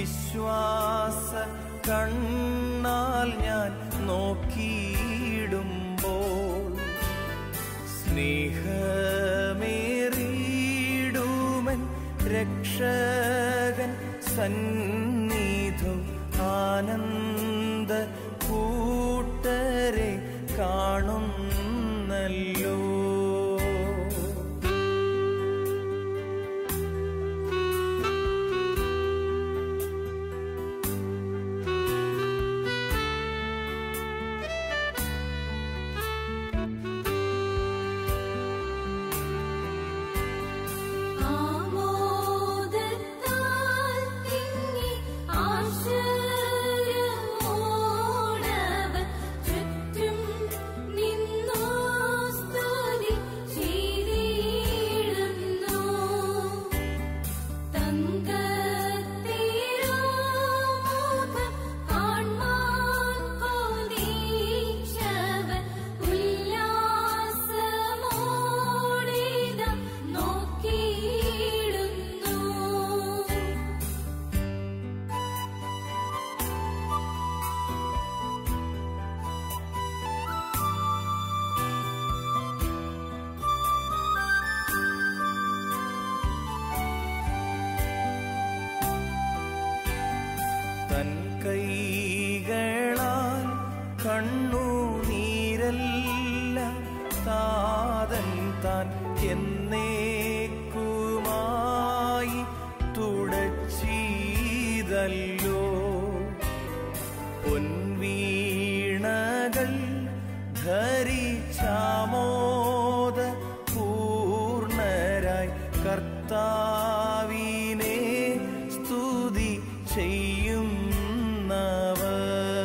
വിശ്വാസ കണ്ണാൽ ഞാൻ നോക്കിയിടുമ്പോൾ സ്നേഹമേറിയിടുമൻ രക്ഷകൻ സന്നിധം ആനന്ദ കൂട്ടരെ കാണുന്നല്ലോ ആമോദത്താൽ തിങ്ങി ആശ്ചര്യമോടവൻ ചുറ്റും നിന്നു സ്തുതി ചെയ്തിടുന്നു. തങ്കത്തിരുമുഖം കാൺമാൻ കൊതിച്ചവൻ ഉല്ലാസമോടിതാ നോക്കിയിടുന്നു തൻ കൈകളാൽ കണ്ണുനീരല്ല താതൻ താൻ എന്നേക്കുമായി തുടച്ചീതല്ലോ പൊൻവീണകൾ ധരിച്ചാമോദ പൂർണരായി കർത്താവിനെ സ്തുതി ചെയ്യുന്നവർ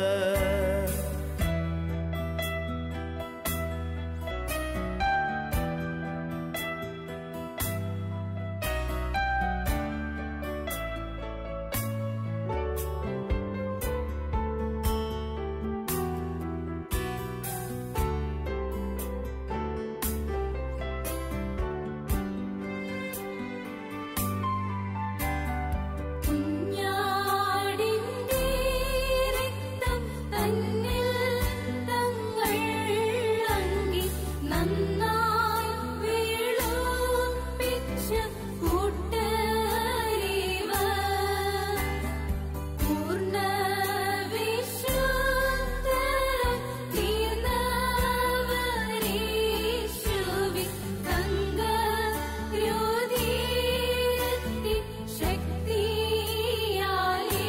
കുഞ്ഞാടിന്റെ രക്തം തന്നിൽ തങ്ങൾ അങ്കി നന്നായി വീളുപ്പിച്ച് കൂട്ടരിവർ പൂർണ്ണ വിശുദ്ധരായി തീർന്നവരീശുവിൻ തങ്കരുതിരത്തിൻ ശക്തിയാലേ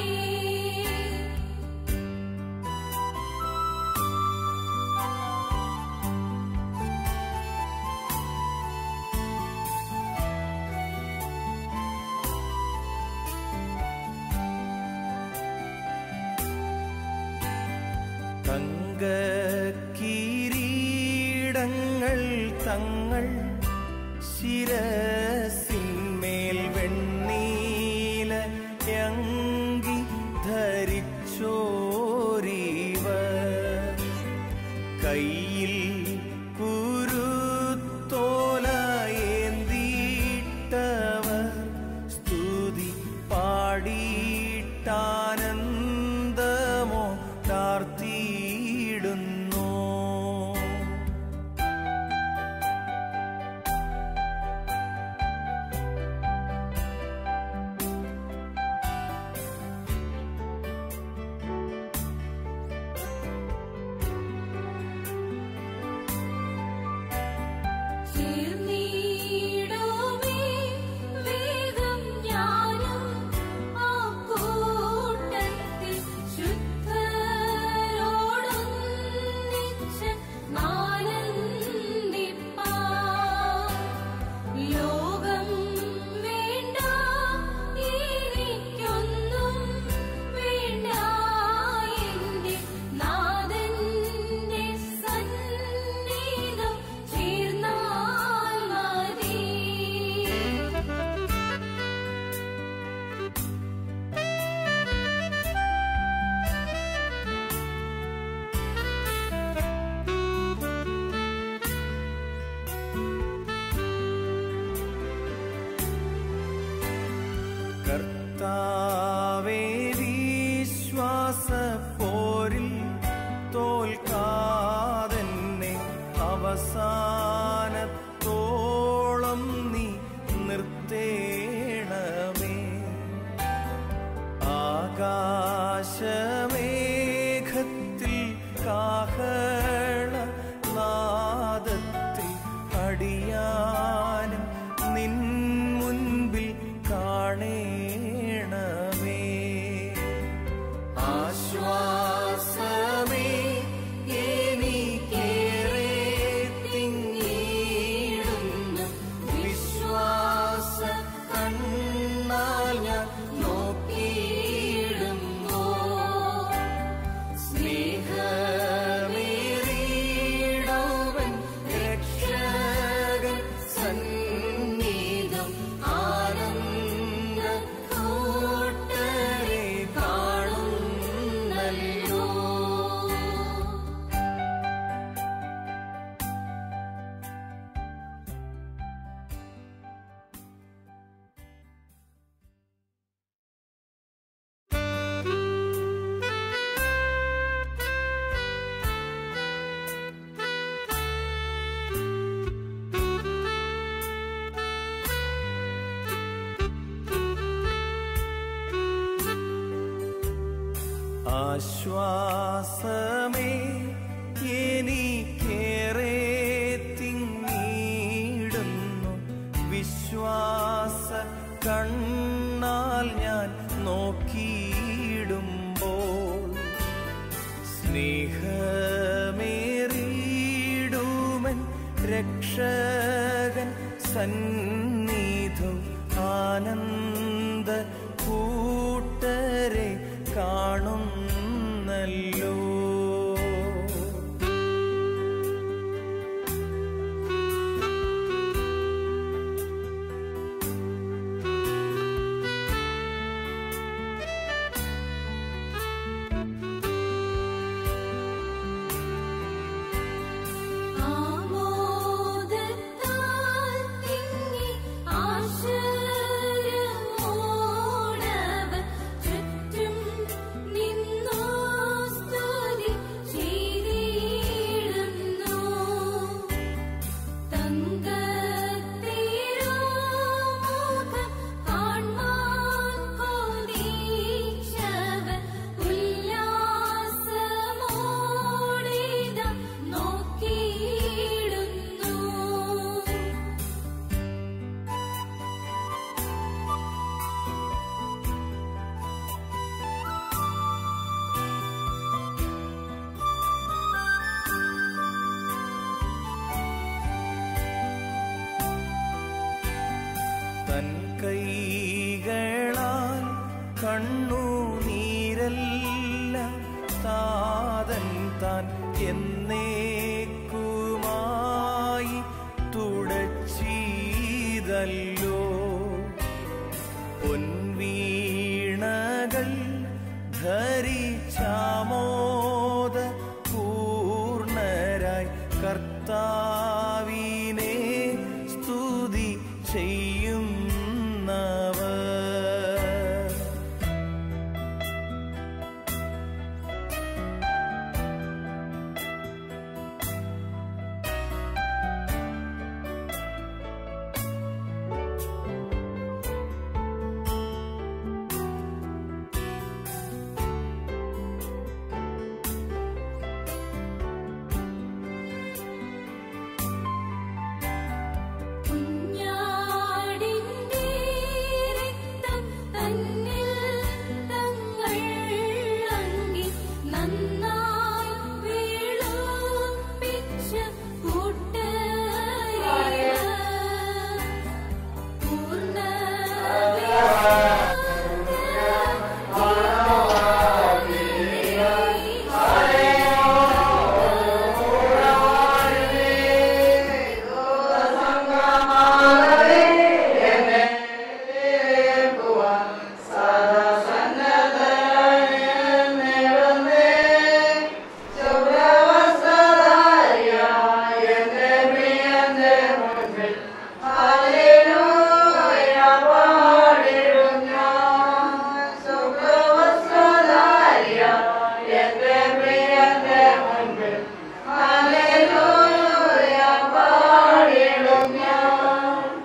തങ്കക്കിരീടങ്ങൾ തങ്ങൾ ശിരസിന്മേൽ വെണ്ണീല യങ്കി ധരിച്ചോരീവ കയ്യിൽ കുരുത്തോലയേന്തീട്ടവർ സ്തുതി പാടിയിട്ടാനന്ദമോ താർത്തിയിടുന്നു ആകാശമേഘത്തിൽ കാഹള നാദത്തിൽ അടിയാനും നിൻ മുൻപിൽ കാണേണമേ ആശ്വാസമേ എനിക്കേറെ തിങ്ങിയിടുന്നു വിശ്വാസ കണ്ണാൽ ഞാൻ നോക്കിയിടുമ്പോ സ്നേഹമേറിയിടവൻ രക്ഷകൻ സന്നിധം ആനന്ദ കൂട്ടരെ കാണുന്നല്ലോ ആശ്വാസമേ എനിക്കേറെ തിങ്ങിയിടുന്നു വിശ്വാസ കണ്ണാൽ ഞാൻ നോക്കിയിടുമ്പോൾ സ്നേഹമേറിയിടുമൻ രക്ഷകൻ സന്നിധം ആനന്ദ കൂട്ടരെ കാണുന്നല്ലോ ആമോദത്താൽ തിങ്ങി ആശ്ചര്യമോടവൻ ചുറ്റും നിന്നു സ്തുതി ചെയ്തിടുന്നു. തങ്കത്തിരുമുഖം കാൺമാൻ കൊതിച്ചവൻ ഉല്ലാസമോടിതാ നോക്കിയിടുന്നു തൻ കൈകളാൽ കണ്ണുനീരല്ല താതൻ താൻ എന്നേക്കുമായി തുടച്ചീതല്ലോ പൊൻവീണകൾ ധരിച്ചാമോദ പൂർണരായി കർത്താവിനെ സ്തുതി ചെയ്യുന്നവർ കുഞ്ഞാടിന്റെ രക്തം തന്നിൽ തങ്ങൾ അങ്കി നന്നായി വീളുപ്പിച്ച് കൂട്ടയവർ പൂർണ്ണ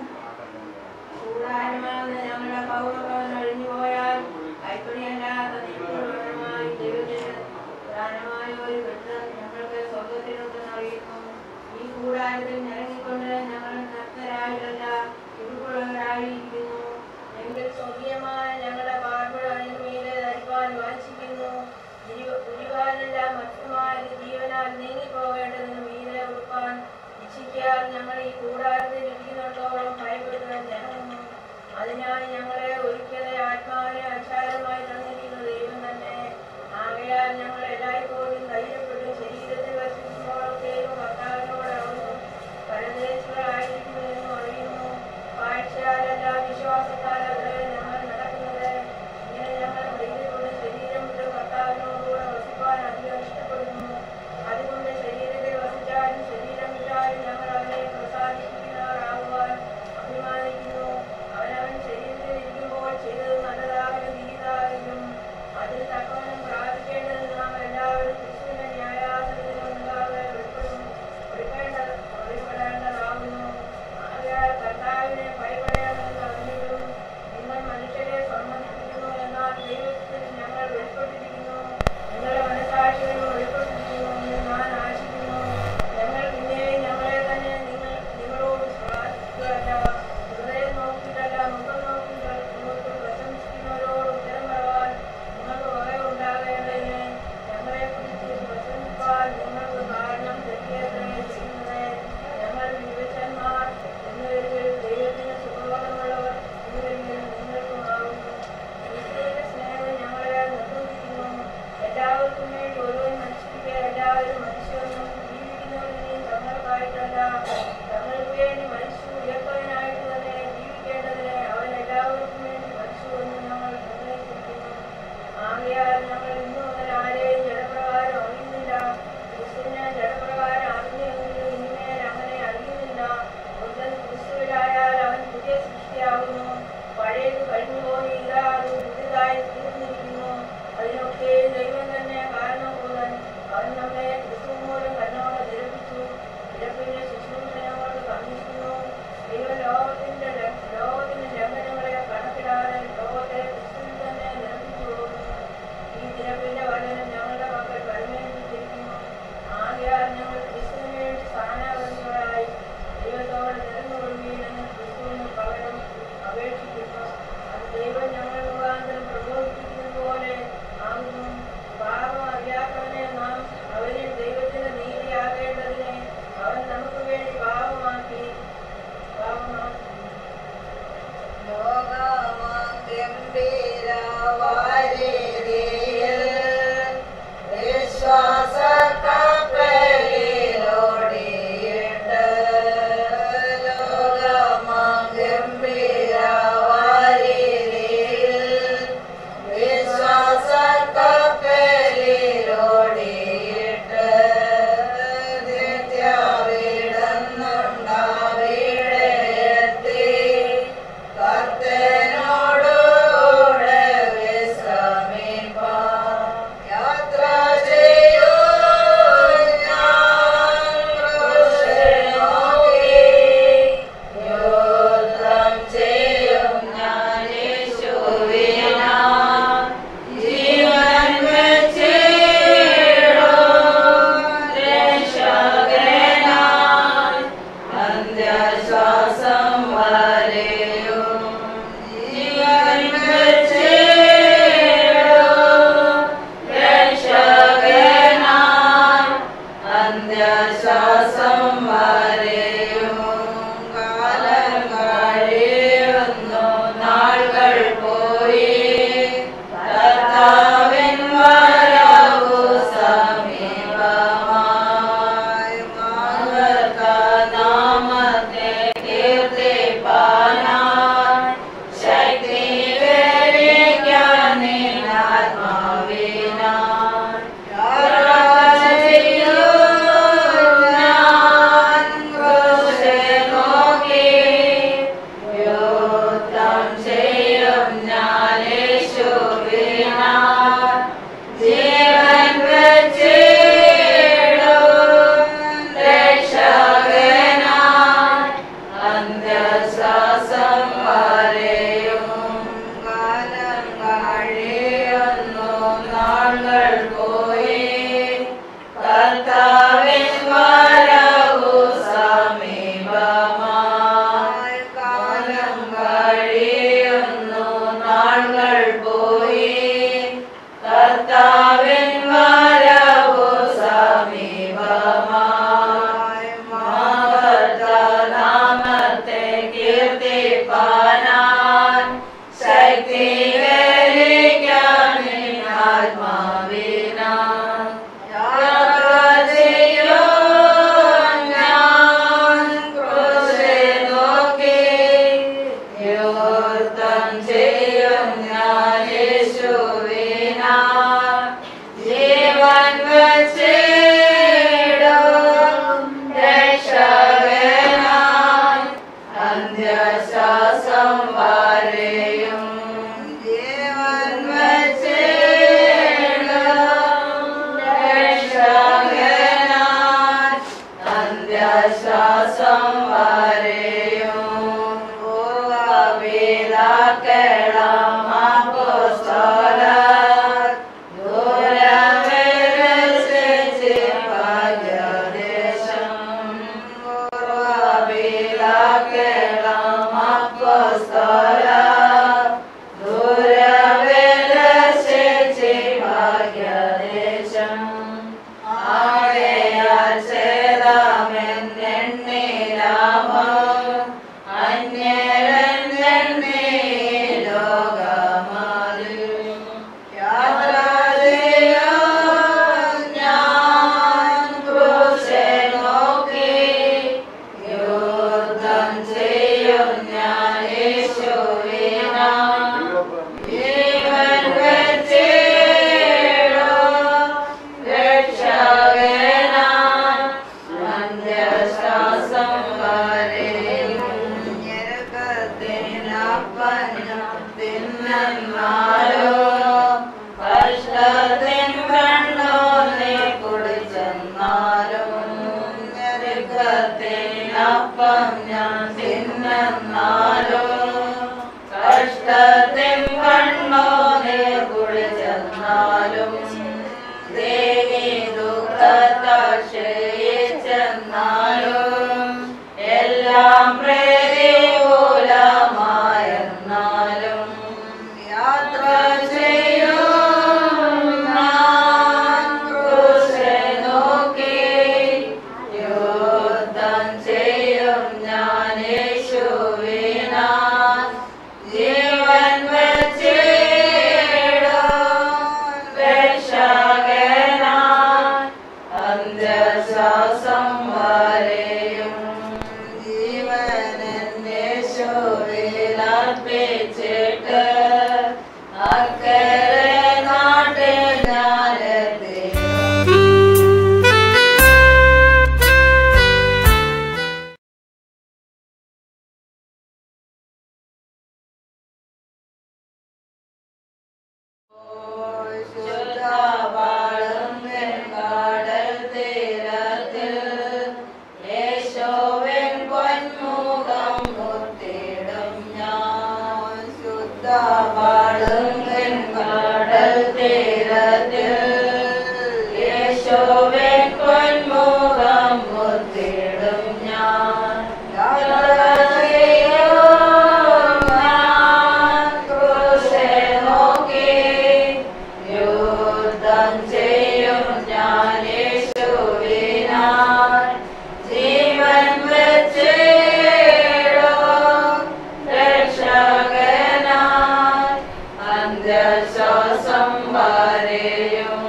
കൂടാരമാകുന്ന ഞങ്ങളുടെ പൗരങ്ങൾ ഒഴിഞ്ഞുപോയാൽ കൈത്തൊഴിയല്ലാത്ത മനുഷ്യരുണ്ടെന്ന് അറിയുന്നു ഈ കൂടാരത്തിൽ നിറങ്ങിക്കൊണ്ട് ഞങ്ങൾ നഗ്നരായിട്ടല്ല ഉൾക്കൊള്ളവരായിരിക്കുന്നു എങ്കിൽ സ്വർഗീയമായ ഞങ്ങളുടെ പാർപ്പിട മീതെ ധരിപ്പാൻ വാഞ്ചിക്കുന്നു ഉരുവാനെല്ലാം മറ്റുമായ ജീവനാൽ നീങ്ങിപ്പോകേണ്ടതിന് മീതെ ഉടുപ്പാൻ ഇച്ഛിക്കാൻ ഞങ്ങൾ ഈ കൂടാരത്തിൽ ഇരിക്കുന്നിടത്തോളം ഭയപ്പെട്ട് ജനങ്ങുന്നു അതിനായി ഞങ്ങളെ ഒരിക്കലെ ആത്മാവിനെ അച്ചാരമായി തന്നിരിക്കുന്ന ദൈവം തന്നെ ആകയാൽ ഞങ്ങൾ എല്ലായ്പ്പോഴും ധൈര്യപ്പെട്ട് ശരീരത്തിൽ വസിക്കുമ്പോഴൊക്കെയും കർത്താവിനോടാവുന്നു പരദേശികളായിരിക്കുന്നു എന്ന് അറിയുന്നു കാഴ്ചയാലല്ല വിശ്വാസത്താലല്ല ഞങ്ങൾ നടക്കുന്നത് ഇങ്ങനെ ഞങ്ങൾ ധൈര്യപ്പെട്ട് ശരീരം വിട്ട് കർത്താവിനോടുകൂടെ വസിപ്പാൻ അധികം ഇഷ്ടപ്പെടുന്നു അതുകൊണ്ട് ശരീരത്തിൽ വസിച്ചാലും ശരീരം വിട്ടാലും ഞങ്ങൾ അവനെ പ്രസാദിപ്പിക്കുന്നവരാകുവാൻ അഭിമാനിക്കുന്നു അവനവൻ ശരീരത്തിൽ ഇരിക്കുമ്പോൾ ചെയ്തത് നല്ലതാകലും തീയതാകലും അതിന് തക്കവണ്ണം പ്രാപിക്കേണ്ടത് നാം എല്ലാവരും ക്രിസ്തുവിന്റെ ന്യായാസനത്തിൽ ഉണ്ടാകെ വെളിപ്പെടും വെളിപ്പെടേണ്ട വെളിപ്പെടേണ്ടതാകുന്നു ആകയാൽ കർത്താവിനെ ഭയപ്പെടേണ്ടതെന്ന് അറിഞ്ഞിട്ടും നിങ്ങൾ മനുഷ്യരെ സമ്മതിപ്പിക്കുന്നു എന്നാൽ ദൈവത്തിൽ ഞങ്ങൾ വെളിപ്പെട്ടിരിക്കുന്നു നിങ്ങളുടെ മനസാക്ഷികളും വെളിപ്പെട്ടിരിക്കുന്നു എന്ന് ഞാൻ ആശിക്കുന്നു ഞങ്ങൾ പിന്നെയും ഞങ്ങളെ തന്നെ നിങ്ങൾ നിങ്ങളോട് പ്രാർത്ഥിക്കുകയല്ല ഹൃദയം നോക്കിയിട്ടല്ല മുഖം നോക്കി നോക്കി പ്രശംസിക്കുന്നവരോട് ഉത്തരം പറയാൻ നിങ്ങൾക്ക് വകയുണ്ടാകേണ്ടതിന് ഞങ്ങളെ കുറിച്ച് പ്രശംസിപ്പാൻ നിങ്ങൾക്ക് കാരണം തെറ്റിയത്രേ ചെയ്യുന്നത് ഞങ്ങൾ വിവശന്മാർ എന്നിവരിൽ ദൈവത്തിന് സുഖബോധമുള്ളവർ എന്നിവരിൽ നിങ്ങൾക്കുമാകുന്നു ക്രിസ്തുവിന്റെ സ്നേഹം ഞങ്ങളെ നിർബന്ധിക്കുന്നു എല്ലാവർക്കും വേണ്ടി ഒരുവൻ മനുഷ്യർക്ക് എല്ലാവരും മനുഷ്യനും ജീവിക്കുന്നവരെയും തങ്ങൾക്കായിട്ടല്ല തങ്ങൾക്ക് വേണ്ടി മനുഷ്യ ഉയർത്തവനായിട്ട് തന്നെ ജീവിക്കേണ്ടതിന് അവൻ എല്ലാവർക്കും വേണ്ടി മനുഷ്യ എന്ന് ഞങ്ങൾ നിർണയിച്ചിരിക്കുന്നു ആകയാൽ ഞങ്ങൾ ഇന്നു മുതൽ ആരെയും ജഡപ്രകാരം അറിയുന്നില്ല ക്രിസ്തുവിനെ ജഡപ്രകാരം അറിഞ്ഞെങ്കിലും ഇനിമേൽ അങ്ങനെ അറിയുന്നില്ല ഒരുത്തൻ ക്രിസ്തുവിലായാൽ അവൻ പുതിയ സൃഷ്ടിയാകുന്നു പഴയത് കഴിഞ്ഞുപോയി ഇതാ അത് പുതിയതായി തീർന്നിരിക്കുന്നു അതിനൊക്കെ ദൈവം തന്നെ കാരണഭൂതൻ അവൻ നമ്മെ ക്രിസ്തു മൂലം തന്നോട് ജനിപ്പിച്ചു ഇരപ്പിന്റെ ശുശ്രൂഷ ഞങ്ങൾക്ക് തന്നിരിക്കുന്നു ദൈവം ലോകത്തിന്റെ ല- ലോകത്തിന്റെ ലംഘനങ്ങളെ കണക്കിടാതെ ലോകത്തെ ക്രിസ്തുവിൽ തന്നെ നിരപ്പിച്ചു പോകുന്നു ഈ തിരപ്പിന്റെ വചനം ഞങ്ങളുടെ മക്കൾ പരിമേൽപ്പിച്ചിരിക്കുന്നു ആകയാൽ ഞങ്ങൾ ക്രിസ്തുവിന് വേണ്ടി സ്ഥാനാപതികളായി ദൈവത്തോട് നിരന്നുകൊള്ളുകയെന്ന് ക്രിസ്തുവിന് പകരം അപേക്ഷിക്കുന്നു അത് ദൈവം ഞങ്ങൾ മുഖാന്തരം പ്രബോധിപ്പിക്കുന്നത് പോലെ ആകുന്നു പാപം അറിയാത്തവനെ നാം അവനിൽ ദൈവത്തിന്റെ നീതിയാകേണ്ടതിനെ അവൻ നമുക്ക് വേണ്ടി പാപമാക്കി പാപമാക്കി ശ്വാസം വരെയും കാലം കഴിയുന്നു ചെന്നാലും ദേവി ദുഃഖത്താൽ ക്ഷയിച്ചെന്നാലും എല്ലാം പ്രതികൂലമായെന്നാലും യാത്ര ചെയ്യും ഞാൻ ക്രൂശെ നോക്കി യുദ്ധം ചെയ്യും ഞാൻ യേശുവിനാൽ ജീവൻ വെച്ചിടും രക്ഷകനായി അന്ത്യശ്വാസം വരെയും ജീവൻ യേശുവിലർപ്പിച്ചിട്ട് അക്കരെ നാട്ടിൽ ഞാനെത്തി കടൽ തീരത്തിൽ യേശോവിൻ പൊന്മുഖം മുത്തിടും ഞാൻ ശുദ്ധ പാടുങ്ങൻ കടൽ തീരത്തിൽ യേശോവിൻ പൊന്മുഖം മുത്തിടും ഞാൻ ക്രൂശെ നോക്കി യുദ്ധം ചെയ്യും ഞാൻ യേശുവിനാൽ ജീവൻ വെച്ചിടും രക്ഷകനായി അന്ത്യശ്വാസം വരെയും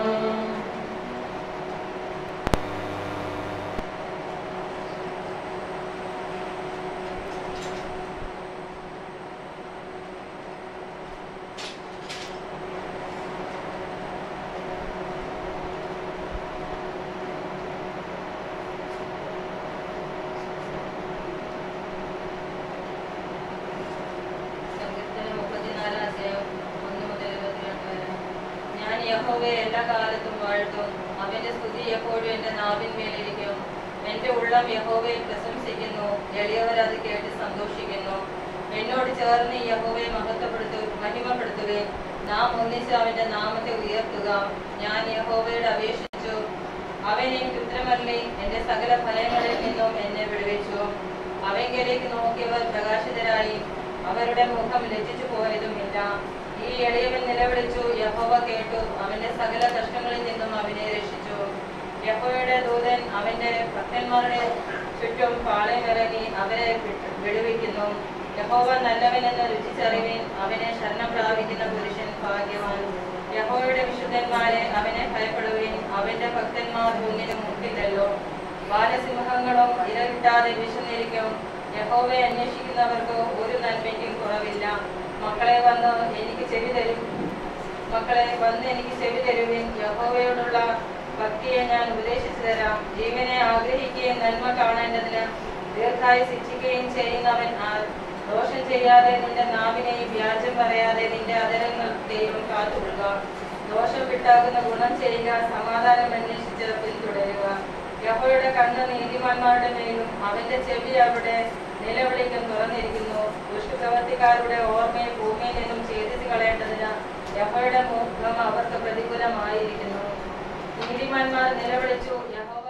സങ്കീർത്തനം മുപ്പത്തിനാലാം അധ്യായം ഒന്ന് മുതൽ ഇരുപത്തിരണ്ട് വരെ. ഞാൻ യഹോവയെ എല്ലാ കാലത്തും വാഴ്ത്തും അവന്റെ സ്തുതി എപ്പോഴും എന്റെ നാവിന്മേലിരിക്കും എന്റെ ഉള്ളം യഹോവയെ പ്രശംസിക്കുന്നു എളിയവർ അത് കേട്ട് സന്തോഷിക്കുന്നു എന്നോട് ചേർന്ന് ഈ യഹോവയെ മഹത്വപ്പെടുത്തു മഹിമപ്പെടുത്തുകയും നാം ഒന്നിച്ച് അവന്റെ നാമത്തെ ഉയർത്തുക ഞാൻ യഹോവയോട് അപേക്ഷിച്ചു അവൻ എനിക്ക് ഉത്തരമല്ലി എന്റെ സകല ഭയങ്ങളിൽ നിന്നും എന്നെ വിടുവിച്ചു അവങ്കലേക്ക് നോക്കിയവർ പ്രകാശിതരായി അവരുടെ മുഖം ലജ്ജിച്ചു പോയതുമില്ല ഈ എളിയവൻ നിലവിളിച്ചു യഹോവ കേട്ടു അവന്റെ സകല കഷ്ടങ്ങളിൽ നിന്നും അവനെ രക്ഷിച്ചു യഹോവയുടെ ദൂതൻ അവന്റെ ഭക്തന്മാരുടെ ചുറ്റും പാളയമിറങ്ങി അവരെ വിട്ടു- വിടുവിക്കുന്നു യഹോവ നല്ലവനെന്ന് രുചിച്ചറിവിൻ അവനെ ശരണം പ്രാപിക്കുന്ന പുരുഷൻ ഭാഗ്യവാൻ യഹോവയുടെ വിശുദ്ധന്മാരെ അവനെ ഭയപ്പെടുവിൻ അവന്റെ ഭക്തന്മാർ ഒന്നിനും മുട്ടില്ലല്ലോ ബാലസിംഹങ്ങളും ഇരകിട്ടാതെ വിശന്നിരിക്കും യഹോവയെ അന്വേഷിക്കുന്നവർക്ക് ഒരു നന്മയ്ക്കും കുറവില്ല മക്കളെ വന്ന് എനിക്ക് ചെവി തരും മക്കളെ വന്ന് എനിക്ക് ചെവി തരുവിൻ യഹോവയോടുള്ള ഭക്തിയെ ഞാൻ ഉപദേശിച്ചു തരാം ജീവനെ ആഗ്രഹിക്കുകയും നന്മ കാണേണ്ടതിന് ദീർഘായി ശിക്ഷിക്കുകയും ചെയ്യുന്നവൻ ആർ ദോഷം ചെയ്യാതെ നിന്റെ നാവിനെയും വ്യാജം പറയാതെ നിന്റെ അതരങ്ങളെയും കാത്തുകൊള്ളുക ദോഷം വിട്ടാകുന്ന ഗുണം ചെയ്യുക സമാധാനം അന്വേഷിച്ച് പിന്തുടരുക യഹോയുടെ കണ്ണ് നീതിമാന്മാരുടെ മേലും അവന്റെ ചെവി അവിടെ നിലവിളിക്കും തുറന്നിരിക്കുന്നു ദുഷ്പ്രവർത്തിക്കാരുടെ ഓർമ്മയെ ഭൂമിയിൽ നിന്നും ഛേദിച്ചു കളയേണ്ടതിന് യഹോയുടെ മുഖം അവർക്ക് പ്രതികൂലമായിരിക്കുന്നു നീതിമാന്മാർ നിലവിളിച്ചു യഹോവ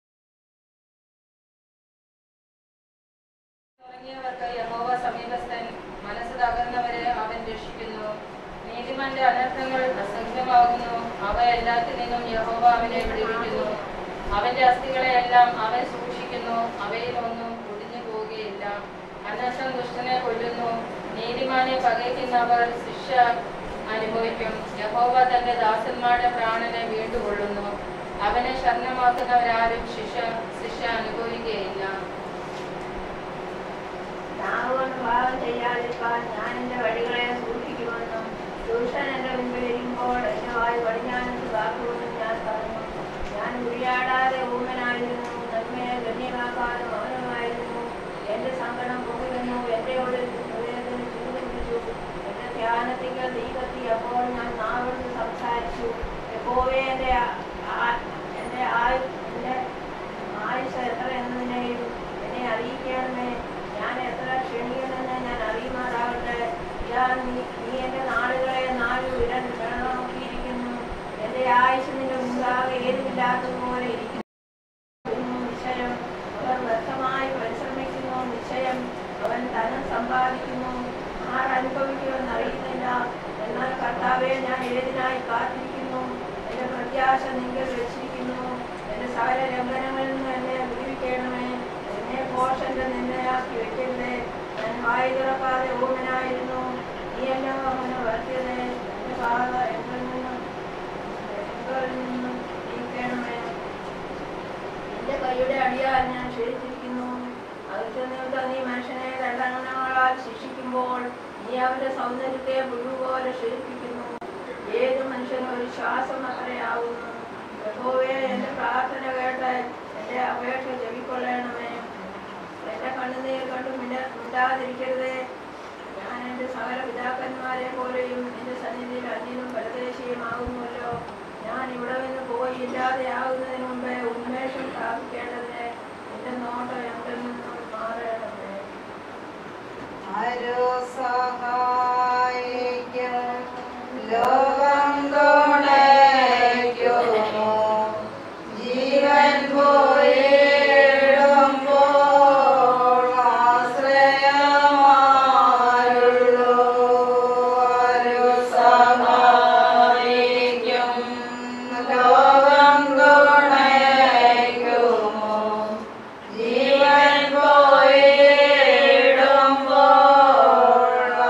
തുടങ്ങിയവർക്ക് യഹോവ സമീപസ്ഥൻ മനസ്സ് തകർന്നവരെ അവൻ രക്ഷിക്കുന്നു നീതിമാന്റെ അനർത്ഥങ്ങൾ അസംഖ്യമാകുന്നു അവ എല്ലാത്തിൽ നിന്നും യഹോവ അവനെ വിടുവിക്കുന്നു അവന്റെ അസ്ഥികളെയെല്ലാം അവൻ സൂക്ഷിക്കുന്നു അവയിലൊന്നും ഒടിഞ്ഞു പോവുകയില്ല അനർത്ഥം ദുഷ്ടനെ കൊല്ലുന്നു നീതിമാനെ പകയ്ക്കുന്നവർ ശിക്ഷ അനുഭവിക്കും യഹോവ തന്റെ ദാസന്മാരുടെ പ്രാണനെ വീണ്ടുകൊള്ളുന്നു അവനെ ശരണമാക്കുന്നവരാരും ശിക്ഷ ശിക്ഷ അനുഭവിക്കുകയില്ല നാവുകൊണ്ട് പാപം ചെയ്യാതിരിക്കാൻ ഞാൻ എന്റെ വഴികളെ സൂക്ഷിക്കുമെന്നും ദുഷ്ടൻ എന്റെ മുമ്പിൽ ഇരിക്കുമ്പോൾ എന്റെ വായ് പടിഞ്ഞാനത്ത് കാക്കുമെന്നും ഞാൻ പറഞ്ഞു ഞാൻ ഉരിയാടാതെ ഊമനായിരുന്നു നന്മയെ ഗണ്യമാക്കാതെ മൗനമായിരുന്നു എന്റെ സങ്കടം പൊങ്ങുന്നു എന്റെ ഉള്ളിൽ ഹൃദയത്തിന് ചൂട് പിടിച്ചു എന്റെ ധ്യാനത്തിങ്കൽ തീ കത്തി അപ്പോൾ ഞാൻ നാവോട് സംസാരിച്ചു എപ്പോവേ എന്റെ ആ- ആ- എന്റെ ആയു എന്റെ ആയുസ് എത്ര എന്നതിനെയും എന്നെ അറിയിക്കണമേ ഞാൻ എത്ര ക്ഷണികനെന്ന് ഞാൻ അറിയുമാറാകട്ടെ ഇതാ നീ നീ എന്റെ നാളുകളെ നാല് വിരൽ നോക്കിയിരിക്കുന്നു ആയുസ് നിന്റെ മുമ്പാകെ ഏതുമില്ലാത്തതുപോലെ ഇരിക്കുന്നു നിശ്ചയം അവർ വ്യക്തമായി പരിശ്രമിക്കുന്നു നിശ്ചയം അവൻ ധനം സമ്പാദിക്കുന്നു ആർ അനുഭവിക്കുമെന്ന് അറിയുന്നില്ല എന്നാൽ കർത്താവെ ഞാൻ ഏതിനായി കാത്തിരിക്കുന്നു എന്റെ പ്രത്യാശ നിങ്ങൾ വെച്ചിരിക്കുന്നു എന്റെ സകല ലംഘനങ്ങളിൽ നിന്ന് എന്നെ വിടുവിക്കണമേ എന്നെ പോഷന്റെ നിന്നയാക്കി വെക്കരുതേ ഞാൻ വായി തുറക്കാതെ ഊമനായിരുന്നു നീയല്ലോ അവനെ വളർത്തിയത് എന്റെ പാത എങ്കിൽ നിന്നും എങ്കിൽ നിന്നും നീക്കണമേ എന്റെ കൈയുടെ അടിയാൽ ഞാൻ ക്ഷണിച്ചിരിക്കുന്നു അകത്ത് നിമിത്തം നീ മനുഷ്യനെ ദണ്ഡനങ്ങളാൽ ശിക്ഷിക്കുമ്പോൾ നീ അവന്റെ സൗന്ദര്യത്തെ പുഴുപോലെ ക്ഷയിപ്പിക്കുന്നു ഏത് മനുഷ്യനും ഒരു ശ്വാസം അത്രയാവുന്നു യഹോവേ എന്റെ പ്രാർത്ഥന കേട്ട് എന്റെ അപേക്ഷ ചെവിക്കൊള്ളണമേ എന്റെ കണ്ണുനീർ കണ്ടു മിണ്ട മിണ്ടാതിരിക്കരുതേ ഞാൻ എന്റെ സകല പിതാക്കന്മാരെ പോലെയും എന്റെ സന്നിധിയിൽ അന്യനും പരദേശിയുമാകുന്നുവല്ലോ ഞാൻ ഇവിടെ നിന്ന് പോയി ഇല്ലാതെയാകുന്നതിന് മുമ്പേ ഉന്മേഷം പ്രാപിക്കേണ്ടതിന് എന്റെ നോട്ടം എവിടെ നിന്നും മാറണമേ ആരോ സഹായിക്കും ലോകം തുണയ്ക്കുമോ ജീവൻ പോയിടുമ്പോൾ ആശ്രയമാരുള്ളൂ ആരോ സഹായിക്കും ലോകം തുണയ്ക്കുമോ ജീവൻ പോയിടുമ്പോൾ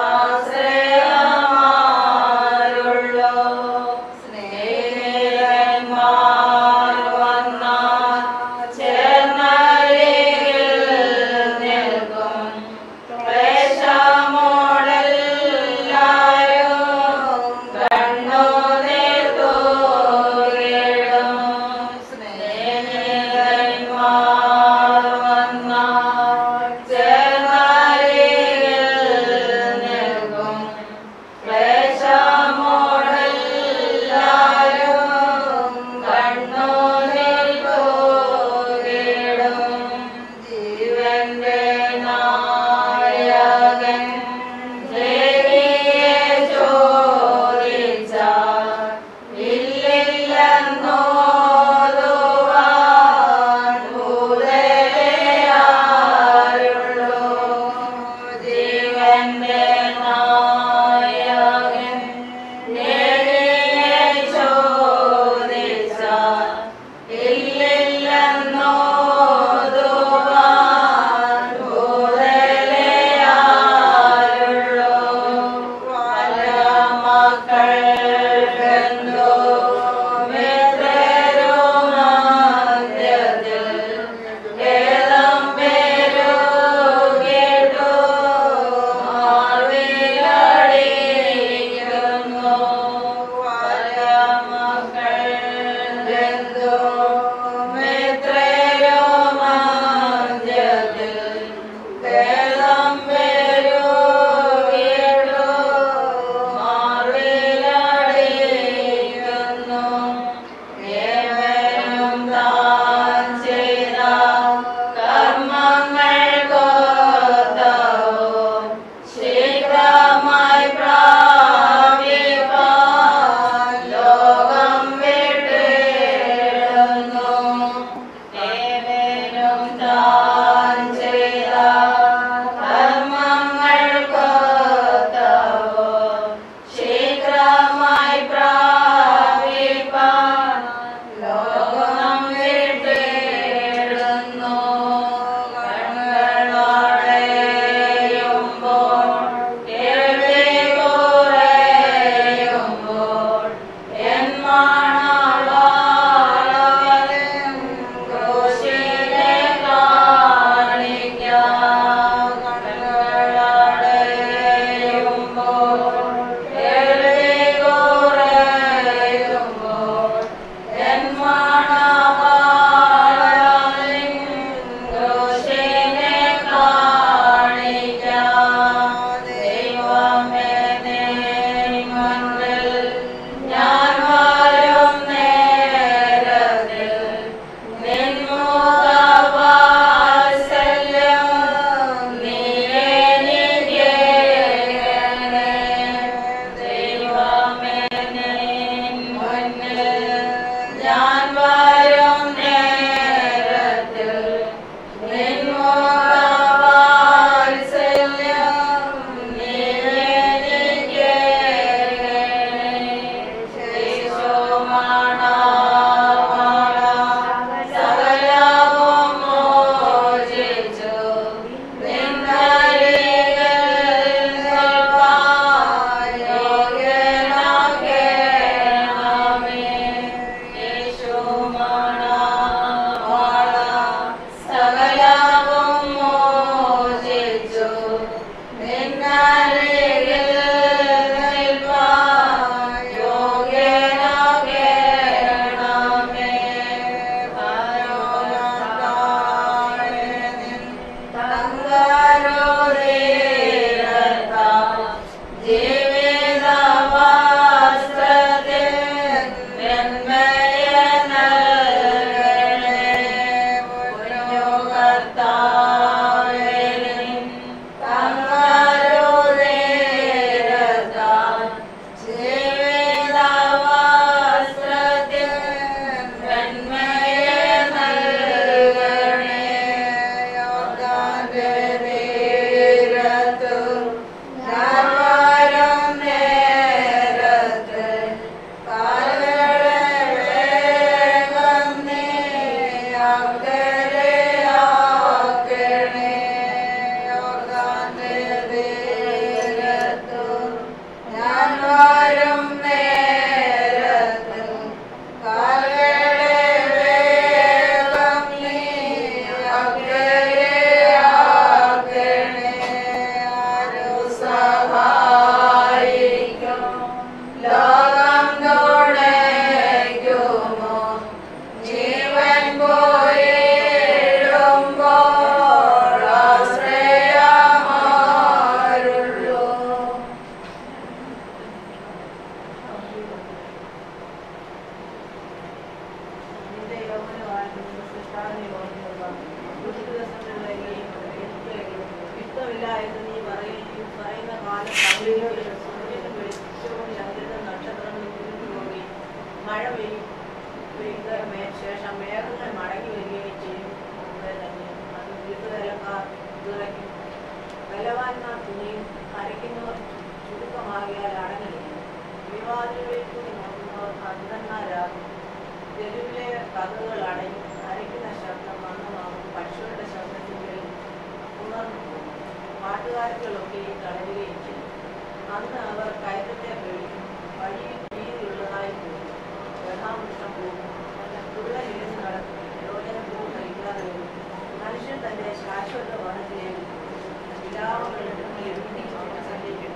മഴ പെയ്യും പെയ്ത മേ- ശേഷം മേഘങ്ങൾ മടങ്ങി വരികയും ചെയ്യും മുമ്പേ തന്നെ അത് വീട്ടുകാരക്കാർ ഇറക്കി ബലവാന്മാർ തുണിയും അരയ്ക്കുന്നവർ ചുരുക്കമാകിയാൽ അടങ്ങില്ല വിവാദങ്ങളിൽ കൂടി നോക്കുന്നവർ അന്ധന്മാരാകും തെരുവിലെ കഥകൾ അടയും അരയ്ക്കുന്ന ശബ്ദം മന്ദമാകും പക്ഷികളുടെ ശബ്ദത്തിൽ ഉണർന്നു പോകും പാട്ടുകാരുകളൊക്കെ തളരുകയും ചെയ്യും അന്ന് അവർ കയറ്റത്തെ പേടിക്കും വഴിയിൽ വീതിയുള്ളതായി പോകും ഗ്രഹാമൃഷ്ടം പോകും തുള്ളലിരുന്ന് നടക്കും യോജന പോകും കഴിക്കാതെ വരും മനുഷ്യൻ തന്റെ ശാശ്വത വനത്തിലേക്ക് വിലാപങ്ങൾ എഴുതി സഞ്ചരിക്കും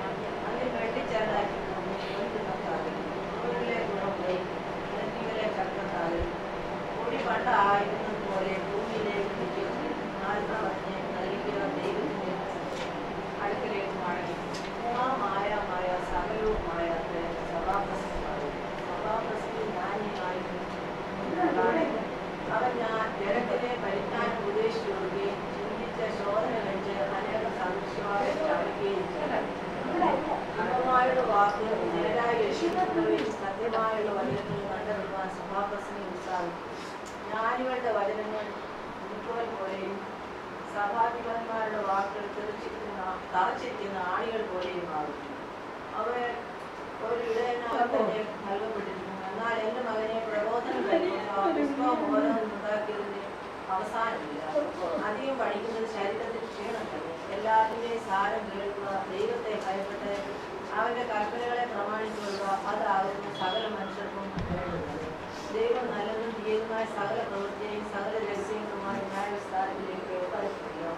അതിൽ വെട്ടിച്ചേർന്നാക്കി ൂരിലെ ഗുണം പോയി നെറ്റിയിലെ ചക്രത്താതെ കൂടി പണ്ട് ആയിരുന്നത് പോലെ ഭൂമിയിലേക്ക് നിൽക്കും ആത്മ പറഞ്ഞ് നൽകിയ ദൈവത്തിന്റെ അടുക്കലേക്ക് മടങ്ങി മൂന്നാമായ മായ സകലവുമായ സഭാപ്രസംഗമായി സഭാപ്രസംഗി ജ്ഞാനിയായിരുന്നു അവൻ ഞാൻ ജനത്തിനെ പരിജ്ഞാനം ഉപദേശിച്ചു കൊടുക്കുകയും ചിന്തിച്ച ശോധന കഴിച്ച് അനേക സംശയമായി ചാടുകയും അമ്മമാരുടെ വാക്ക് നേരായി രക്ഷിക്കുന്നവരും സത്യമായുള്ള വചനങ്ങൾ കണ്ടെത്തുവാൻ സഭാപ്രസംഗി ഉത്സാഹിച്ചു ജ്ഞാനികളുടെ വചനങ്ങൾ ഉരുക്കുവൽ പോലെയും സഭാധിപന്മാരുടെ വാക്കുകൾ തെറിച്ചിരിക്കുന്ന തറച്ചിരിക്കുന്ന ആണികൾ പോലെയും ആകും അവർ ഒരു ഇടയനായി തന്നെ നൽകപ്പെട്ടിരുന്നു എന്നാൽ എന്റെ മകനെ പ്രബോധനം കഴിക്കുന്ന പുഷ്പബോധം ഉണ്ടാക്കിയതിന്റെ അവസാനമില്ല അധികം പഠിക്കുന്നത് ശരീരത്തിൽ ക്ഷീണം തന്നെ എല്ലാത്തിന്റെയും സാരം കേൾക്കുക ദൈവത്തെ ഭയപ്പെട്ട് അവന്റെ കൽപ്പനകളെ പ്രമാണിച്ചു കൊള്ളുക അതാകുന്നു സകല മനുഷ്യർക്കും വേണ്ടത് ദൈവം നല്ലതും തീയതുമായ സകല പ്രവൃത്തിയെയും സകല രഹസ്യങ്ങളുമായി ന്യായവിസ്താരത്തിലേക്ക് പഠിപ്പിക്കുക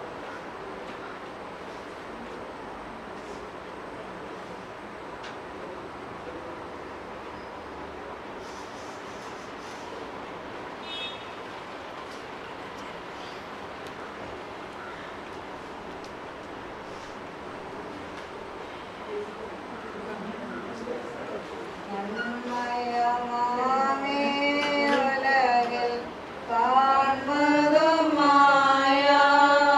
നന്മയമാമേ ഉലകിൽ കാൺമതുമായ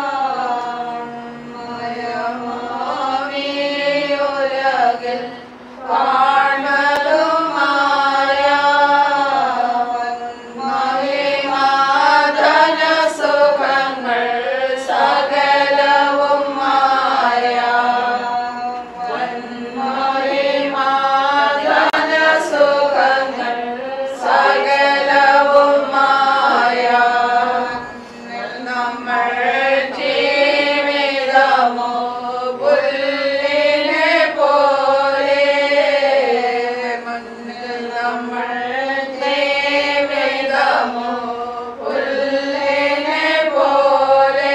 നമ്മൾ ജീവിതമോ പുല്ലിനെ പോലെ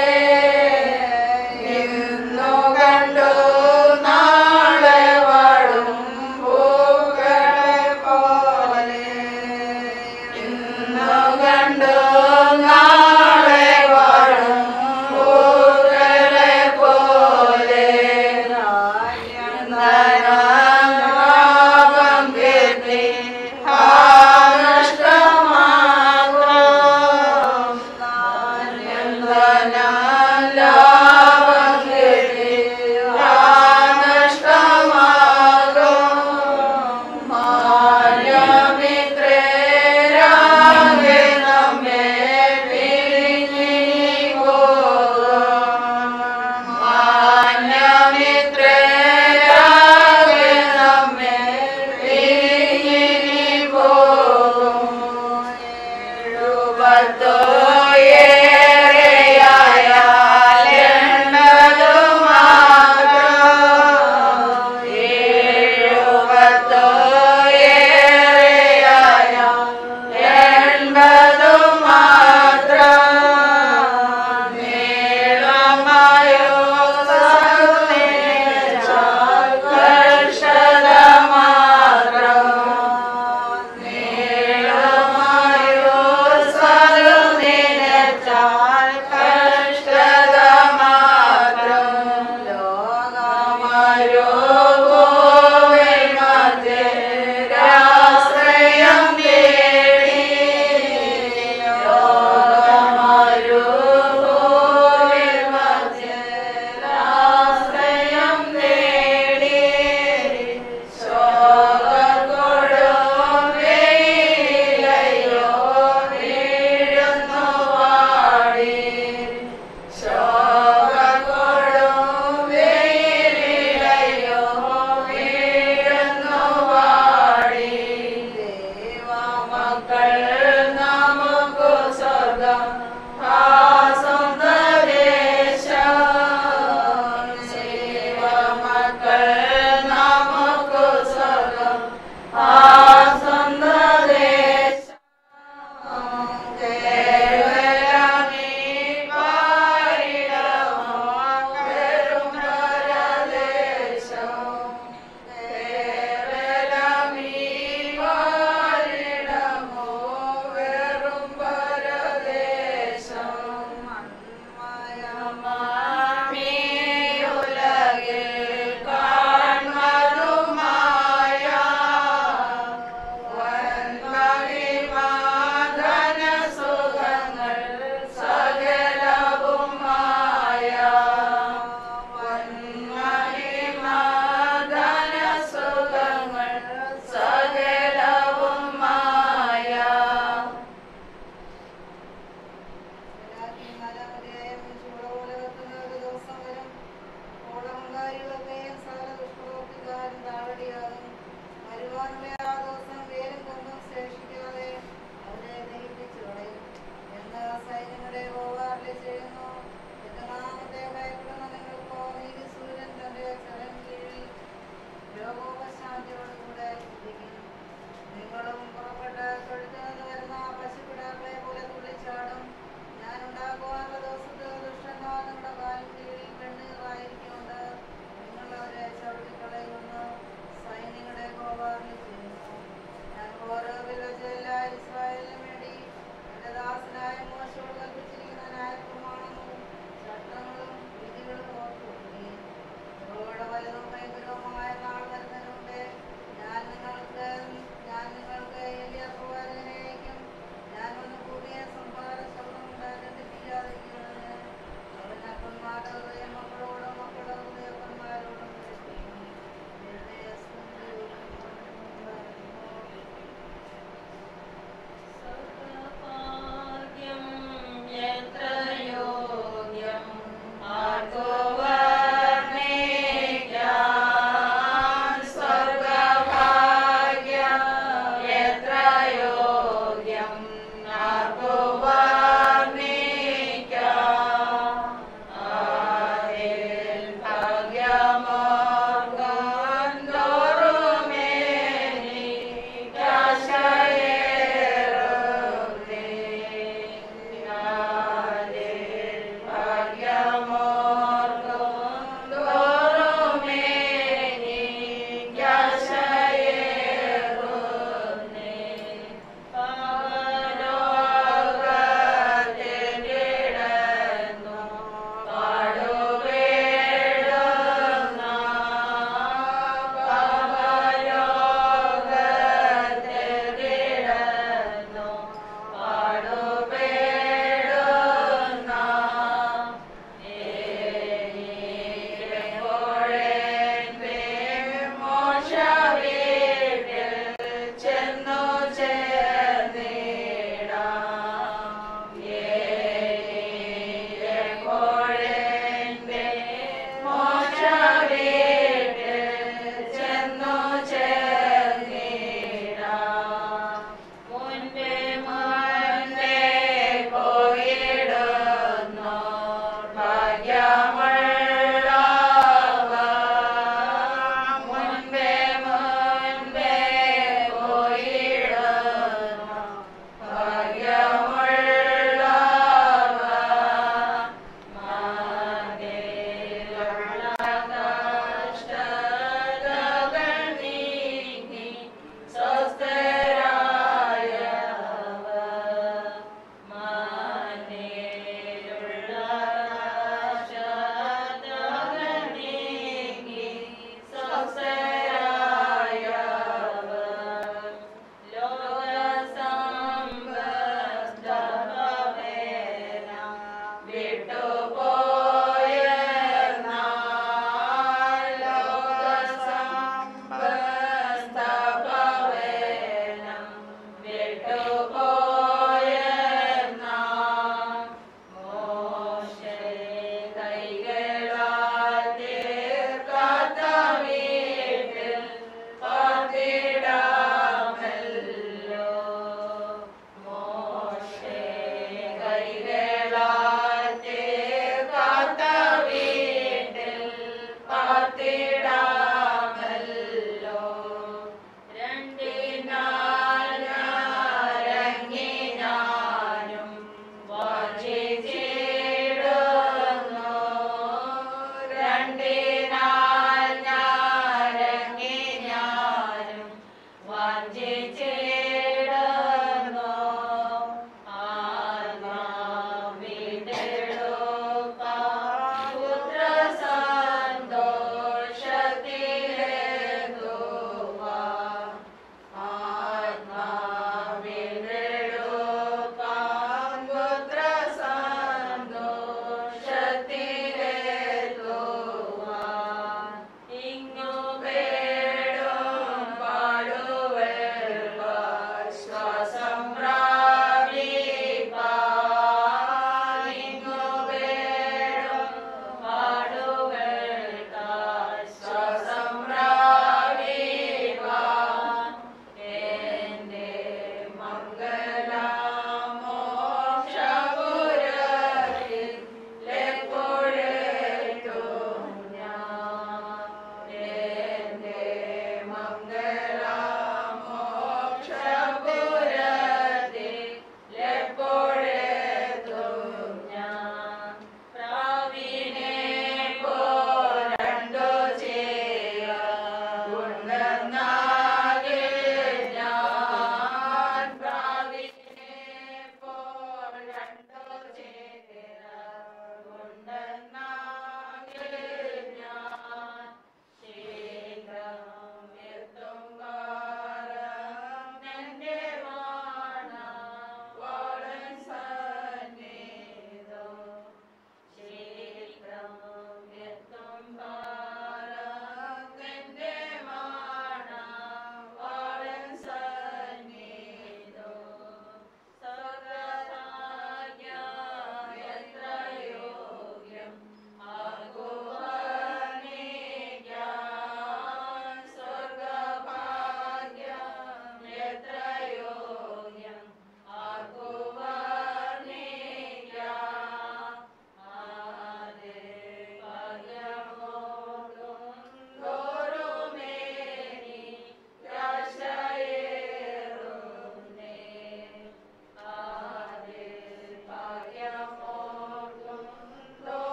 ഇന്നു കണ്ടു നാളെ വാടും പൂക്കളെ പോലെ ഇന്നു കണ്ടു നാളെ വാടും പൂക്കളെ പോലെ ധനാലാഭം കീർത്തി നഷ്ടമാകും ധനാലാഭം കീർത്തി നഷ്ടമാകും മാന്യമിത്രേരാകെ നമ്മെ പിരിഞ്ഞിനി പോകും മാന്യമിത്രേരാകെ നമ്മെ പിരിഞ്ഞിനി പോകും എഴുപത്തോ ഏറെയായാൽ എണ്ണതു മാത്രം എഴുപത്തോ ഏറെയായാൽ എൺപതു മാത്രം നീളമായോ സഹനേച്ചാൽ കർഷത മാത്രം നീളമായോ സഹനേച്ചാൽ കർഷത മാത്രം ലോകമായോ ഗോവൽ മധ്യേ രാശ്രയം തേടി ലോകമായോ ഗോവൽ മധ്യേ രാശ്രയം തേടി ശോകക്കൊടുവെയിലയോ വീഴുന്നു വാടി ശോകക്കൊടുവെയിലയോ വീഴുന്നു വാടി ദൈവമക്കൾ നമുക്കു സ്വർഗം ആ സ്വന്തദേശം ദൈവമക്കൾ നമുക്കു സ്വർഗം ആ സ്വന്തദേശം കേവലമീ പാരിടമോ വെറും പരദേശം കേവലമീ പാരിടമോ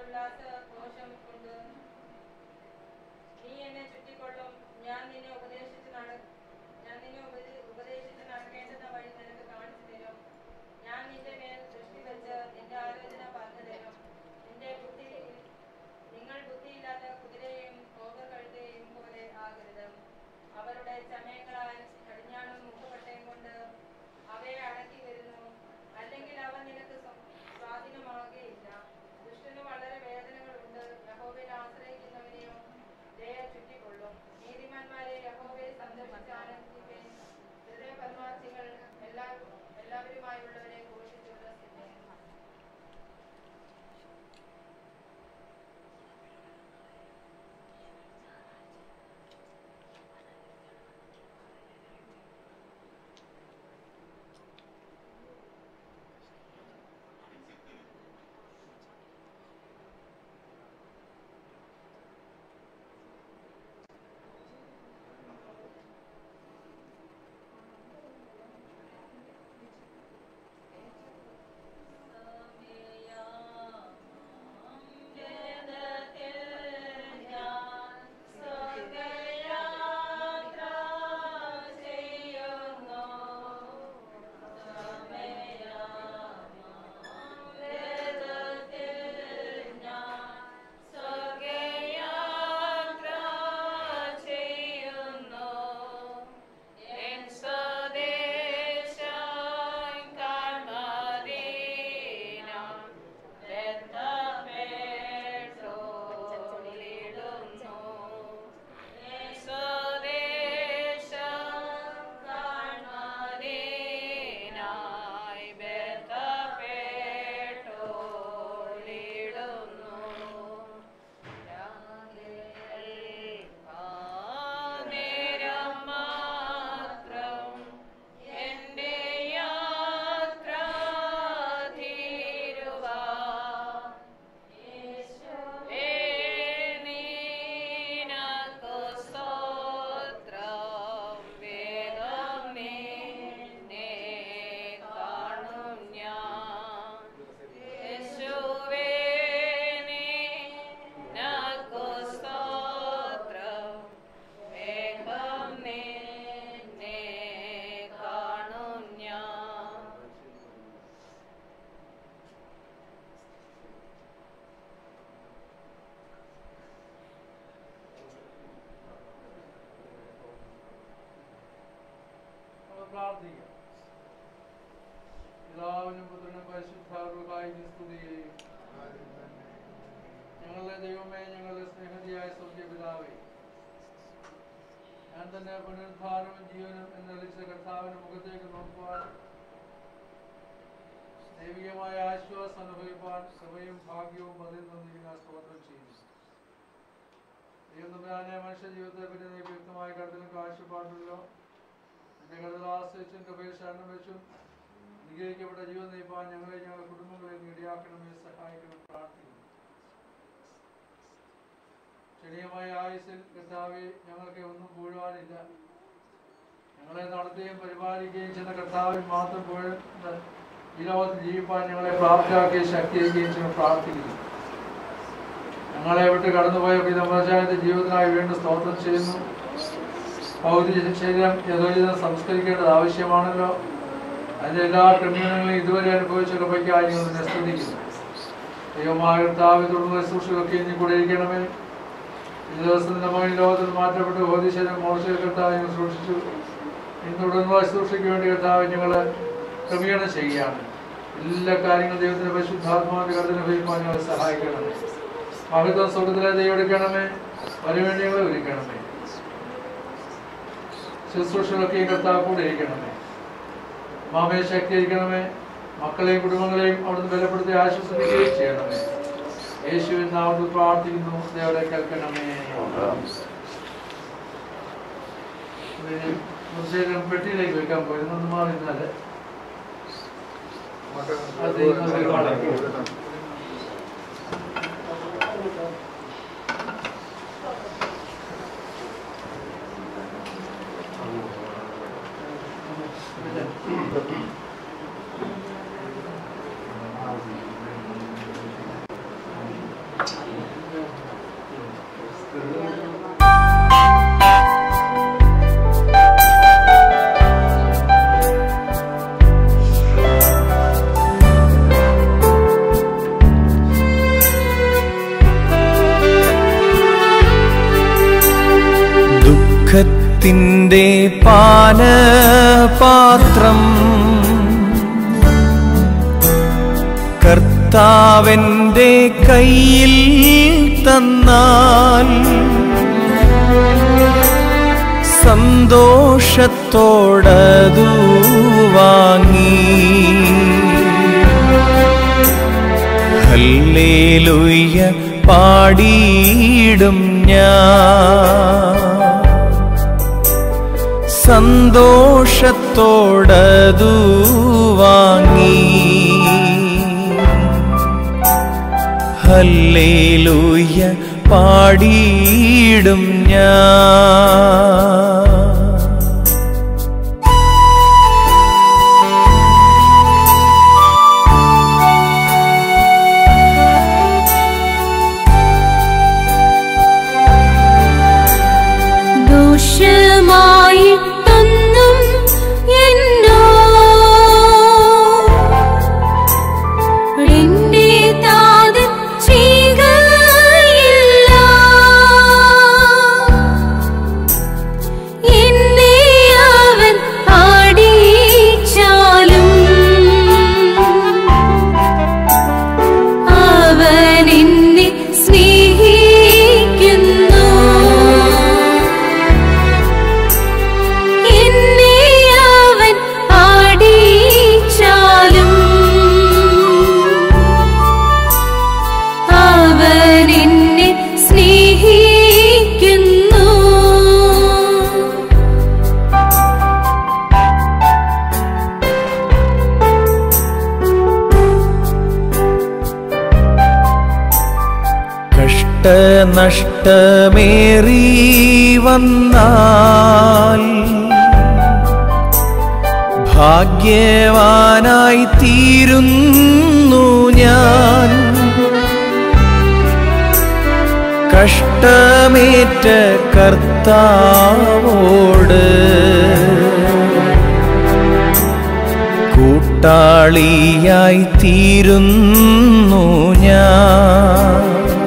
ഉല്ലാസ ഘോഷം കൊണ്ട് നീ എന്നെ ചുറ്റിക്കൊള്ളും ഞാൻ നിന്നെ ഉപദേശിച്ച് നട ഞാൻ നിന്നെ ഉപദേ- ഉപദേശിച്ച് നടക്കേണ്ടുന്ന വഴി നിനക്ക് കാണിച്ചു തരും ഞാൻ നിന്റെ മേൽ ദൃഷ്ടി വെച്ച് നിന്റെ ആലോചന പറഞ്ഞു തരും നിന്റെ ബുദ്ധി നിങ്ങൾ ബുദ്ധിയില്ലാത്ത കുതിരയെയും കോപക്കഴുതയെയും പോലെ ആകരുത് അവരുടെ ചമയങ്ങളാൽ കടിഞ്ഞാണും മുഖപട്ടയും കൊണ്ട് അവയെ അടക്കി വരുന്നു അല്ലെങ്കിൽ അവ നിനക്ക് സ്വ- സ്വാധീനമാകുകയില്ല ദുഷ്ടന് വളരെ വേദനകളുണ്ട് യഹോവയിൽ ആശ്രയിക്കുന്നവനെയോ ദയ ചുറ്റിക്കൊള്ളും നീതിമാന്മാരെ യഹോവയെ സന്ദർശിച്ച് ആനന്ദിപ്പേൻ ഹൃദയ പരമാർത്ഥികൾ എല്ലാ എല്ലാവരുമായുള്ളവരെ ഘോഷിച്ചുള്ള സ്ഥിതി നമ്മൾ പ്രാർത്ഥിക്കാം പിതാവിനും പുത്രനും പരിശുദ്ധാർവകായി സ്തുതിയെയും ഞങ്ങളുടെ ദൈവമേ ഞങ്ങളുടെ സ്നേഹതിയായ സ്വർഗീയ പിതാവേ ഞാൻ തന്നെ പുനരുദ്ധാനവും ജീവനും എന്നളിച്ച കർത്താവിന്റെ മുഖത്തേക്ക് നോക്കുവാൻ ദൈവികമായ ആശ്വാസം അനുഭവിപ്പാൻ കൃപയും ഭാഗ്യവും അതിൽ നിന്നിരിക്കുന്ന സ്തോത്രം ചെയ്യുന്നു ദൈവം തമ്പുരാനെ മനുഷ്യ ജീവിതത്തെ പറ്റി നീ വ്യക്തമായ കരുതലും കാഴ്ചപ്പാടുള്ളോ നിന്റെ കരുതൽ ആശ്രയിച്ചും കൃപയിൽ ശരണം വെച്ചും നിഗ്രഹിക്കപ്പെട്ട ജീവൻ നയിപ്പാൻ ഞങ്ങളെ ഞങ്ങളുടെ കുടുംബങ്ങളെ നീ ഇടയാക്കണമേ സഹായിക്കണം പ്രാർത്ഥിക്കുന്നു ക്ഷണീയമായ ആയുസിൽ കർത്താവെ ഞങ്ങൾക്ക് ഒന്നും പൂഴുവാനില്ല ഞങ്ങളെ നടത്തുകയും പരിപാലിക്കുകയും ചെയ്യുന്ന കർത്താവിൽ മാത്രം പുഴ ഈ ലോകത്ത് ജീവിപ്പാൻ ഞങ്ങളെ പ്രാപ്തരാക്കുകയും ശക്തിയാക്കുകയും ചെയ്യുന്ന പ്രാർത്ഥിക്കുന്നു ഞങ്ങളെ വിട്ട് കടന്നുപോയ പിതമച്ചായത്തെ ജീവിതത്തിനായി വീണ്ടും സ്തോത്രം ചെയ്യുന്നു ഭൗതിക ശരീരം യഥോചിതം സംസ്കരിക്കേണ്ടത് ആവശ്യമാണല്ലോ അതിന്റെ എല്ലാ ക്രമീകരണങ്ങളും ഇതുവരെ അനുഭവിച്ച കൃപയ്ക്കായി ഞങ്ങൾ നിന്നെ സ്തുതിക്കുന്നു ദൈവമായ കർത്താവ് തുടർന്ന് ശുശ്രൂഷകളൊക്കെ ഇനി കൂടെ ഇരിക്കണമേ ഈ ദിവസം നമ്മൾ ഈ ലോകത്തിൽ മാറ്റപ്പെട്ട് ഭൗതിക ശരീരം മോർച്ച കർത്താവ് ഞങ്ങൾ സൂക്ഷിച്ചു ഇനി തുടർന്നുള്ള ശുശ്രൂഷയ്ക്ക് വേണ്ടി കർത്താവ് ഞങ്ങൾ ക്രമീകരണം ചെയ്യുകയാണ് എല്ലാ കാര്യങ്ങളും ദൈവത്തിന്റെ പരിശുദ്ധാത്മാവിന്റെ കരുതൽ ഉപയോഗിക്കാൻ ഞങ്ങളെ സഹായിക്കണമേ മഹത്വം സ്വർഗത്തിലെ ദൈവം എടുക്കണമേ അതിനുവേണ്ടി ഞങ്ങളെ ഒരുക്കണമേ ശുശ്രൂഷകളൊക്കെ കർത്താവ് കൂടെ ഇരിക്കണമേ മാമയെ ശക്തീകരിക്കണമേ മക്കളെയും കുടുംബങ്ങളെയും അവിടുന്ന് ബലപ്പെടുത്തി ആശ്വസിപ്പിക്കുകയും ചെയ്യണമേ യേശുവിൻ നാമത്തിൽ പ്രാർത്ഥിക്കുന്നു ദേവരെ കേൾക്കണമേ ഇവര് കുറച്ച് നേരം പെട്ടിയിലേക്ക് വെക്കാൻ പോയിരുന്നു ഒന്ന് മാറി നിന്നാല് അത് ഇന്നത്തെ മടക്കി ദുഃഖത്തിൻ്റെ പാനപാത്രം കർത്താവൻ്റെ കയ്യിൽ തന്നാൽ സന്തോഷത്തോടതു വാങ്ങി ഹല്ലേലൂയ്യ പാടിയിടും ഞാൻ സന്തോഷത്തോടതു വാങ്ങി ഹല്ലേലൂയ്യ പാടിയിടും ഞാൻ ദോഷമായിട്ടൊന്നും എന്നോ എന്റെ താതൻ ചെയ്യുകയില്ല. എന്നെ അവൻ ആടിച്ചാലും അവൻ എന്നെ സ്നേഹിക്കുന്നു എന്നെ അവൻ ആടിച്ചാലും അവൻ എന്നെ സ്നേഹിക്കുന്നു കഷ്ടനഷ്ടമേറി വന്നാൽ ഭാഗ്യവാനായി തീരുന്നു ഞാൻ കഷ്ടമേറ്റ കർത്താവോട് കൂട്ടാളിയായി തീരുന്നു ഞാൻ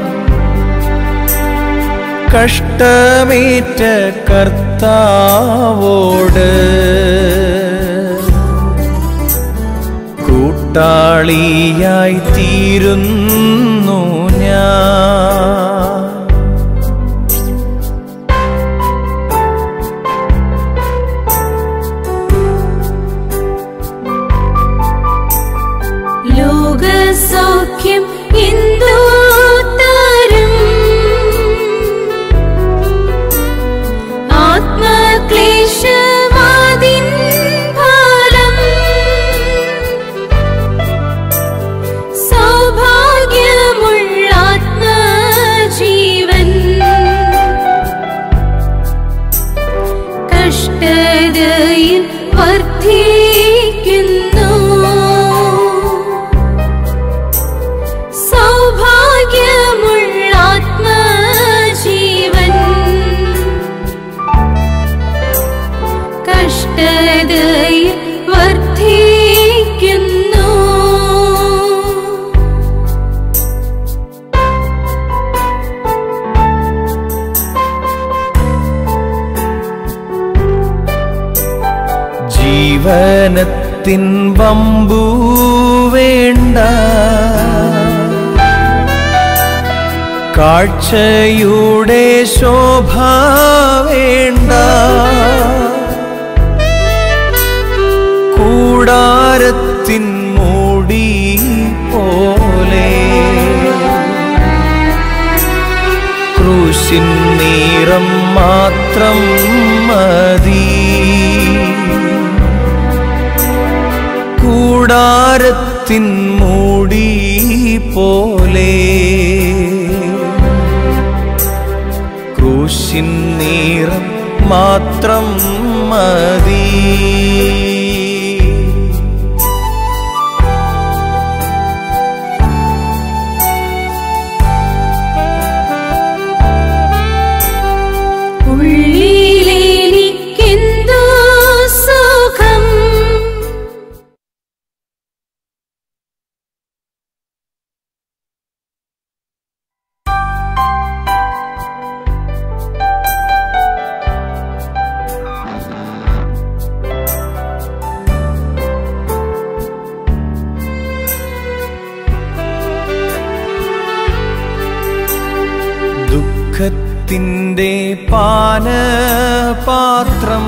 കഷ്ടമേറ്റ കർത്താവോട് കൂട്ടാളിയായി തീരുന്നു ഞാൻ ലോകസൗഖ്യം എന്തു തരും ആത്മക്ലേശമാതിൻ ഫലം സൗഭാഗ്യമുള്ള ആത്മജീവൻ കഷ്ടതയിൽ വർദ്ധിക്കുന്നു സൗഭാഗ്യമുള്ള ആത്മജീവൻ കഷ്ടതയിൽ വർദ്ധിക്കുന്നു ജീവനത്തിൻ വമ്പു വേണ്ട കാഴ്ചയുടെ ശോഭ വേണ്ട കൂടാരത്തിൻ മൂടി പോലെ ക്രൂശിൻ നീറം മാത്രം മതി കൂടാരത്തിൻ മൂടി പോലെ ക്രൂശിൻ നീറം മാത്രം മതി ഉള്ളിലെനിക്കെന്തോ സുഖം ും ദുഃഖത്തിൻ്റെ പാനപാത്രം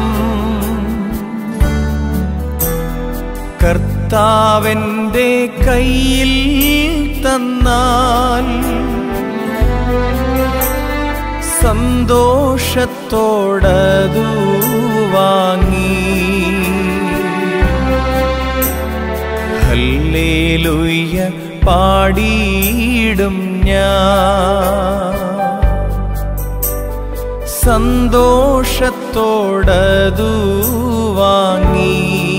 കർത്താവൻ്റെ കയ്യിൽ തന്നാൽ സന്തോഷത്തോടതു വാങ്ങി ഹല്ലേലൂയ്യ പാടിയിടും ഞാൻ സന്തോഷത്തോടതു വാങ്ങി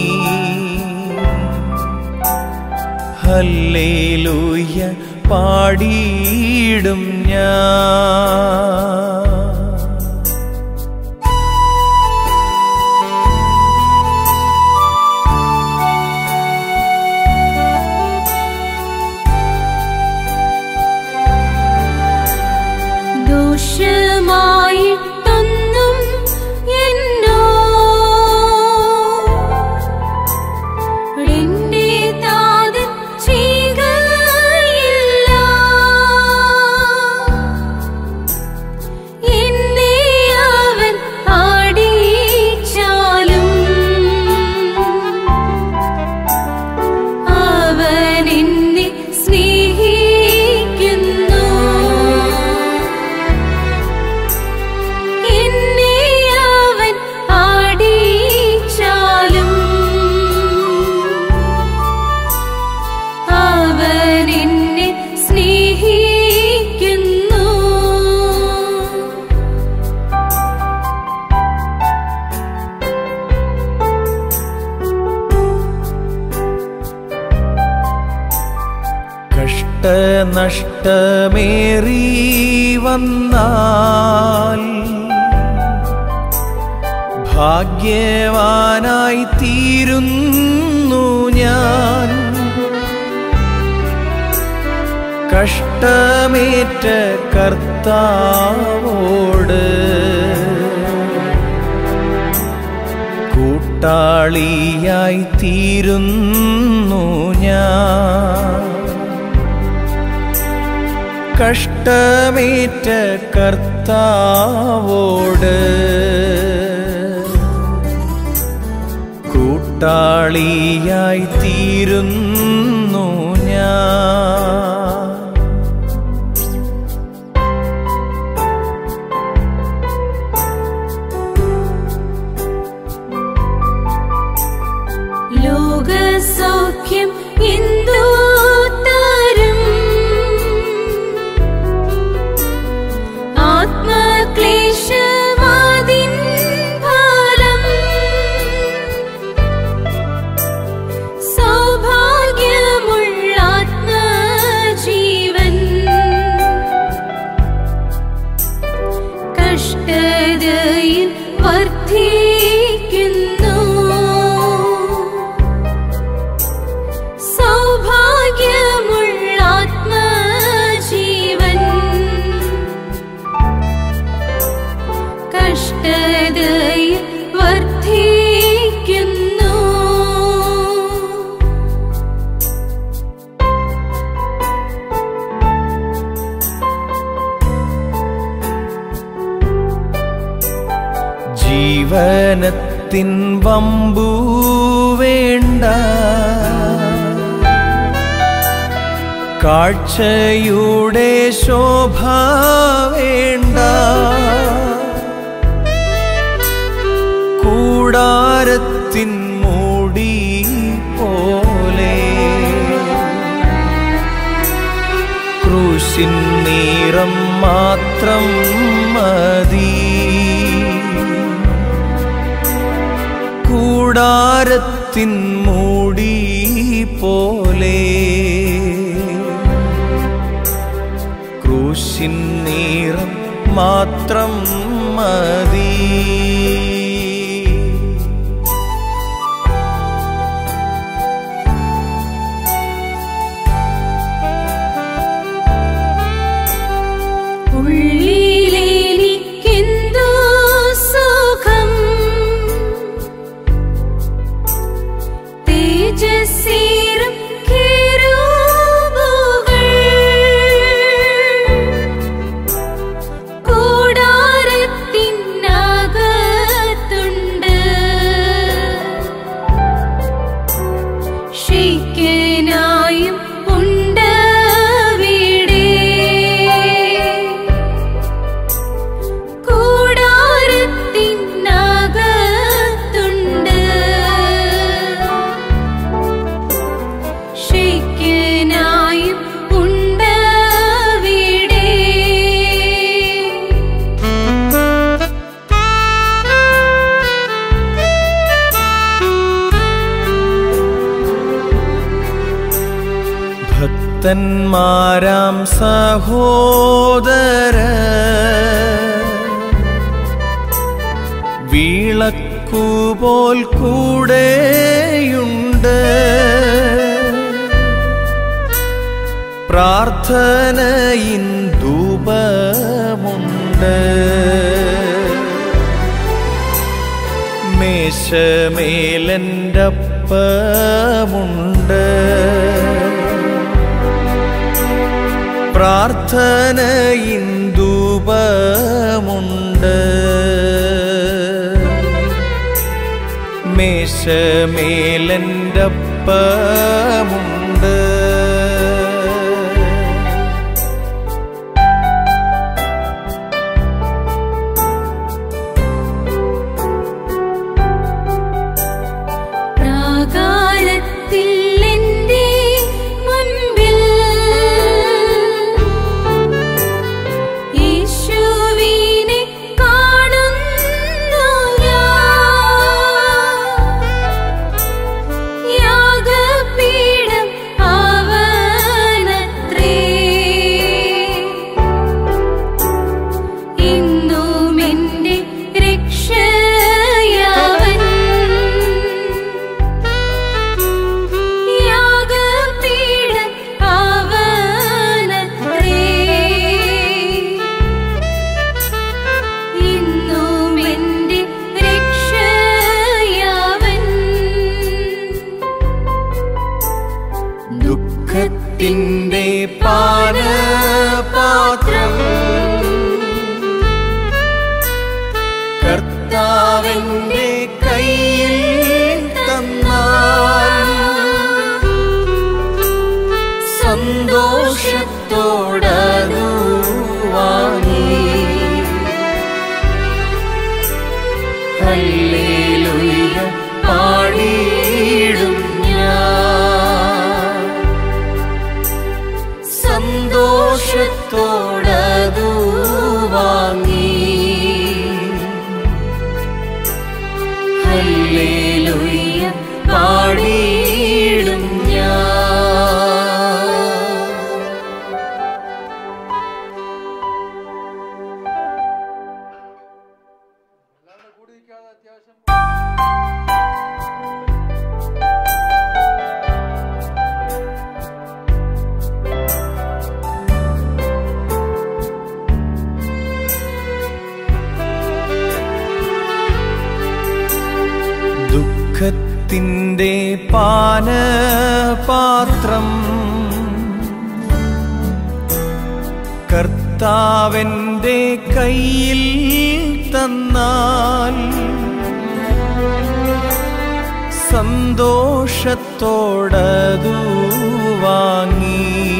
ഹല്ലേലൂയ്യ പാടിയിടും ഞാൻ ദോഷമായിട്ടൊന്നും എന്നോ എന്റെ താതൻ ചെയ്യുകയില്ല എന്നെ അവൻ ആടിച്ചാലും അവൻ എന്നെ സ്നേഹിക്കുന്നു എന്നെ അവൻ ആടിച്ചാലും അവൻ എന്നെ സ്നേഹിക്കുന്നു കഷ്ടനഷ്ടമേറി വന്നാൽ ഭാഗ്യവാനായി തീരുന്നു ഞാൻ കഷ്ടമേറ്റ കർത്താവോട് കൂട്ടാളിയായി തീരുന്നു ഞാൻ കഷ്ടമേറ്റ കർത്താവോട് കൂട്ടാളിയായി തീരുന്നു ഞാൻ ലോകസൗഖ്യം എന്തു തരും ആത്മക്ലേശവാദിൻ ഫലം സൗഭാഗ്യമുള്ള ആത്മജീവൻ കഷ്ടതയിൽ വർദ്ധിക്കുന്നു സൗഭാഗ്യമുള്ള ആത്മജീവൻ കഷ്ടതയിൽ വർദ്ധിക്കുന്നു ജീവനത്തിൻ വമ്പു വേണ്ട കാഴ്ചയുടെ ശോഭ വേണ്ട കൂടാരത്തിൻ മൂടി പോലെ ക്രൂശിൻ നീറം മാത്രം മതി കൂടാരത്തിൻ മൂടി പോലെ ക്രൂശിൻ നീറം മാത്രം മതി ഉള്ളിലെനിക്കെന്തോ സുഖം തേജസ്സേറും കെരൂബുകൾ ഭക്തന്മാരാം സഹോദര വിളക്കുപോൽ കൂടെയുണ്ട് പ്രാർത്ഥനയിൻ ധൂപമുണ്ട് മേശമേലൻ്റപ്പമുണ്ട് പ്രാർത്ഥനയിൻ ധൂപമുണ്ട് മേശമേലൻ്റപ്പമുണ്ട് പ്രാകാരത്തിൽ എന്റെ മുൻപിൽ യേശുവിനെ കാണുന്നു ഞാൻ യാഗപീഠം അവനത്രേ ഇന്നും എന്റെ രക്ഷയവൻ യാഗപീഠം അവനത്രേ ഇന്നും എന്റെ രക്ഷയവൻ ദുഃഖത്തിൻ്റെ പാനപാത്രം കർത്താവിൻ്റെ കയ്യിൽ തന്നാൽ സന്തോഷത്തോടതു വാങ്ങി ഹല്ലേലൂയ പാടിയിടും ഞാൻ സന്തോഷത്തോടതു വാങ്ങി ഹല്ലേലൂയ പാടിയിടും ഞാൻ എല്ലാവരും കൂടി നിൽക്കാതെ അത്യാവശ്യം ദുഃഖത്തിൻ്റെ പാനപാത്രം കർത്താവൻ്റെ കയ്യിൽ തന്നാൽ സന്തോഷത്തോടതു വാങ്ങി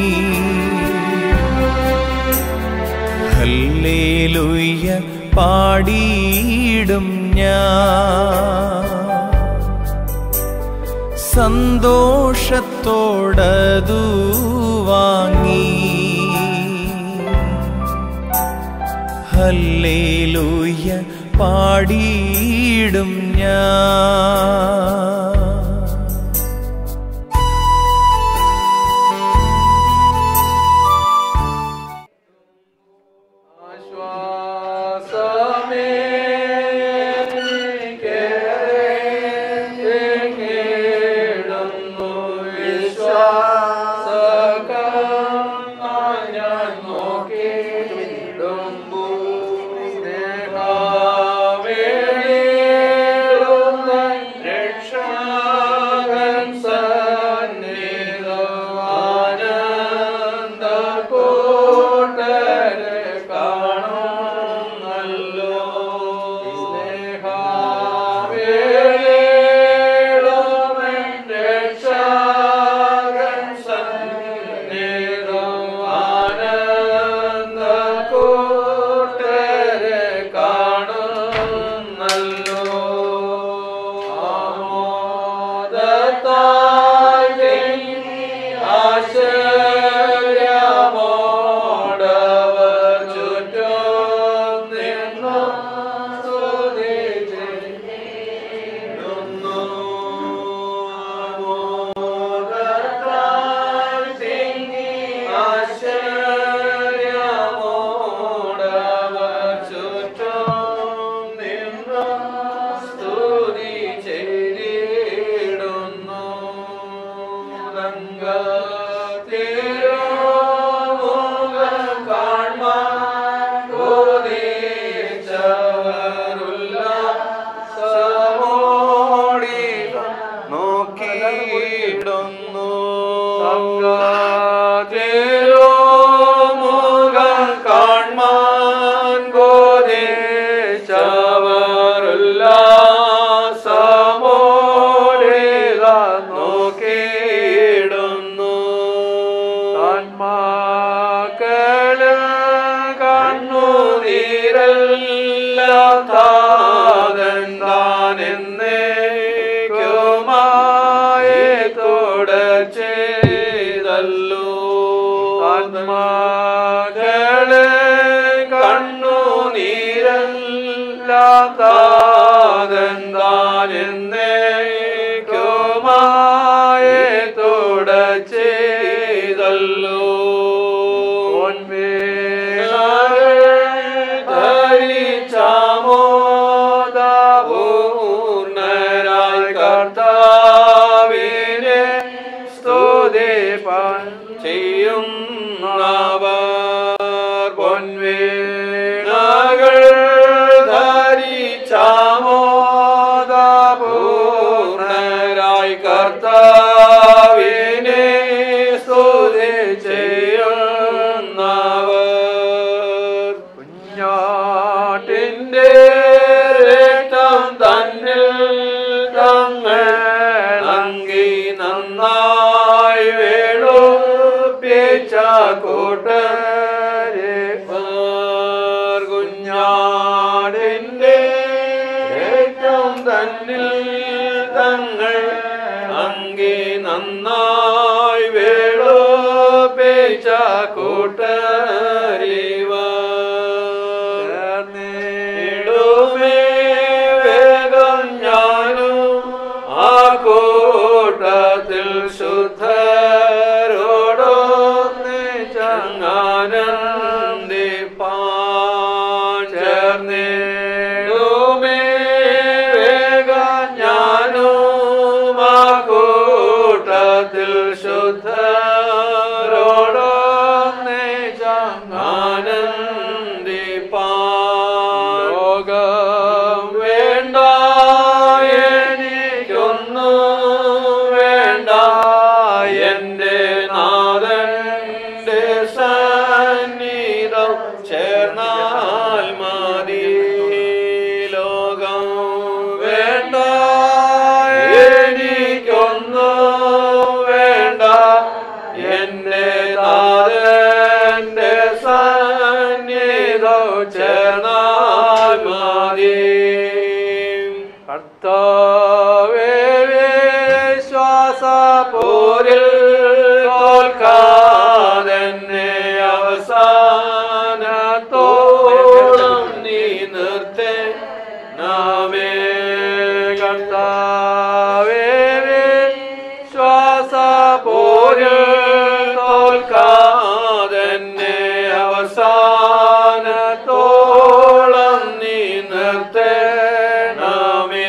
ഹല്ലേലൂയ പാടിയിടും ഞാൻ സന്തോഷത്തോടതു വാങ്ങി ഹല്ലേലൂയ പാടിയിടും ഞാൻ ആശ്വാസമേ കേടുന്നു വിശ്വാസകം ഞാൻ നോക്കിയിടുമ്പൂ സ്നേഹാവേളിയിടുന്ന രക്ഷകൻ സന്നിധമാനന്ദ കൂട്ടരെ കാണും താനെന്നേക്കുമായി തുടച്ചെയ്തല്ലോ ധരിച്ചാമോദപൂർണരായി കർത്താവിനെ സ്തുതിപ്പാൻ ചെയ്യുന്നവർ പൊൻവീണകൾ ധരിച്ചാമോദപൂർണരായി കർത്താവിനെ സ്തുതി ചെയ്യുന്നവർ കുഞ്ഞാട്ടിൻ്റെ രക്തം തന്നിൽ തങ്ങൾ അങ്കി നന്നായി വേളുപ്പിച്ച കൂട്ടരെ കുഞ്ഞാടിൻ്റെ രക്തം തന്നിൽ തങ്ങൾ അങ്കി നന്നായി വേളുപ്പിച്ച കൂട്ടരിവേ വേഗം ഞാനും ആ കൂട്ടത്തിൽ ശുദ്ധരോടൊന്ന് ചങ്ങാനന്ദിപ്പാൻ ചേർന്നിടുമേ വേഗം ഞാനും ആ കൂട്ടത്തിൽ ശുദ്ധരോടൊന്ന് ചങ്ങാനന്ദിപ്പാൻ ലോകം വേണ്ട എനിക്കൊന്നു വേണ്ട എൻ്റെ നാഥൻ്റെ സന്നിധം ചേർന്നാൽ മതി ലോകം വേണ്ട എനിക്കൊന്നു വേണ്ട എൻ്റെ നാഥൻ്റെ സന്നിധം ചേർന്നാൽ മതി കർത്താവേ വിശ്വാസ പോരിൽ തോൽക്കാതെന്നെ അവസാനത്തോളം നീ നിർത്തേ നാമേ കർത്താവേ വിശ്വാസ പോരിൽ തോൽക്കാതെന്നെ അവസാനത്തോളം നീ നിർത്തണമേ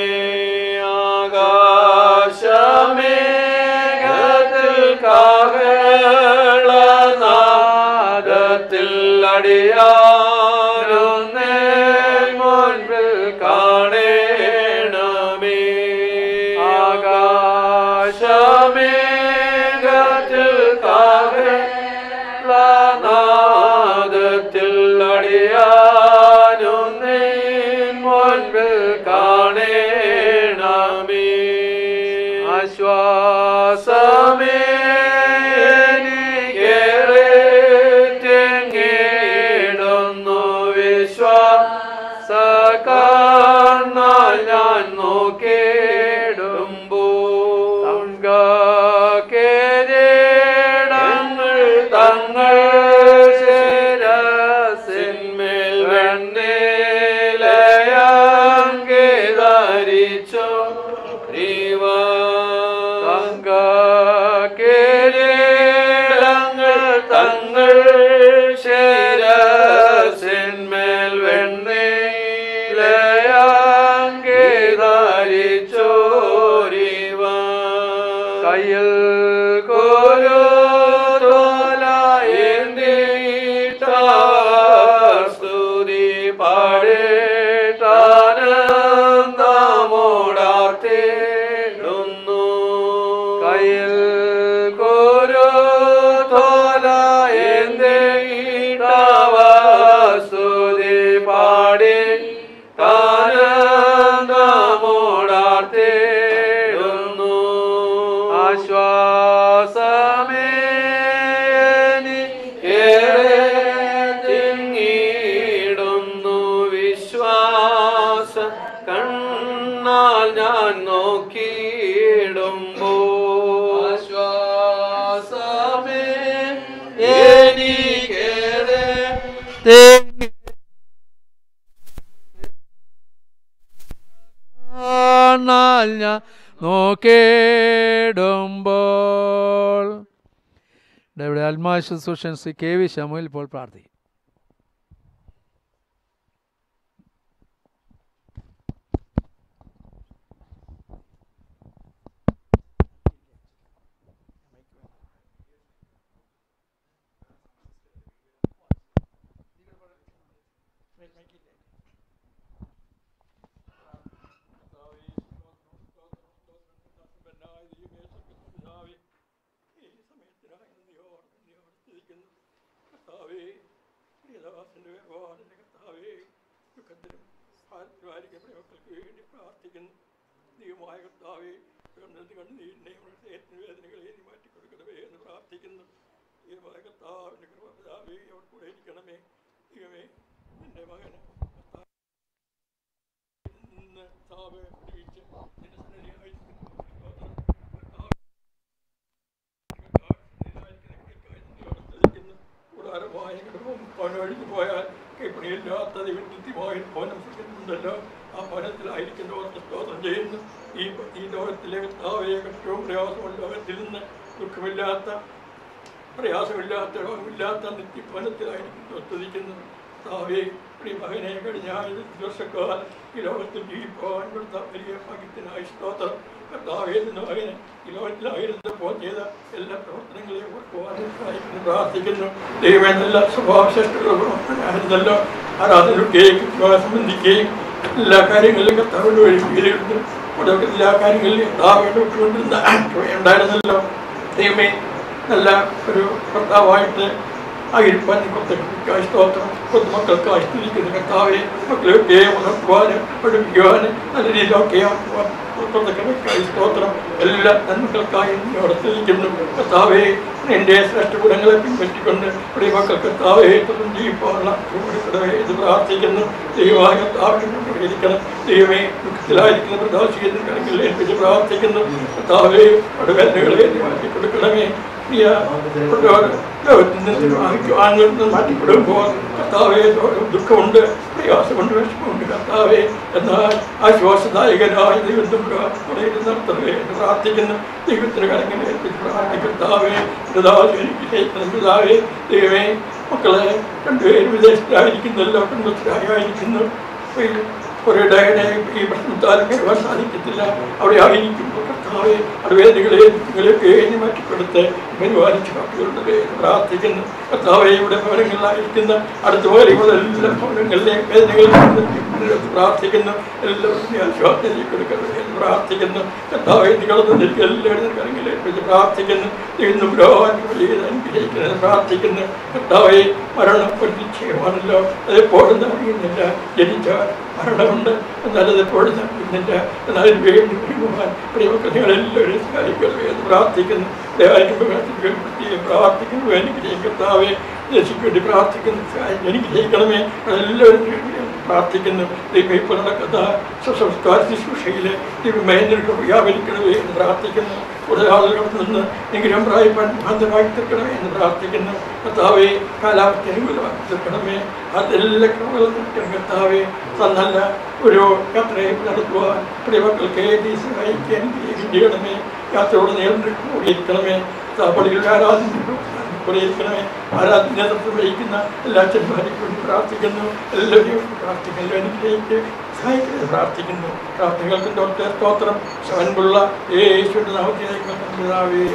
ആകാശമേഘത്തിൽ കാഹളനാദത്തിൽ അടിയാരുന്നേ മുൻപിൽ കാണേണമേ ആകാശമേഘത്തിൽ കാഹളനാദത്തിൽ അടിയാരുന്നേ മുൻപിൽ കാണേണമേ ആശ്വാസമേ എനിക്കേറെ തിങ്ങിടുന്നു വിശ്വാസ കാണാൻ ഞാൻ നോക്കിടുമ്പോ തങ്കേടങ്ങൾ തങ്ങൾ ശിരസിന്മേൽ വെണ്ണിലയങ്കി ധരിച്ചു തങ്കേടങ്ങൾ തങ്ങൾ ശിരസിന്മേൽ വെണ്ണിലയങ്കി ധരിച്ചോരിവ കയ്യിൽ കോരോ സ്തുതി പാടേട്ടാനന്ദമോടാർത്തേടുന്നു കയ്യിൽ കോരോ തോല എന്തേ സ്തുതി പാടി താനന്ദമോടാർത്തേടുന്നു ആശ്വാസമേ ഏറെ തിങ്ങിടുന്നു വിശ്വാസ കണ്ണാൽ ഞാൻ നോക്കിയിടുമ്പോ ആശ്വാസമേ എനിക്കേറെ നോക്കേടുമ്പോൾ ഇവിടെ ആത്മാ ശുശ്രൂഷൻ ശ്രീ കെ വി ശമുൽ ഇപ്പോൾ പ്രാർത്ഥിക്കും ദൈവമായ കർത്താവെ കണ്ണീരിനെ വേദനകളെ നീ മാറ്റിക്കൊടുക്കണമേ എന്ന് പ്രാർത്ഥിക്കുന്നു ദൈവമായ കർത്താവിന്റെ കൃപ പിതാവേ അവർ കൂടെ ഇരിക്കണമേ ദൈവമേ നിന്റെ മകന് കർത്താവേ, ഇന്ന് കർത്താവെ വിടുവിച്ച് നിന്റെ സന്നിധിയിലായിരിക്കുന്നു. കർത്താവേ, കൂടാരമായ പണൊഴിഞ്ഞു പോയാൽ കൈപ്പണിയില്ലാത്ത ദൈവനിത്യമായ ഭവനം സിക്കുന്നുണ്ടല്ലോ ആ ഭവനത്തിലായിരിക്കുന്ന ഓർത്ത് സ്തോത്രം ചെയ്യുന്നു ഈ ഈ ലോകത്തിലെ കർത്താവെ കഷ്ടവും പ്രയാസവും ലോകത്തിൽ നിന്ന് ദുഃഖമില്ലാത്ത പ്രയാസമില്ലാത്ത രോഗമില്ലാത്ത നിത്യഭവനത്തിലായിരിക്കുന്നു സ്തുതിക്കുന്നു കർത്താവെ പ്രിയ മകനെ കഴിഞ്ഞ ആയിരം ദിവസക്കാലം ഈ ലോകത്തിൽ ജീവിക്കുവാൻ കൊടുത്ത വലിയ ഭാഗ്യത്തിനായി സ്തോത്രം കർത്താവെ നിന്ന് മകനെ ഈ ലോകത്തിലായിരുന്നപ്പോൾ ചെയ്ത എല്ലാ പ്രവർത്തനങ്ങളെയും ഓർക്കുവാനും സഹായിക്കുന്നു പ്രാർത്ഥിക്കുന്നു ദൈവമേ നല്ല സ്വഭാവശേഷമുള്ളല്ലോ ആരാധനയൊക്കെയും സംബന്ധിക്കുകയും എല്ലാ കാര്യങ്ങളിലും കർത്താവിൻ്റെ വഴി വിലയിരുത്തും ഒടുവിൽ എല്ലാ കാര്യങ്ങളിലും കർത്താവിൻ്റെ വിട്ടുകൊണ്ടിരുന്ന ഉണ്ടായിരുന്നല്ലോ ദൈവമേ നല്ല ഒരു ഭർത്താവായിട്ട് ആയിരിക്കാൻ കൊത്തക്കായി സ്തോത്രം കൊത്തുമക്കൾക്ക് ആശ്രയിക്കുന്ന കർത്താവെ മക്കളെയൊക്കെ ഉണർത്തുവാനും പഠിപ്പിക്കുവാനും നല്ല രീതിയിലൊക്കെ കൊത്തക്കണക്കായി സ്തോത്രം എല്ലാ നന്മകൾക്കായി അവിടെ സ്തുതിക്കുന്നു കർത്താവെ എൻ്റെ ശ്രേഷ്ഠ ഗുണങ്ങളെ പിൻപറ്റിക്കൊണ്ട് ഇവിടെ മക്കൾ കർത്താവെ തുറന്ന് ജീവിക്കാനുള്ള കൃപ ഇത് പ്രാർത്ഥിക്കുന്നു ദൈവമായ കർത്താവിനെ കൊണ്ടിരിക്കണം ദൈവമേ ദുഃഖത്തിലായിരിക്കുന്ന പ്രദാശിക്കുന്ന കണക്കിൽ ഏൽപ്പിച്ച് പ്രാർത്ഥിക്കുന്നു കർത്താവെ അടുവേദനകളെ മാറ്റി കൊടുക്കണമേ പ്രിയ ആളുകൾ മാറ്റിക്കൊടുമ്പോൾ കർത്താവെ ദുഃഖമുണ്ട് പ്രയാസമുണ്ട് വിഷമമുണ്ട് കർത്താവെ എന്നാൽ ആശ്വാസദായകനായ ദൈവം നടത്തണമേ എന്ന് പ്രാർത്ഥിക്കുന്നു ദൈവത്തിന് കരങ്ങനെ ഏൽപ്പിച്ച് പ്രാർത്ഥിക്കും കർത്താവെ പിതാവേ ദൈവമേ മക്കളെ രണ്ടുപേരും വിദേശത്തായിരിക്കുന്നല്ലോ കുടുംബത്തിലായിരിക്കുന്നു ഒരു ഡയനെ ഈ പ്രശ്നത്താലും സാധിക്കത്തില്ല അവിടെ ആയിരിക്കുമ്പോൾ കർത്താവെ അടുവേദികളെ നിങ്ങളെയൊക്കെ എഴുതി മാറ്റിക്കൊടുത്ത് പരിപാലിച്ച് കാട്ടുകളുടെ പ്രാർത്ഥിക്കുന്നു കർത്താവെ ഇവിടെ ഭവനങ്ങളിലായിരിക്കുന്ന അടുത്ത പോലെ എല്ലാ ഭവനങ്ങളിലെയും വേദനകളിൽ പ്രാർത്ഥിക്കുന്നു എല്ലാവരും ആശ്വാസം കൊടുക്കണമേ എന്ന് പ്രാർത്ഥിക്കുന്നു കർത്താവെ നിങ്ങളൊന്നും എല്ലാവരും കാര്യങ്ങളെ കുറിച്ച് പ്രാർത്ഥിക്കുന്നു ഇന്നും അനുഗ്രഹിക്കുന്നത് പ്രാർത്ഥിക്കുന്നു കർത്താവെ മരണം ഒരു നിശ്ചയമാണല്ലോ അതെപ്പോഴും അറിയുന്നില്ല ജനിച്ചാൽ മരണമുണ്ട് എന്നാൽ അതെപ്പോഴും അറിയുന്നില്ല എന്നാൽ അതിന് വേണ്ടി പ്രിയമാൻ പ്രിയമക്കൾ നിങ്ങളെല്ലാവരും സഹായിക്കണമേ എന്ന് പ്രാർത്ഥിക്കുന്നു ദയവായിരിക്കും പ്രാർത്ഥിക്കുന്നു അനുഗ്രഹിക്കും കർത്താവെ ദേശിക്ക് വേണ്ടി പ്രാർത്ഥിക്കുന്നു എനിക്ക് ജയിക്കണമേ അതെല്ലാവരും പ്രാർത്ഥിക്കുന്നു ദൈവം ഇപ്പോൾ നടക്കുന്ന സ്വസംസ്കാര ശുശ്രൂഷയിലെ ദൈവമേന്ദ്രക്ക് വ്യാപരിക്കണമേ എന്ന് പ്രാർത്ഥിക്കുന്നു കൂടുതൽ ആളുകൾ നിന്ന് എങ്കിലും പ്രായപ്പാൻ ബാന്ധവാക്കി തീർക്കണമേ എന്ന് പ്രാർത്ഥിക്കുന്നു കർത്താവെ കാലാവസ്ഥ അനുകൂലമാക്കി തീർക്കണമേ അതെല്ലാം ക്രമങ്ങളും കർത്താവെ നല്ല ഒരു യാത്രയെ നടത്തുവാൻ പ്രിയമക്കൾക്ക് നീ സഹായിക്കാൻ ചെയ്യണമേ യാത്രയോട് നേരിട്ട് കൂടിയിരിക്കണമേ പള്ളികളിൽ ആരാധന കുറയിരിക്കണമേ ആരാധന നേതൃത്വം വഹിക്കുന്ന എല്ലാ അച്ഛന്മാരെയും കൊണ്ട് പ്രാർത്ഥിക്കുന്നു എല്ലാവരെയും പ്രാർത്ഥിക്കുന്നു അനുഗ്രഹിച്ച് സഹായിക്കുന്നത് പ്രാർത്ഥിക്കുന്നു പ്രാർത്ഥനകൾക്ക് ഡോക്ടർ സ്തോത്രം ശവൻപുള്ള യേശുവിന്റെ നാമത്തിലേക്ക് പിതാവേ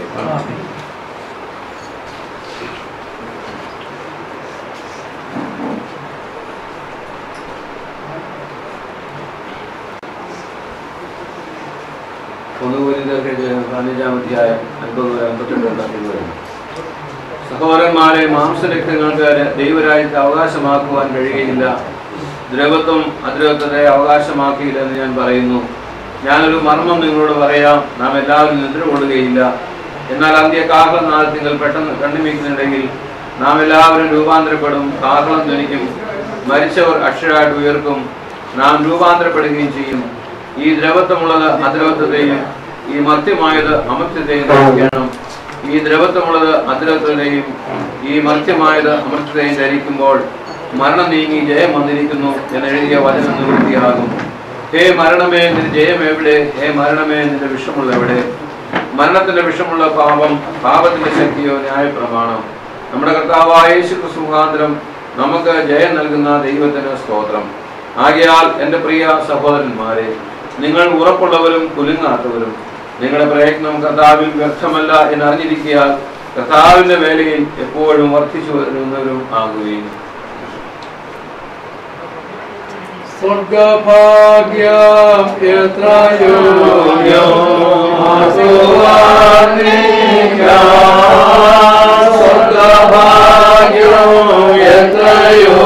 ഒന്നുകൂലിതർക്ക് പതിനഞ്ചാമധ്യായ അൻപത് മുതൽ അൻപത്തെട്ട് ഉണ്ടാക്കി വരുന്നു സഹോദരന്മാരെ മാംസരക്തങ്ങൾക്ക് ദൈവരാജ്യത്തെ അവകാശമാക്കുവാൻ കഴിയുകയില്ല ദ്രവത്വം അദ്രവത്വത്തെ അവകാശമാക്കിയില്ലെന്ന് ഞാൻ പറയുന്നു ഞാനൊരു മർമ്മം നിങ്ങളോട് പറയാം നാം എല്ലാവരും നിദ്ര കൊള്ളുകയില്ല എന്നാൽ അന്ത്യ കാഹളം നാളത്തിങ്ങൾ പെട്ടെന്ന് കണ്ണുമിക്കുന്നുണ്ടെങ്കിൽ നാം എല്ലാവരും രൂപാന്തരപ്പെടും കാഹളം ധ്വനിക്കും മരിച്ചവർ അക്ഷരായിട്ട് ഉയർക്കും നാം രൂപാന്തരപ്പെടുകയും ചെയ്യും ഈ ദ്രവത്വമുള്ളത് അദ്രവത്വത്തെയും ഈ മർത്യമായത് അമർത്യത്തെയും ധരിക്കണം ഈ ദ്രവത്വമുള്ളത് അദ്രവത്വത്തെയും ഈ മർത്യമായത് അമർത്യത്തെയും ധരിക്കുമ്പോൾ മരണം നീങ്ങി ജയം വന്നിരിക്കുന്നു എന്നെഴുതിയ വചനം നിവൃത്തിയാകും ഹേ മരണമേ നിന്റെ ജയം എവിടെ ഹേ മരണമേ നിന്റെ വിഷമുള്ള എവിടെ മരണത്തിന്റെ വിഷമുള്ള പാപം പാപത്തിന്റെ ശക്തിയോ ന്യായപ്രമാണം നമ്മുടെ കർത്താവായ യേശു ക്രിസ്തു മുഖാന്തരം നമുക്ക് ജയം നൽകുന്ന ദൈവത്തിന് സ്തോത്രം ആകയാൽ എൻ്റെ പ്രിയ സഹോദരന്മാരെ നിങ്ങൾ ഉറപ്പുള്ളവരും കുലുങ്ങാത്തവരും നിങ്ങളുടെ പ്രയത്നം കർത്താവിൽ വ്യർത്ഥമല്ല എന്നറിഞ്ഞിരിക്കിയാൽ കർത്താവിന്റെ വേലയിൽ എപ്പോഴും വർദ്ധിച്ചു വരുന്നവരും ആകുകയും സ്വർഗഭാഗ്യം എത്രയോ സ്വർഗഭാഗ്യം എത്രയോ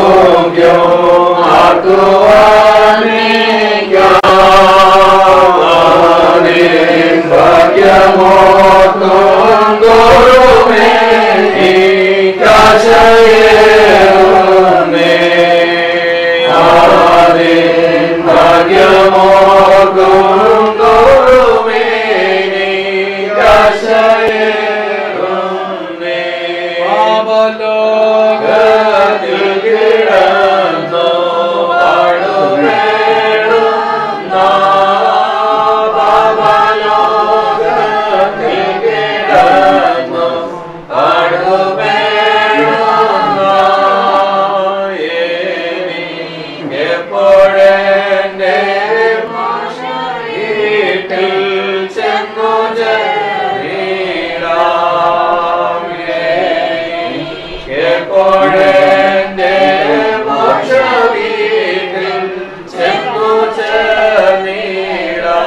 പാപലോകത്തിൽ കിടന്നു എപ്പോഴെന്റെ വീട്ടിൽ ചെന്നു എപ്പോഴെന്റെ മോക്ഷ വീട്ടിൽ ചെന്നു ചേർന്നീടാവിനെ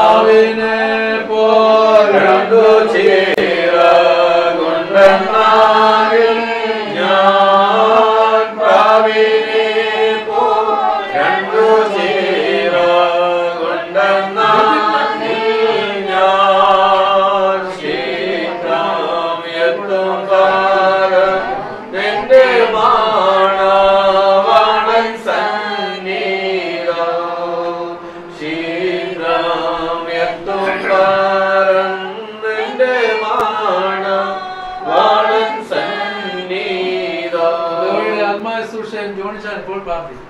പോരണ്ടു ചീറ കൊണ്ടെന്നാകിൽ ഞാൻ പ്രാവിനെ പോ രണ്ടു ചീറ കൊണ്ടെന്നാകിൽ ഞാൻ ശീഘ്രം എത്തും കാലം നിന്റെ മാണവാണൻ സന്നിധോ ശീഘ്രം എത്തും കാലം നിന്റെ മാണവാണൻ സന്നിധോ അതുവഴി ആത്മായ സുഷയം ജോണിച്ചാൻ ഇപ്പോൾ പ്രാർത്ഥിക്കും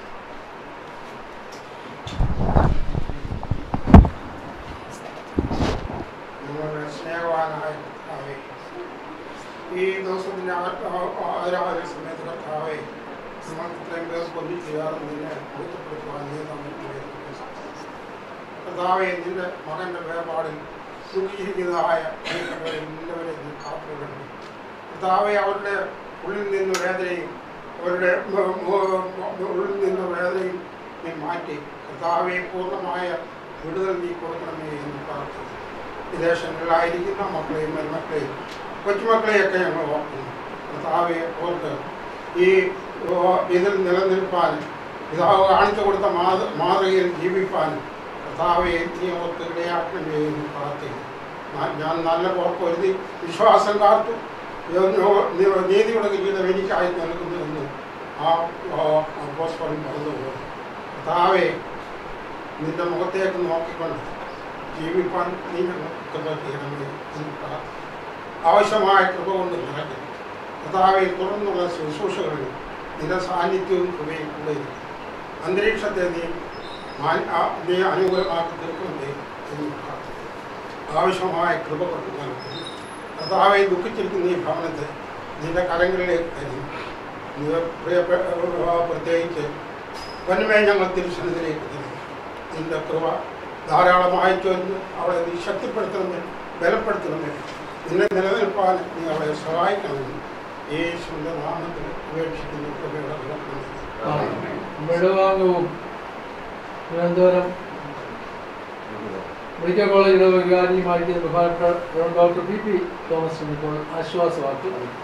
നിങ്ങളുടെ സ്നേഹവാനായ കർത്താവേ ഈ ദിവസത്തിന്റെ ആരാധന സമയത്ത് കർത്താവേ നമ്മൾ ഇത്രയും പേർ കൊല്ലിക്കാറ് നിന്നെ ബോധ്യപ്പെടുത്തുവാൻ നീ നമുക്ക് കർത്താവെ നിന്റെ മകന്റെ വേർപാടിൽ ദുഃഖിച്ചിരിക്കുന്നതായ പ്രിയപ്പെട്ടവരെ എല്ലാവരെയും നീ കാത്തുകൊള്ളണം കർത്താവെ അവരുടെ ഉള്ളിൽ നിന്ന് വേദനയും അവരുടെ മ- മ- ഉള്ളിൽ നിന്ന് വേദനയും നീ മാറ്റി കർത്താവെ പൂർണ്ണമായ വിടുതൽ നീ കൊടുക്കണമേ എന്ന് പ്രാർത്ഥിക്കുന്നു വിദേശങ്ങളിലായിരിക്കുന്ന മക്കളെയും മരുമക്കളെയും കൊച്ചുമക്കളെയൊക്കെ ഞങ്ങൾ ഓർക്കുന്നു കർത്താവെ ഓർത്ത് ഈ ഓ, ഇതിൽ നിലനിൽപ്പാൻ പിതാവ് കാണിച്ചു കൊടുത്ത മാത മാതൃകയിൽ ജീവിപ്പാൻ കർത്താവെ നീ ഓർത്ത് ഇടയാക്കണമേ എന്ന് പ്രാർത്ഥിക്കുന്നു ഞാൻ- ഞാൻ നല്ല ഓർപ്പൊരുതി വിശ്വാസം കാത്തു നീ- നീ- നീതിയുടെ കിരീടം എനിക്കായി നൽകുന്നു എന്ന് ആ പോസ്റ്ററിൽ പറഞ്ഞതുപോലെ കർത്താവെ നിന്റെ മുഖത്തേക്ക് നോക്കിക്കൊണ്ട് ജീവിപ്പാൻ നീ ഞങ്ങൾക്ക് കൃപ ചെയ്യണമേ എന്ന് പ്രാർത്ഥിക്കുന്നു ആവശ്യമായ കൃപ കൊണ്ട് നിറയ്ക്കുന്നു കർത്താവെ തുടർന്നുള്ള ശുശ്രൂഷകളിൽ നിന്റെ സാന്നിധ്യവും കൃപയും കൂടെ ഇരിക്കും. അന്തരീക്ഷത്തെ നീ മാൻ- ആ- നീ അനുകൂലമാക്കി തീർക്കണമേ എന്ന് പ്രാർത്ഥിക്കുന്നു ആവശ്യമായ കൃപ കൊണ്ട് നൽകുന്നു കർത്താവെ ദുഃഖിച്ചിരിക്കുന്ന ഈ ഭവനത്തെ നിന്റെ കരങ്ങളിലേക്ക് തരുന്നു നീ പ്രിയപ്പെട്ട പ്രത്യേകിച്ച് വന്മേ ഞങ്ങൾ തിരുസന്നിധിയിലേക്ക് തരുന്നു നിന്റെ കൃപ ധാരാളമായി ചൊരിഞ്ഞ് അവളെ നീ ശക്തിപ്പെടുത്തണമേ ബലപ്പെടുത്തണമേ നിന്നെ നിലനിൽപ്പാൻ നീ അവളെ സഹായിക്കണമെന്ന് യേശുവിൻ്റെ നാമത്തിൽ ഉപേക്ഷിക്കുന്ന കൃപയുടെ കിടക്കുന്നത് വെടുവാങ്ങവും തിരുവനന്തപുരം മെഡിക്കൽ കോളേജിലെ വികാരിയുമായിരിക്കുന്ന ബഹുമാനപ്പെട്ട ഡോക്ടർ പി പി തോമസിന് ഇപ്പോൾ ആശ്വാസവാക്ക് നൽകി.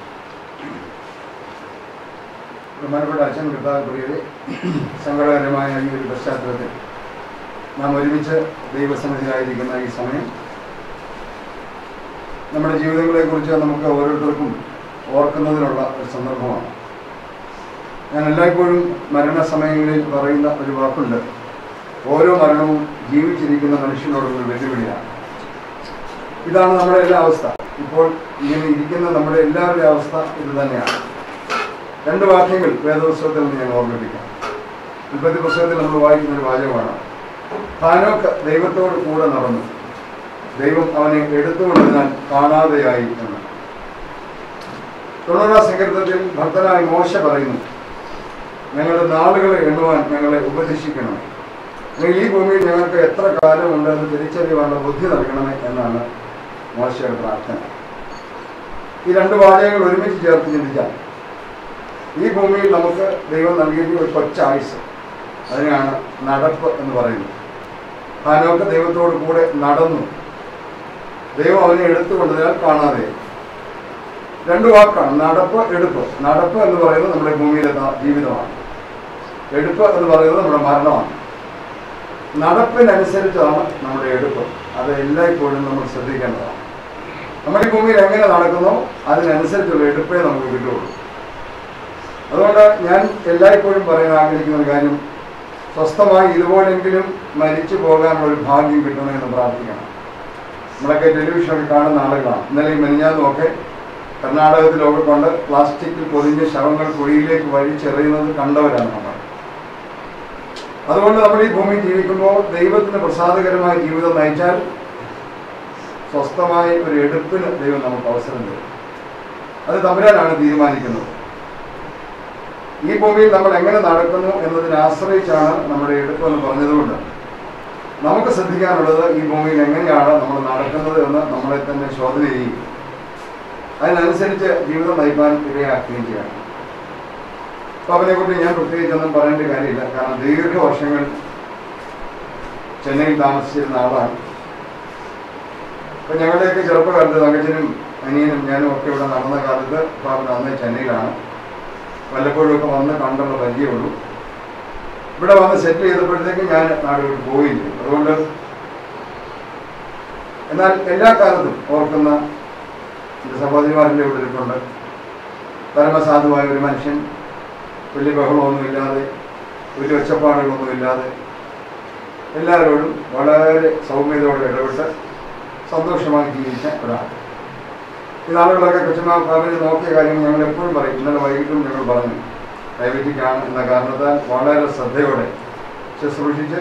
ബഹുമാനപ്പെട്ട അച്ഛൻ കൃതാപ്രിയരെ സങ്കടകരമായ ഈ ഒരു പശ്ചാത്തലത്തിൽ നാം ഒരുമിച്ച് ദൈവസന്നിധിയിലായിരിക്കുന്ന ഈ സമയം നമ്മുടെ ജീവിതങ്ങളെക്കുറിച്ച് നമുക്ക് ഓരോരുത്തർക്കും ഓർക്കുന്നതിനുള്ള ഒരു സന്ദർഭമാണ് ഞാൻ എല്ലായ്പ്പോഴും മരണസമയങ്ങളിൽ പറയുന്ന ഒരു വാക്കുണ്ട് ഓരോ മരണവും ജീവിച്ചിരിക്കുന്ന മനുഷ്യനോടുള്ള ഒരു വെല്ലുവിളിയാണ് ഇതാണ് നമ്മുടെ എല്ലാ അവസ്ഥ ഇപ്പോൾ ഇങ്ങനെ ഇരിക്കുന്ന നമ്മുടെ എല്ലാവരുടെയും അവസ്ഥ ഇത് തന്നെയാണ് രണ്ട് വാക്യങ്ങൾ വേദപുസ്തകത്തിൽ നിന്ന് ഞാൻ ഓർമ്മിപ്പിക്കാം ഉൽപ്പത്തി പുസ്തകത്തിൽ നമ്മൾ വായിക്കുന്ന ഒരു വാചകമാണ് ഹാനോക്ക് ദൈവത്തോട് കൂടെ നടന്നു ദൈവം അവനെ എടുത്തുകൊണ്ടതിനാൽ കാണാതെയായി എന്ന് തൊണ്ണൂറാം സങ്കീർത്തനത്തിൽ ഭക്തനായ മോശ പറയുന്നു ഞങ്ങളുടെ നാളുകളെ എണ്ണുവാൻ ഞങ്ങളെ ഉപദേശിക്കണമേ അല്ലെങ്കിൽ ഈ ഭൂമിയിൽ ഞങ്ങൾക്ക് എത്ര കാലമുണ്ട് എന്ന് തിരിച്ചറിയുവാനുള്ള ബുദ്ധി നൽകണമേ എന്നാണ് മോശയുടെ പ്രാർത്ഥന ഈ രണ്ട് വാചകങ്ങൾ ഒരുമിച്ച് ചേർത്ത് ചിന്തിച്ചാൽ ഈ ഭൂമിയിൽ നമുക്ക് ദൈവം നൽകിയിരിക്കുന്ന ഒരു കൊച്ചായുസ് അതിനാണ് നടപ്പ് എന്ന് പറയുന്നത് ഹാനോക്ക് ദൈവത്തോട് കൂടെ നടന്നു ദൈവം അവനെ എടുത്തുകൊണ്ടതിനാൽ കാണാതെ രണ്ട് വാക്കാണ് നടപ്പ് എടുപ്പ് നടപ്പ് എന്ന് പറയുന്നത് നമ്മുടെ ഭൂമിയിലെ ദാ- ജീവിതമാണ് എടുപ്പ് എന്ന് പറയുന്നത് നമ്മുടെ മരണമാണ് നടപ്പിനനുസരിച്ചാണ് നമ്മുടെ എടുപ്പ് അത് എല്ലായ്പ്പോഴും നമ്മൾ ശ്രദ്ധിക്കേണ്ടതാണ് നമ്മുടെ ഈ ഭൂമിയിൽ എങ്ങനെ നടക്കുന്നോ അതിനനുസരിച്ചുള്ള എടുപ്പേ നമുക്ക് കിട്ടുള്ളൂ അതുകൊണ്ട് ഞാൻ എല്ലായ്പ്പോഴും പറയാൻ ആഗ്രഹിക്കുന്ന ഒരു കാര്യം സ്വസ്ഥമായി ഇതുപോലെങ്കിലും മരിച്ചു പോകാനുള്ള ഒരു ഭാഗ്യം കിട്ടണമെന്ന് പ്രാർത്ഥിക്കണം നമ്മളൊക്കെ ടെലിവിഷനൊക്കെ കാണുന്ന ആളുകളാണ് ഇന്നലെ ഈ മെനിഞ്ഞാന്നുമൊക്കെ കർണാടകത്തിലൊക്കെ കൊണ്ട് പ്ലാസ്റ്റിക്കിൽ പൊതിഞ്ഞ ശവങ്ങൾ കുഴിയിലേക്ക് വലിച്ചെറിയുന്നത് കണ്ടവരാണ് നമ്മൾ അതുകൊണ്ട് നമ്മൾ ഈ ഭൂമിയിൽ ജീവിക്കുമ്പോൾ ദൈവത്തിന് പ്രസാദകരമായ ജീവിതം നയിച്ചാൽ സ്വസ്ഥമായ ഒരു എടുപ്പിന് ദൈവം നമുക്ക് അവസരം തരും അത് തമ്പുരാനാണ് തീരുമാനിക്കുന്നത് ഈ ഭൂമിയിൽ നമ്മൾ എങ്ങനെ നടക്കുന്നു എന്നതിനെ ആശ്രയിച്ചാണ് നമ്മുടെ എടുപ്പ് എന്ന് പറഞ്ഞതുകൊണ്ട് നമുക്ക് ശ്രദ്ധിക്കാനുള്ളത് ഈ ഭൂമിയിൽ എങ്ങനെയാണ് നമ്മൾ നടക്കുന്നത് എന്ന് നമ്മളെ തന്നെ ശോധന ചെയ്യും അതിനനുസരിച്ച് ജീവിതം നയിക്കാൻ ഇടയാക്കുകയും ചെയ്യണം അപ്പൊ അവനെക്കുറിച്ച് ഞാൻ പ്രത്യേകിച്ചൊന്നും പറയേണ്ട കാര്യമില്ല കാരണം ദീർഘവർഷങ്ങൾ ചെന്നൈയിൽ താമസിച്ചിരുന്ന ആളാണ് അപ്പൊ ഞങ്ങളുടെയൊക്കെ ചെറുപ്പകാലത്ത് തങ്കച്ചനും അനിയനും ഞാനും ഒക്കെ ഇവിടെ നടന്ന കാലത്ത് പാപ്പൻ അന്ന് ചെന്നൈയിലാണ് വല്ലപ്പോഴും ഒക്കെ വന്ന് കണ്ടുള്ള പരിചയമുള്ളൂ ഇവിടെ വന്ന് സെറ്റിൽ ചെയ്തപ്പോഴത്തേക്കും ഞാൻ നാട് വിട്ട് പോയില്ല അതുകൊണ്ട് എന്നാൽ എല്ലാ കാലത്തും ഓർക്കുന്ന എൻ്റെ സഹോദരിമാരുടെ ഇവിടെ ഇരിപ്പുണ്ട് പരമസാധുവായ ഒരു മനുഷ്യൻ വലിയ ബഹളമൊന്നുമില്ലാതെ വലിയ ഒച്ചപ്പാടുകളൊന്നുമില്ലാതെ എല്ലാവരോടും വളരെ സൗമ്യതയോടെ ഇടപെട്ട് സന്തോഷമായി ജീവിച്ച ഒരാൾ ഈ നാളുകളൊക്കെ കൊച്ചുമാ ഫാമിലി നോക്കിയ കാര്യം ഞങ്ങൾ എപ്പോഴും പറയും ഇന്നലെ വൈകിട്ടും ഞങ്ങൾ പറഞ്ഞു ഡയബറ്റിക്കാണ് എന്ന കാരണത്താൽ വളരെ ശ്രദ്ധയോടെ ശുശ്രൂഷിച്ച്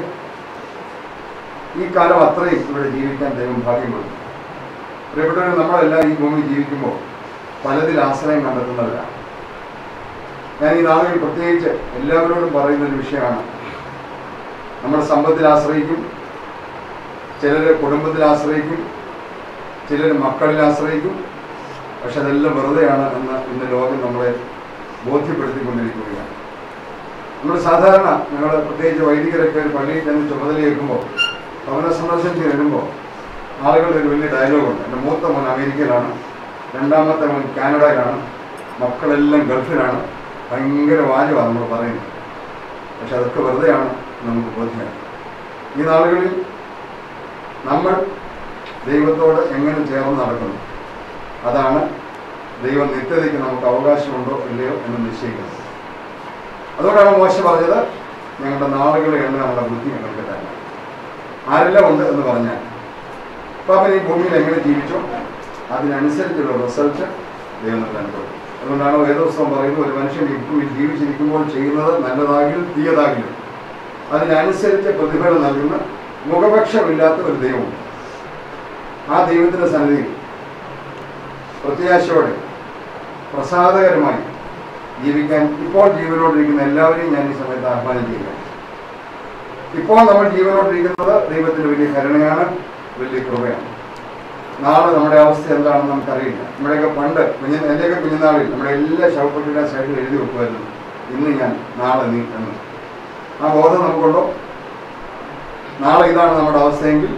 ഈ കാലം അത്രയും ഇവിടെ ജീവിക്കാൻ ദൈവം ഭാഗ്യം കൊടുക്കും പ്രിയപ്പെട്ടവർ നമ്മളെല്ലാം ഈ ഭൂമി ജീവിക്കുമ്പോൾ പലതിൽ ആശ്രയം കണ്ടെത്തുന്നവരാണ് ഞാൻ ഈ നാളുകളിൽ പ്രത്യേകിച്ച് എല്ലാവരോടും പറയുന്ന ഒരു വിഷയമാണ് നമ്മൾ സമ്പത്തിൽ ആശ്രയിക്കും ചിലർ കുടുംബത്തിൽ ആശ്രയിക്കും ചിലർ മക്കളിൽ ആശ്രയിക്കും പക്ഷെ അതെല്ലാം വെറുതെയാണ് എന്ന് ഇന്ന് ലോകം നമ്മളെ ബോധ്യപ്പെടുത്തിക്കൊണ്ടിരിക്കുകയാണ് നമ്മൾ സാധാരണ ഞങ്ങൾ പ്രത്യേകിച്ച് വൈദികരൊക്കെ ഒരു പള്ളിയിൽ ചെന്ന് ചുമതലയേൽക്കുമ്പോൾ ഭവന സന്ദർശനത്തിന് വരുമ്പോൾ ആളുകളുടെ ഒരു വലിയ ഡയലോഗുണ്ട് എൻ്റെ മൂത്ത മോൻ അമേരിക്കയിലാണ് രണ്ടാമത്തെ മോൻ കാനഡയിലാണ് മക്കളെല്ലാം ഗൾഫിലാണ് ഭയങ്കര വാചകമാണ് നമ്മൾ പറയുന്നത് പക്ഷെ അതൊക്കെ വെറുതെയാണ് നമുക്ക് ബോധ്യമാണ് ഈ നാളുകളിൽ നമ്മൾ ദൈവത്തോട് എങ്ങനെ ചേർന്ന് നടക്കുന്നു അതാണ് ദൈവം നിത്യതയ്ക്ക് നമുക്ക് അവകാശമുണ്ടോ ഇല്ലയോ എന്ന് നിശ്ചയിക്കുന്നത് അതുകൊണ്ടാണ് മോശ പറഞ്ഞത് ഞങ്ങളുടെ നാളുകളെ എണ്ണ നമ്മുടെ ബുദ്ധി ഞങ്ങൾക്ക് തന്നെ ആരെല്ലാം ഉണ്ട് എന്ന് പറഞ്ഞാൽ പാപ്പൻ ഈ ഭൂമിയിൽ എങ്ങനെ ജീവിച്ചോ അതിനനുസരിച്ചുള്ള റിസൾട്ട് ദൈവം നമുക്ക് അനുഭവം അതുകൊണ്ടാണ് വേദോത്സവം പറയുന്നത് ഒരു മനുഷ്യൻ ഈ ഭൂമിയിൽ ജീവിച്ചിരിക്കുമ്പോൾ ചെയ്യുന്നത് നല്ലതാകിലും തീയതാകിലും അതിനനുസരിച്ച് പ്രതിഫലം നൽകുന്ന മുഖപക്ഷമില്ലാത്ത ഒരു ദൈവമുണ്ട് ആ ദൈവത്തിന്റെ സന്നിധിയിൽ പ്രത്യാശയോടെ പ്രസാദകരമായി ജീവിക്കാൻ ഇപ്പോൾ ജീവനോടിരിക്കുന്ന എല്ലാവരെയും ഞാൻ ഈ സമയത്ത് ആഹ്വാനം ചെയ്യുക ഇപ്പോൾ നമ്മൾ ജീവനോടിരിക്കുന്നത് ദൈവത്തിന്റെ വലിയ കരുണയാണ് വലിയ കൃപയാണ് നാളെ നമ്മുടെ അവസ്ഥ എന്താണെന്ന് നമുക്കറിയില്ല നമ്മുടെയൊക്കെ പണ്ട് കുഞ്ഞു എൻ്റെയൊക്കെ കുഞ്ഞുനാളിൽ നമ്മുടെ എല്ലാ ശവപ്പെട്ടിയുടെ സൈഡിൽ എഴുതി വെക്കുമായിരുന്നു ഇന്ന് ഞാൻ നാളെ നീ എന്ന് ആ ബോധം നമുക്കുണ്ടോ നാളെ ഇതാണ് നമ്മുടെ അവസ്ഥയെങ്കിൽ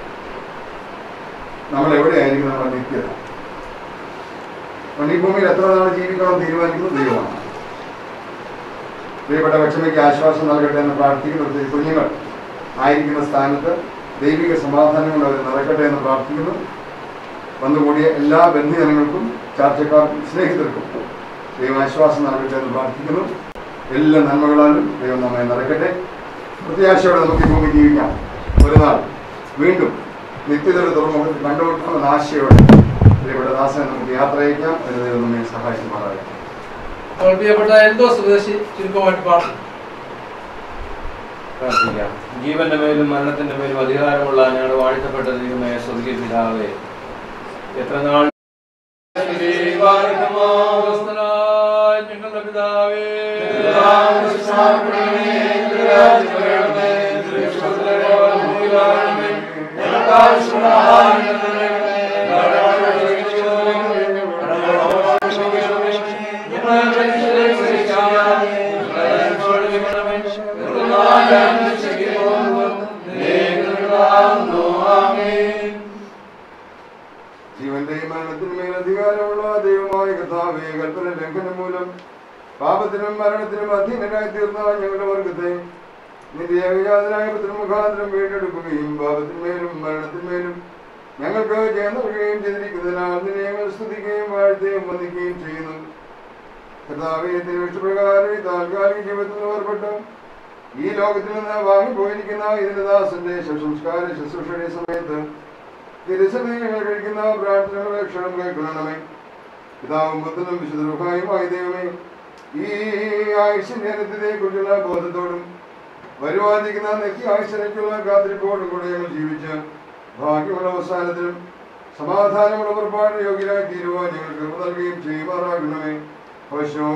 നമ്മൾ എവിടെയായിരിക്കും നമ്മുടെ നിത്യത അപ്പോൾ ഈ ഭൂമിയിൽ എത്ര നാൾ ജീവിക്കണം തീരുമാനിക്കുന്നത് ദൈവമാണ് പ്രിയപ്പെട്ട ലക്ഷ്മിക്ക് ആശ്വാസം നൽകട്ടെ എന്ന് പ്രാർത്ഥിക്കുന്നു പ്രത്യേകിച്ച് കുഞ്ഞുങ്ങൾ ആയിരിക്കുന്ന സ്ഥാനത്ത് ദൈവിക സമാധാനം കൊണ്ട് അവർ നിറയ്ക്കട്ടെ എന്ന് പ്രാർത്ഥിക്കുന്നു വന്നുകൂടിയ എല്ലാ ബന്ധുജനങ്ങൾക്കും ചാർച്ചക്കാർക്കും സ്നേഹിതർക്കും ദൈവം ആശ്വാസം നൽകട്ടെ എന്ന് പ്രാർത്ഥിക്കുന്നു എല്ലാ നന്മകളാലും ദൈവം നമ്മെ നിറയ്ക്കട്ടെ പ്രത്യാശയോടെ നമുക്ക് ഈ ഭൂമി ജീവിക്കാം ഒരു നാൾ വീണ്ടും നിത്യതയുടെ തുറമുഖത്ത് കണ്ടുമുട്ടാമെന്ന ആശയോടെ പ്രിയപ്പെട്ട ദാസനെ നമുക്ക് യാത്ര അയക്കാം അതിന് ദൈവം നമ്മെ സഹായിക്കുമാറാകട്ടെ അപ്പോൾ പ്രിയപ്പെട്ട എന്തോ സ്വദേശി ചുരുക്കമായിട്ട് പാടും പ്രാർത്ഥിക്കാം ജീവന്റെ മേലും മരണത്തിന്റെ മേലും അധികാരമുള്ള ഞങ്ങളുടെ വാഴ്ത്തപ്പെട്ട ദൈവമേ സ്വർഗീയ പിതാവേ എത്ര നാൾ ഞങ്ങളുടെ പിതാവേ ജീവന്റെയും മരണത്തിനും മേൽ അധികാരമുള്ള ദൈവമായ കഥാവേ കൽപ്പന ലംഘനം മൂലം പാപത്തിനും മരണത്തിനും അധീനരായി തീർന്ന ഞങ്ങളുടെ വർഗത്തെ നിന്റെ ഏകജാതനായ പുത്രൻ മുഖാന്തരം വീണ്ടെടുക്കുകയും പാപത്തിന്മേലും മരണത്തിന്മേലും ഞങ്ങൾക്ക് ജയം നൽകുകയും ചെയ്തിരിക്കുന്നതിനാൽ നിന്നെ ഞങ്ങൾ സ്തുതിക്കുകയും വാഴ്ത്തുകയും വന്ദിക്കുകയും ചെയ്യുന്നു കർത്താവേ തിരുവിഷ്ടപ്രകാരം ഈ താൽക്കാലിക ജീവിതത്തിൽ നിന്ന് വേർപെട്ട് ഈ ലോകത്തിൽ നിന്ന് വാങ്ങിപ്പോയിരിക്കുന്ന ഇതിന്റെ ദാസന്റെ ശവസംസ്കാര ശുശ്രൂഷയുടെ സമയത്ത് തിരുസഭയിൽ ഞങ്ങൾ കഴിക്കുന്ന പ്രാർത്ഥനകളുടെ ക്ഷണം കേൾക്കണമേ പിതാവും പുത്രനും വിശുദ്ധരുഹായുമായി ദൈവമേ ഈ ആയുഷിന്റെ അനന്തത്തെ കുറിച്ചുള്ള ബോധത്തോടും വരുവാനിരിക്കുന്ന നിത്യ ആയുഷനയ്ക്കുള്ള കാത്തിരിപ്പോടും കൂടെ ഞങ്ങൾ ജീവിച്ച് ഭാഗ്യമുള്ള അവസാനത്തിലും സമാധാനമുള്ള പുറപ്പാട് യോഗ്യരായി തീരുവാൻ ഞങ്ങൾ കൃപ നൽകുകയും ചെയ്യുമാറാകണമേ പശോ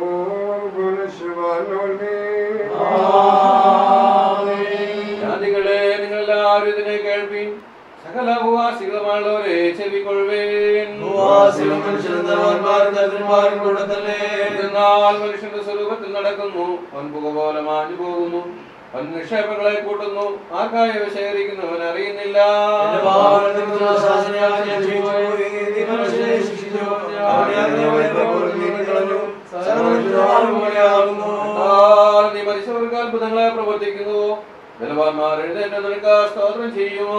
ജാതികളെ നിങ്ങൾ എല്ലാവരും ഇതിനെ കേൾപ്പീൻ സകല ഉപവാസികളുമായുള്ളവരെ ചെവിക്കൊള്ളുവേൻ എന്നാൽ മനുഷ്യന്റെ സ്വരൂപത്തിൽ നടക്കുന്നു വൻപുക പോലെ മാഞ്ഞു പോകുന്നു വൻ നിക്ഷേപങ്ങളെ കൂട്ടുന്നു ആർക്കായി ഇവ ശേഖരിക്കുന്നവൻ അറിയുന്നില്ല എന്നാൽ നീ മനുഷ്യർക്ക് അത്ഭുതങ്ങളെ പ്രവർത്തിക്കുന്നു ബലവാന്മാർ എഴുന്നേറ്റ് നിനക്ക് സ്തോത്രം ചെയ്യുമോ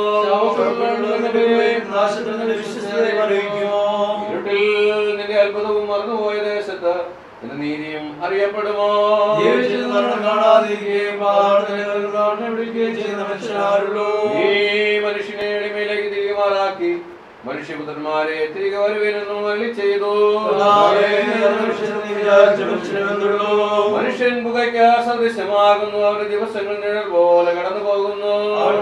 ഇരുട്ടിൽ നിന്റെ അത്ഭുതവും മറന്നുപോയ ദേശത്ത് നിന്റെ നീതിയും അറിയപ്പെടുമോ ഈ മനുഷ്യനെ എളിമയിലേക്ക് തിരികെ മാറാക്കി മനുഷ്യപുത്രന്മാരെ തിരികെ വരുവിനെന്നും അരുളി ചെയ്തു മനുഷ്യൻ പുകയ്ക്ക് സദൃശമാകുന്നു അവരുടെ ദിവസങ്ങൾ നിഴൽ പോലെ കടന്നു പോകുന്നു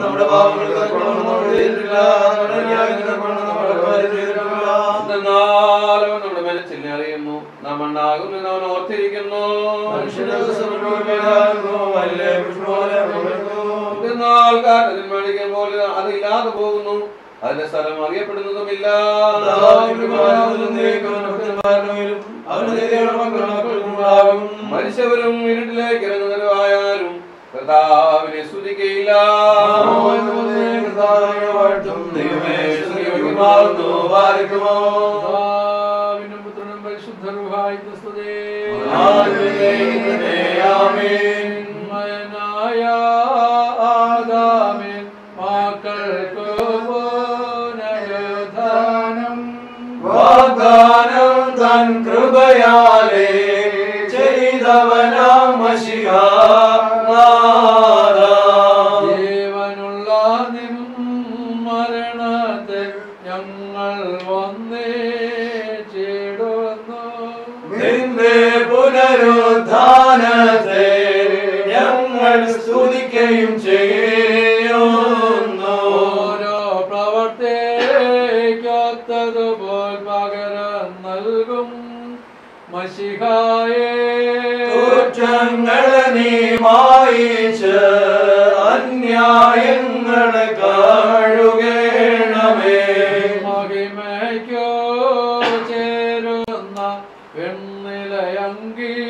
എന്നാൽ അവൻ നമ്മുടെ മനസ്സിനെ അറിയുന്നു നാം മണ്ണാകുന്നു എന്ന് അവൻ ഓർത്തിരിക്കുന്നു എന്നാൽ കാറ്റതിൽ മേടിക്കാൻ പോലെ അത് ഇല്ലാതെ പോകുന്നു അതിന്റെ സ്ഥലം അറിയപ്പെടുന്നതുമില്ല മനുഷ്യവരും ഇരുട്ടിലേക്ക് ഇറങ്ങുന്നവരായാലും കർത്താവിനെ സ്തുതിക്കയില്ല പിതാവിനും പുത്രനും പരിശുദ്ധരുഹായിക്ക് സ്തുതി. മയനായ ആദാമിൻ മക്കൾക്ക് പുനരുദ്ധാനം വാഗ്ദാനം തൻ കൃപയാലേ ചെയ്തവനാം മഷിഹാ ജീവനുള്ള നിൻ മരണത്തെ ഞങ്ങൾ വന്നേ ചേടുന്നു നിന്റെ പുനരുദ്ധാനത്തെ ഞങ്ങൾ സ്തുതിക്കുകയും ചെയ്യുന്നു ഓരോ പ്രവർത്തിക്കാത്തതുപോൽ പകരം നൽകും മഷിഹായേ കുറ്റങ്ങളെ നീ മായിച്ച് അന്യായങ്ങളെ കാഴുകേണമേ മഹിമയ്ക്കോ ചേരുന്ന വെണ്ണിലയങ്കി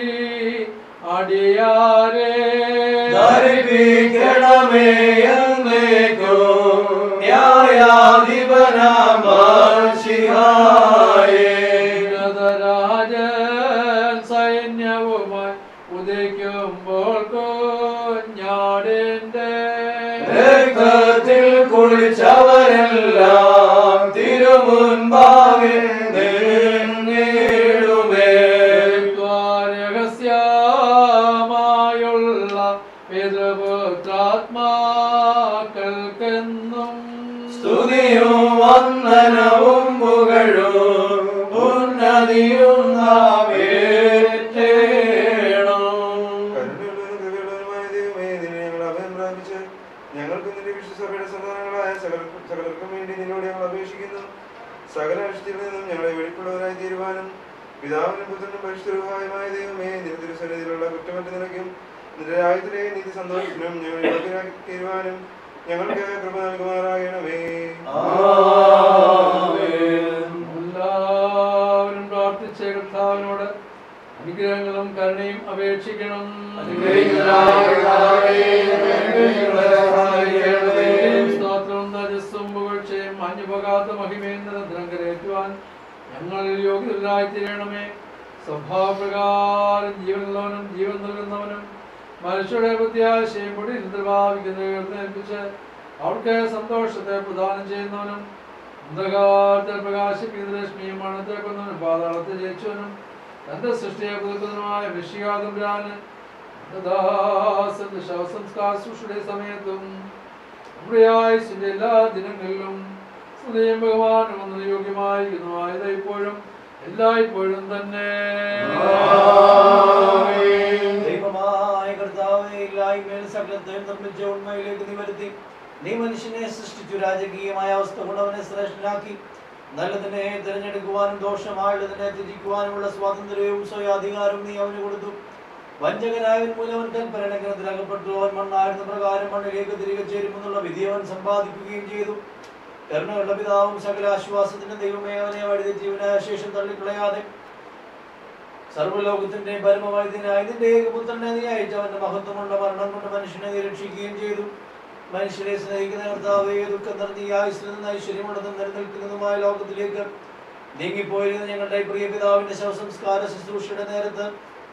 അടിയാരേ ധരിപ്പിക്കണമേ എന്നേക്കോ ന്യായാധിപനാമാശിഹായേ രാജൻ സൈന്യവുമായി ഉദിക്കുമ്പോൾ കുഞ്ഞാടിന്റെ രക്തത്തിൽ കുളിച്ചവരെല്ലാം തിരുമുൻപാകെ നിന്നിടുമേ രഹസ്യമായുള്ള പിതൃപുത്രാത്മാക്കൾക്കെന്നും സ്തുതിയും വന്ദനവും പുകഴും ഉന്നതിയും നാം ഏറ്റേണം ഞങ്ങൾക്ക് നിന്റെ വിശ്വസഭയുടെ സന്താനങ്ങളായ സകല സകലർക്കും വേണ്ടി നിന്നോട് ഞങ്ങൾ അപേക്ഷിക്കുന്നു സകല അരിഷ്ടത്തിൽ നിന്നും ഞങ്ങളെ വെളിപ്പെടുന്നവരായി തീരുവാനും പിതാവിനും പുത്രനും പരിശുദ്ധമായ ദൈവമേ നിന്റെ തിരുസന്നിധിയിലുള്ള കുറ്റമറ്റ നിലയ്ക്കും നിന്റെ രാജ്യത്തിലെ നീതി സന്തോഷത്തിനും ഞങ്ങൾ യോഗ്യരാക്കി തീരുവാനും ഞങ്ങൾക്ക് കൃപ നൽകുമാറാകണമേ എല്ലാവരും പ്രാർത്ഥിച്ച കർത്താവിനോട് അനുഗ്രഹങ്ങളും കരുണയും അപേക്ഷിക്കണം സ്തോത്രവും തജസ്സും പുകഴ്ചയും മഞ്ഞുപോകാത്ത മഹിമേന്ദ്രദ്രം കരേറ്റുവാൻ ഞങ്ങൾ യോഗ്യതരായി തീരണമേ സ്വഭാവപ്രകാരം ജീവനുള്ളവനും ജീവൻ നൽകുന്നവനും മനുഷ്യരുടെ പ്രത്യാശയും കൂടി നിർഭാവിക്കുന്നത് എഴുന്നേൽപ്പിച്ച് അവർക്ക് സന്തോഷത്തെ പ്രദാനം ചെയ്യുന്നവനും അന്ധകാരത്തെ പ്രകാശിക്കുന്ന രശ്മിയും മണത്തെ കൊന്നവനും പാതാളത്തെ ജയിച്ചവനും തന്റെ സൃഷ്ടിയെ പുതുക്കുന്നതുമായ വിഷികാതമ്പുരാന് ദാസന്റെ ശവസംസ്കാര സൃഷ്ടിയുടെ സമയത്തും നമ്മുടെ ആയുസിന്റെ എല്ലാ ദിനങ്ങളിലും സ്തുതിയും ഭഗവാനും ഒന്നിന് യോഗ്യമായിരിക്കുന്നതായത് ഇപ്പോഴും എല്ലായ്പ്പോഴും തന്നെ ദൈവമായ കർത്താവേ ഇല്ലായ്മയിൽ സകലത്തെയും നിർമ്മിച്ച ഉണ്മയിലേക്ക് നീ വരുത്തി നീ മനുഷ്യനെ സൃഷ്ടിച്ചു രാജകീയമായ അവസ്ഥ കൊണ്ട് അവനെ ശ്രേഷ്ഠനാക്കി നല്ലതിനെ തിരഞ്ഞെടുക്കുവാനും ദോഷമായുള്ളതിനെ ത്യജിക്കുവാനുമുള്ള സ്വാതന്ത്ര്യവും സ്വയാധികാരവും നീ അവന് കൊടുത്തു വഞ്ചകനായവൻ മൂലം അവൻ കൽപ്പരണഗ്രഹത്തിൽ അകപ്പെട്ടു അവൻ മണ്ണായിരുന്ന പ്രകാരം മണ്ണിലേക്ക് തിരികെ ചേരുമെന്നുള്ള വിധി അവൻ സമ്പാദിക്കുകയും ചെയ്തു കരുണയുള്ള പിതാവും സകല ആശ്വാസത്തിന്റെ ദൈവമേ അവനെ വഴുതി ജീവനായ ശേഷം തള്ളിക്കളയാതെ സർവ്വലോകത്തിന്റെ പരമവൈദ്യനായ നിന്റെ ഏകപുത്രനെ നീ അയച്ചു അവന്റെ മഹത്വമുള്ള മരണം കൊണ്ട് മനുഷ്യനെ നീ രക്ഷിക്കുകയും ചെയ്തു മനുഷ്യരെ സ്നേഹിക്കുന്ന കർത്താവേ ദുഃഖം നിറഞ്ഞ ഈ ആയുസ്സിൽ നിന്ന് ഐശ്വര്യമുള്ളതും നിലനിൽക്കുന്നതുമായ ലോകത്തിലേക്ക് നീങ്ങിപ്പോയിരുന്ന ഞങ്ങളുടെ പ്രിയ പിതാവിന്റെ ശവസംസ്കാര ശുശ്രൂഷയുടെ നേരത്ത്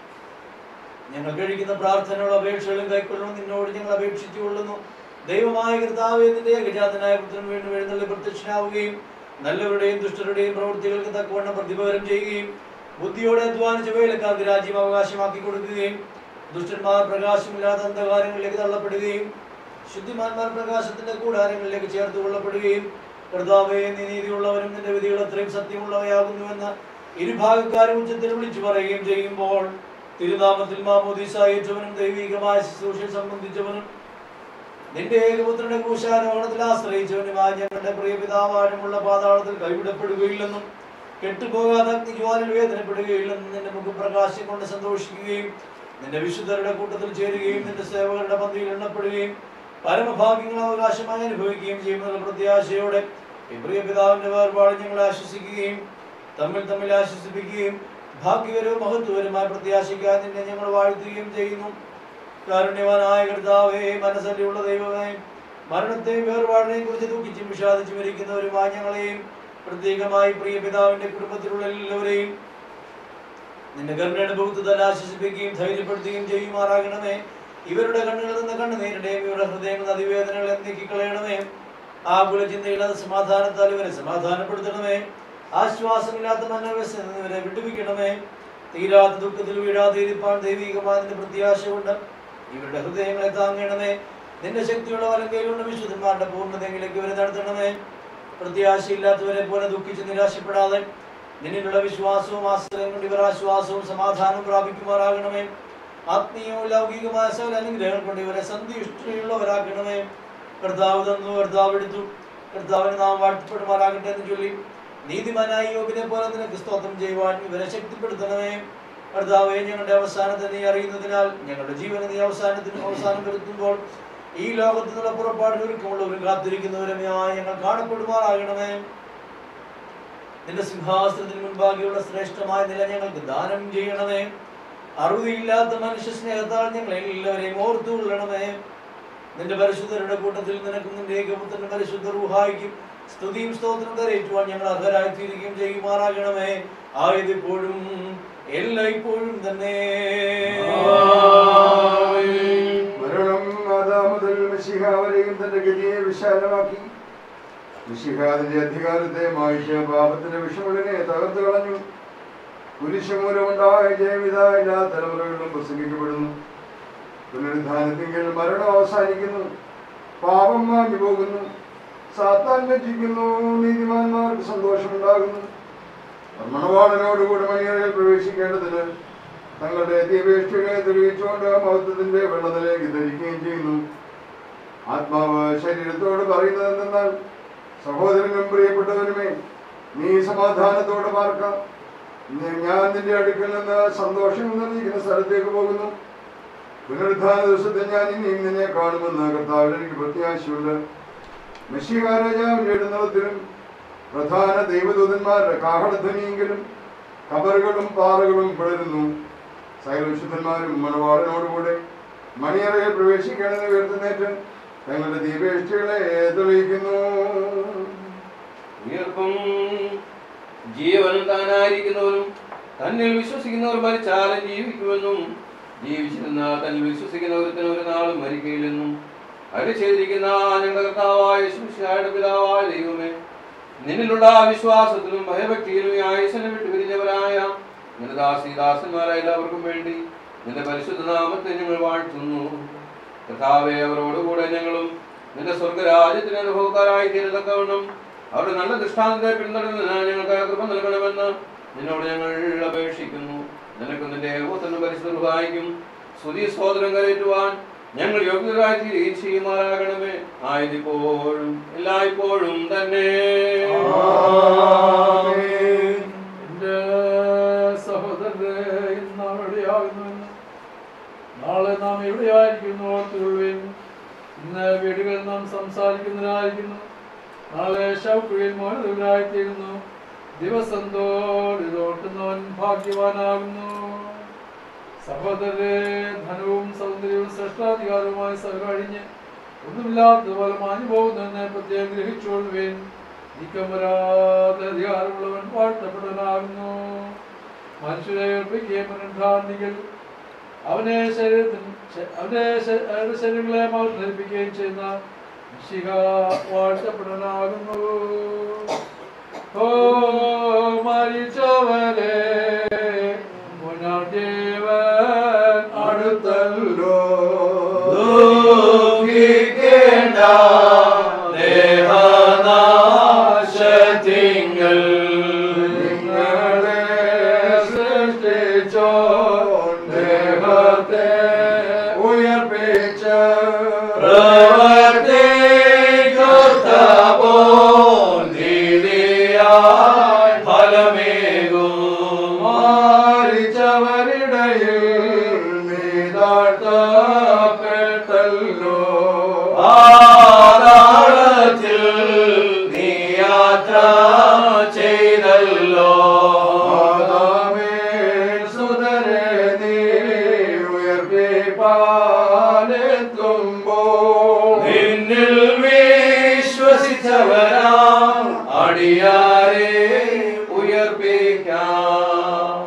ഞങ്ങൾ കഴിക്കുന്ന പ്രാർത്ഥനകളും അപേക്ഷകളും കൈക്കൊള്ളണം നിന്നോട് ഞങ്ങൾ അപേക്ഷിച്ചു കൊള്ളുന്നു ദൈവമായ കർത്താവേ നിന്റെ ഏകജാതനായ പുത്രൻ വീണ്ടും എഴുന്നള്ളി പ്രത്യക്ഷനാവുകയും നല്ലവരുടെയും ദുഷ്ടരുടെയും പ്രവൃത്തികൾക്ക് തക്കവണ്ണം പ്രതിഫലം ചെയ്യുകയും ബുദ്ധിയോടെ അധ്വാനിച്ച വേലക്കാർക്ക് രാജ്യം അവകാശമാക്കി കൊടുക്കുകയും ദുഷ്ടന്മാർ പ്രകാശമില്ലാത്ത അന്ധകാരങ്ങളിലേക്ക് തള്ളപ്പെടുകയും ശുദ്ധിമാന്മാർ പ്രകാശത്തിന്റെ കൂടാരങ്ങളിലേക്ക് ചേർത്ത് കൊള്ളപ്പെടുകയും കർത്താവേ നീ നീതിയുള്ളവരും നിന്റെ വിധികൾ അത്രയും സത്യമുള്ളവയാകുന്നുവെന്ന് ഇരുഭാഗക്കാരും ഉച്ചത്തിൽ വിളിച്ചു പറയുകയും ചെയ്യുമ്പോൾ തിരുനാമത്തിൽ മാമോദീസ ഏറ്റവനും ദൈവികമായ ശുശ്രൂഷയെ സംബന്ധിച്ചവനും നിന്റെ ഏകപുത്രന്റെ ക്രൂശാരോഹണത്തിൽ ആശ്രയിച്ചവനുമായ ഞങ്ങളുടെ പ്രിയ പിതാവാനുമുള്ള പാതാളത്തിൽ കൈവിടപ്പെടുകയില്ലെന്നും കെട്ടുപോകാതെ അഗ്നിജ്വാലിൽ വേദനപ്പെടുകയില്ലെന്നും നിന്റെ മുഖപ്രകാശം കൊണ്ട് സന്തോഷിക്കുകയും നിന്റെ വിശുദ്ധരുടെ കൂട്ടത്തിൽ ചേരുകയും നിന്റെ സേവകരുടെ പന്തിയിൽ എണ്ണപ്പെടുകയും പരമഭാഗ്യങ്ങൾ അവകാശമായി അനുഭവിക്കുകയും ചെയ്യുന്ന പ്രത്യാശയോടെ ഈ പ്രിയ പിതാവിന്റെ വേർപാട് ഞങ്ങളെ ആശ്വസിക്കുകയും തമ്മിൽ തമ്മിൽ ആശ്വസിപ്പിക്കുകയും ഭാഗ്യകരവും മഹത്വകരമായ പ്രത്യാശയ്ക്കായി നിന്നെ ഞങ്ങൾ വാഴ്ത്തുകയും ചെയ്യുന്നു കാരുണ്യവാനായ കർത്താവേ മനസ്സല്ലുള്ള ദൈവമേ മരണത്തെയും വേർപാടിനെയും കുറിച്ച് ദുഃഖിച്ചും വിഷാദിച്ചും ഇരിക്കുന്നവരുമായ ഞങ്ങളെയും പ്രത്യേകമായി പ്രിയ പിതാവിന്റെ കുടുംബത്തിലുള്ള എല്ലാവരെയും നിന്റെ കരുണയുടെ ബഹുത്വത്താൽ ആശ്വസിപ്പിക്കുകയും ധൈര്യപ്പെടുത്തുകയും ചെയ്യുമാറാകണമേ ഇവരുടെ കണ്ണുകളിൽ നിന്ന് കണ്ണുനീരുടെയും ഇവരുടെ ഹൃദയങ്ങൾ അതിവേദനകൾ നീക്കിക്കളയണമേ ആകുല ചിന്തയില്ലാത്ത സമാധാനത്താൽ ഇവരെ സമാധാനപ്പെടുത്തണമേ ആശ്വാസമില്ലാത്ത മനോവ്യസത്തിൽ നിന്ന് ഇവരെ വിട്ടുപിക്കണമേ തീരാത്ത ദുഃഖത്തിൽ വീഴാതെ ഇരിപ്പാൻ ദൈവികമായ നിന്റെ പ്രത്യാശ കൊണ്ട് ഇവരുടെ ഹൃദയങ്ങളെ താങ്ങണമേ നിന്റെ ശക്തിയുള്ള വലങ്കയിലുള്ള വിശുദ്ധന്മാരുടെ പൂർണ്ണതയിലേക്ക് ഇവരെ നടത്തണമേ പ്രത്യാശയില്ലാത്തവരെ പോലെ ദുഃഖിച്ച് നിരാശപ്പെടാതെ നിന്നിലുള്ള വിശ്വാസവും ആശ്രയം കൊണ്ട് ഇവർ ആശ്വാസവും സമാധാനവും പ്രാപിക്കുമാറാകണമേ ആത്മീയവും ലൗകികമായ സകല അനുഗ്രഹങ്ങൾ കൊണ്ട് ഇവരെ സന്തുഷ്ടിയുള്ളവരാക്കണമേ കർത്താവ് തന്നു കർത്താവ് എടുത്തു കർത്താവിന് നാം വാഴ്ത്തപ്പെടുമാറാകട്ടെ എന്ന് ചൊല്ലി നീതിമാനായ യോബിനെ പോലെ നിനക്ക് സ്തോത്രം ചെയ്യുവാൻ ഇവരെ ശക്തിപ്പെടുത്തണമേ കർത്താവെ ഞങ്ങളുടെ അവസാനത്തെ നീ അറിയുന്നതിനാൽ ഞങ്ങളുടെ ജീവനെ നീ അവസാനത്തിന് അവസാനം വരുത്തുമ്പോൾ ഈ ലോകത്തു നിന്നുള്ള പുറപ്പാടിന് ഒരുക്കമുള്ളവരും കാത്തിരിക്കുന്നവരുമായി ഞങ്ങൾ കാണപ്പെടുമാറാകണമേ നിന്റെ സിംഹാസനത്തിന് മുൻപാകെയുള്ള ശ്രേഷ്ഠമായ നില ഞങ്ങൾക്ക് ദാനം ചെയ്യണമേ അറുതിയില്ലാത്ത മനുഷ്യ സ്നേഹത്താൽ ഞങ്ങൾ എല്ലാവരെയും ഓർത്തു കൊള്ളണമേ നിന്റെ പരിശുദ്ധരുടെ കൂട്ടത്തിൽ നിനക്കും നിന്റെ ഏകപുത്രന്റെ പരിശുദ്ധ റൂഹായിക്കും സ്തുതിയും സ്തോത്രം കരയേറ്റുവാൻ ഞങ്ങൾ അർഹരായി തീരുകയും ചെയ്യുമാറാകണമേ ആയതിപ്പോഴും എല്ലായ്പ്പോഴും തന്നെ മരണം ആദാമുതൽ മിശിഹ വരെയും തന്റെ ഗതിയെ വിശാലമാക്കി മിശിഹ അതിന്റെ അധികാരത്തെ മായിച്ച് പാപത്തിന്റെ വിഷമുള്ളിനെ തകർത്ത് കളഞ്ഞു കുരിശ് മൂലമുണ്ടായ ജയവിധ എല്ലാ തലമുറകളിലും പ്രസംഗിക്കപ്പെടുന്നു പുനരുദ്ധാനത്തിങ്കിൽ മരണം അവസാനിക്കുന്നു പാപം മാഞ്ഞു പോകുന്നു സാത്താൻ ലജ്ജിക്കുന്നു നീതിമാന്മാർക്ക് സന്തോഷമുണ്ടാകുന്നു മണവാളനോടുകൂടി മണിയറയിൽ പ്രവേശിക്കേണ്ടതിന് തങ്ങളുടെ ദിവ്യേഷ്ഠകളെ തെളിയിച്ചുകൊണ്ട് മഹത്വത്തിന്റെ വെള്ളത്തിലേക്ക് ധരിക്കുകയും ചെയ്യുന്നു ആത്മാവ് ശരീരത്തോട് പറയുന്നത് എന്തെന്നാൽ സഹോദരനും പ്രിയപ്പെട്ടവനുമേ നീ സമാധാനത്തോടെ പാർക്കാം ഞ- ഞാൻ നിന്റെ അടുക്കൽ നിന്ന് സന്തോഷം നിർമ്മിക്കുന്ന സ്ഥലത്തേക്ക് പോകുന്നു പുനരുദ്ധാന ദിവസത്തെ ഞാൻ ഇനിയും നിന്നെ കാണുമെന്ന് കർത്താവിൽ എനിക്ക് പ്രത്യാശയുണ്ട് മെസ്സികാരാജാവിന്റെ എഴുന്നള്ളത്തിലും പ്രധാന ദൈവദൂതന്മാരുടെ കാഹളധ്വനിയെങ്കിലും കബറുകളും പാറകളും പിളരുന്നു സകല വിശുദ്ധന്മാരും മണവാളനോടുകൂടെ മണിയറയിൽ പ്രവേശിക്കണമെന്ന് ഉയർത്തുന്നേറ്റ് തങ്ങളുടെ ദീപേഷ്ടികളെ തെളിയിക്കുന്നു ഉയർപ്പും ജീവനും താനായിരിക്കുന്നവനും തന്നിൽ വിശ്വസിക്കുന്നവർ മരിച്ചാലും ജീവിക്കുമെന്നും ജീവിച്ചിരുന്ന തന്നിൽ വിശ്വസിക്കുന്നവരത്തിന് ഒരു നാളും മരിക്കയില്ലെന്നും അരി ചെയ്തിരിക്കുന്ന ഞങ്ങളുടെ കർത്താവായ ശുശ്രൂഷയുടെ പിതാവായ ദൈവമേ നിന്നിലുള്ള വിശ്വാസത്തിലും ഭയഭക്തിയിലും ഈ ആയുസനെ വിട്ടു പിരിഞ്ഞവരായ നിന്റെ ദാസീദാസന്മാരായ എല്ലാവർക്കും വേണ്ടി നിന്റെ പരിശുദ്ധ നാമത്തെ ഞങ്ങൾ വാഴ്ത്തുന്നു കർത്താവെ അവരോടുകൂടെ ഞങ്ങളും നിന്റെ സ്വർഗരാജ്യത്തിന് അനുഭവക്കാരായി തീരത്തക്കവണ്ണം അവരുടെ നല്ല ദൃഷ്ടാന്തത്തെ പിന്തുടരുന്നതിന് ഞങ്ങൾക്ക് കൃപ നൽകണമെന്ന് നിന്നോട് ഞങ്ങൾ അപേക്ഷിക്കുന്നു നിനക്ക് നിന്റെ ഏകോത്തനും പരിശുദ്ധ സഹായിക്കും സ്തുതി സോദരം കരയറ്റുവാൻ ഞങ്ങൾ യോഗ്യരായി തീരുകയും ചെയ്യുമാറാകണമേ ആയതിപ്പോഴും എല്ലായ്പ്പോഴും തന്നെ എന്റെ സഹോദരരെ ഇന്ന് നാം എവിടെയാകുന്നുവെന്ന് നാളെ നാം എവിടെയായിരിക്കുന്നു ഓർത്തുകൊള്ളുവേൻ ഇന്ന് വീടുകളിൽ നാം സംസാരിക്കുന്നതിനായിരിക്കുന്നു നാളെ ശവക്കുഴിയിൽ മോനതവരായിത്തീരുന്നു ദിവസം തോടി തോട്ടുന്നവൻ ഭാഗ്യവാനാകുന്നു സഹോദരരെ ധനവും സൗന്ദര്യവും ശ്രേഷ്ഠാധികാരവുമായി സഹകഴിഞ്ഞ് ഒന്നുമില്ലാത്തതുപോലെ മാഞ്ഞു പോകുന്നതെന്ന് പ്രത്യേകം ഗ്രഹിച്ചുകൊള്ളുവേൻ നീക്കം വരാതെ അധികാരമുള്ളവൻ വാഴ്ത്തപ്പെട്ടവനാകുന്നു മനുഷ്യരെ ഏൽപ്പിക്കുകയും പുനരുദ്ധാരണികൾ അവനെ ശരീരത്തിന് ശ- അവന്റെ ശ- അവരുടെ ശരീരങ്ങളെ അവർ ധരിപ്പിക്കുകയും ചെയ്യുന്ന ശിഖ വാഴ്ത്തപ്പെടാനാകുന്നു ഓ മരിച്ചവരെ പുനർജീവൻ അടുത്തല്ലോ ദുഃഖിക്കേണ്ട ദേഹനാശത്തിങ്കൽ നിങ്ങളെ സൃഷ്ടിച്ചോ ദേഹത്തെ ഉയർപ്പിച്ച പ്രവർത്തിക്കത്തപ്പോൾ നീതിയായി ഫലമേകും മാരിച്ചവരിടയിൽ നീ താഴ്ത്തപ്പെട്ടല്ലോ പാതാളത്തിൽ നീ യാത്ര ചെയ്തല്ലോ ആദാമേൽ സുതരെ നീ ഉയർപ്പിപ്പാനെത്തുമ്പോൾ നിന്നിൽ വിശ്വസിച്ചവരാം അടിയാരെ ഉയർപ്പിക്കാം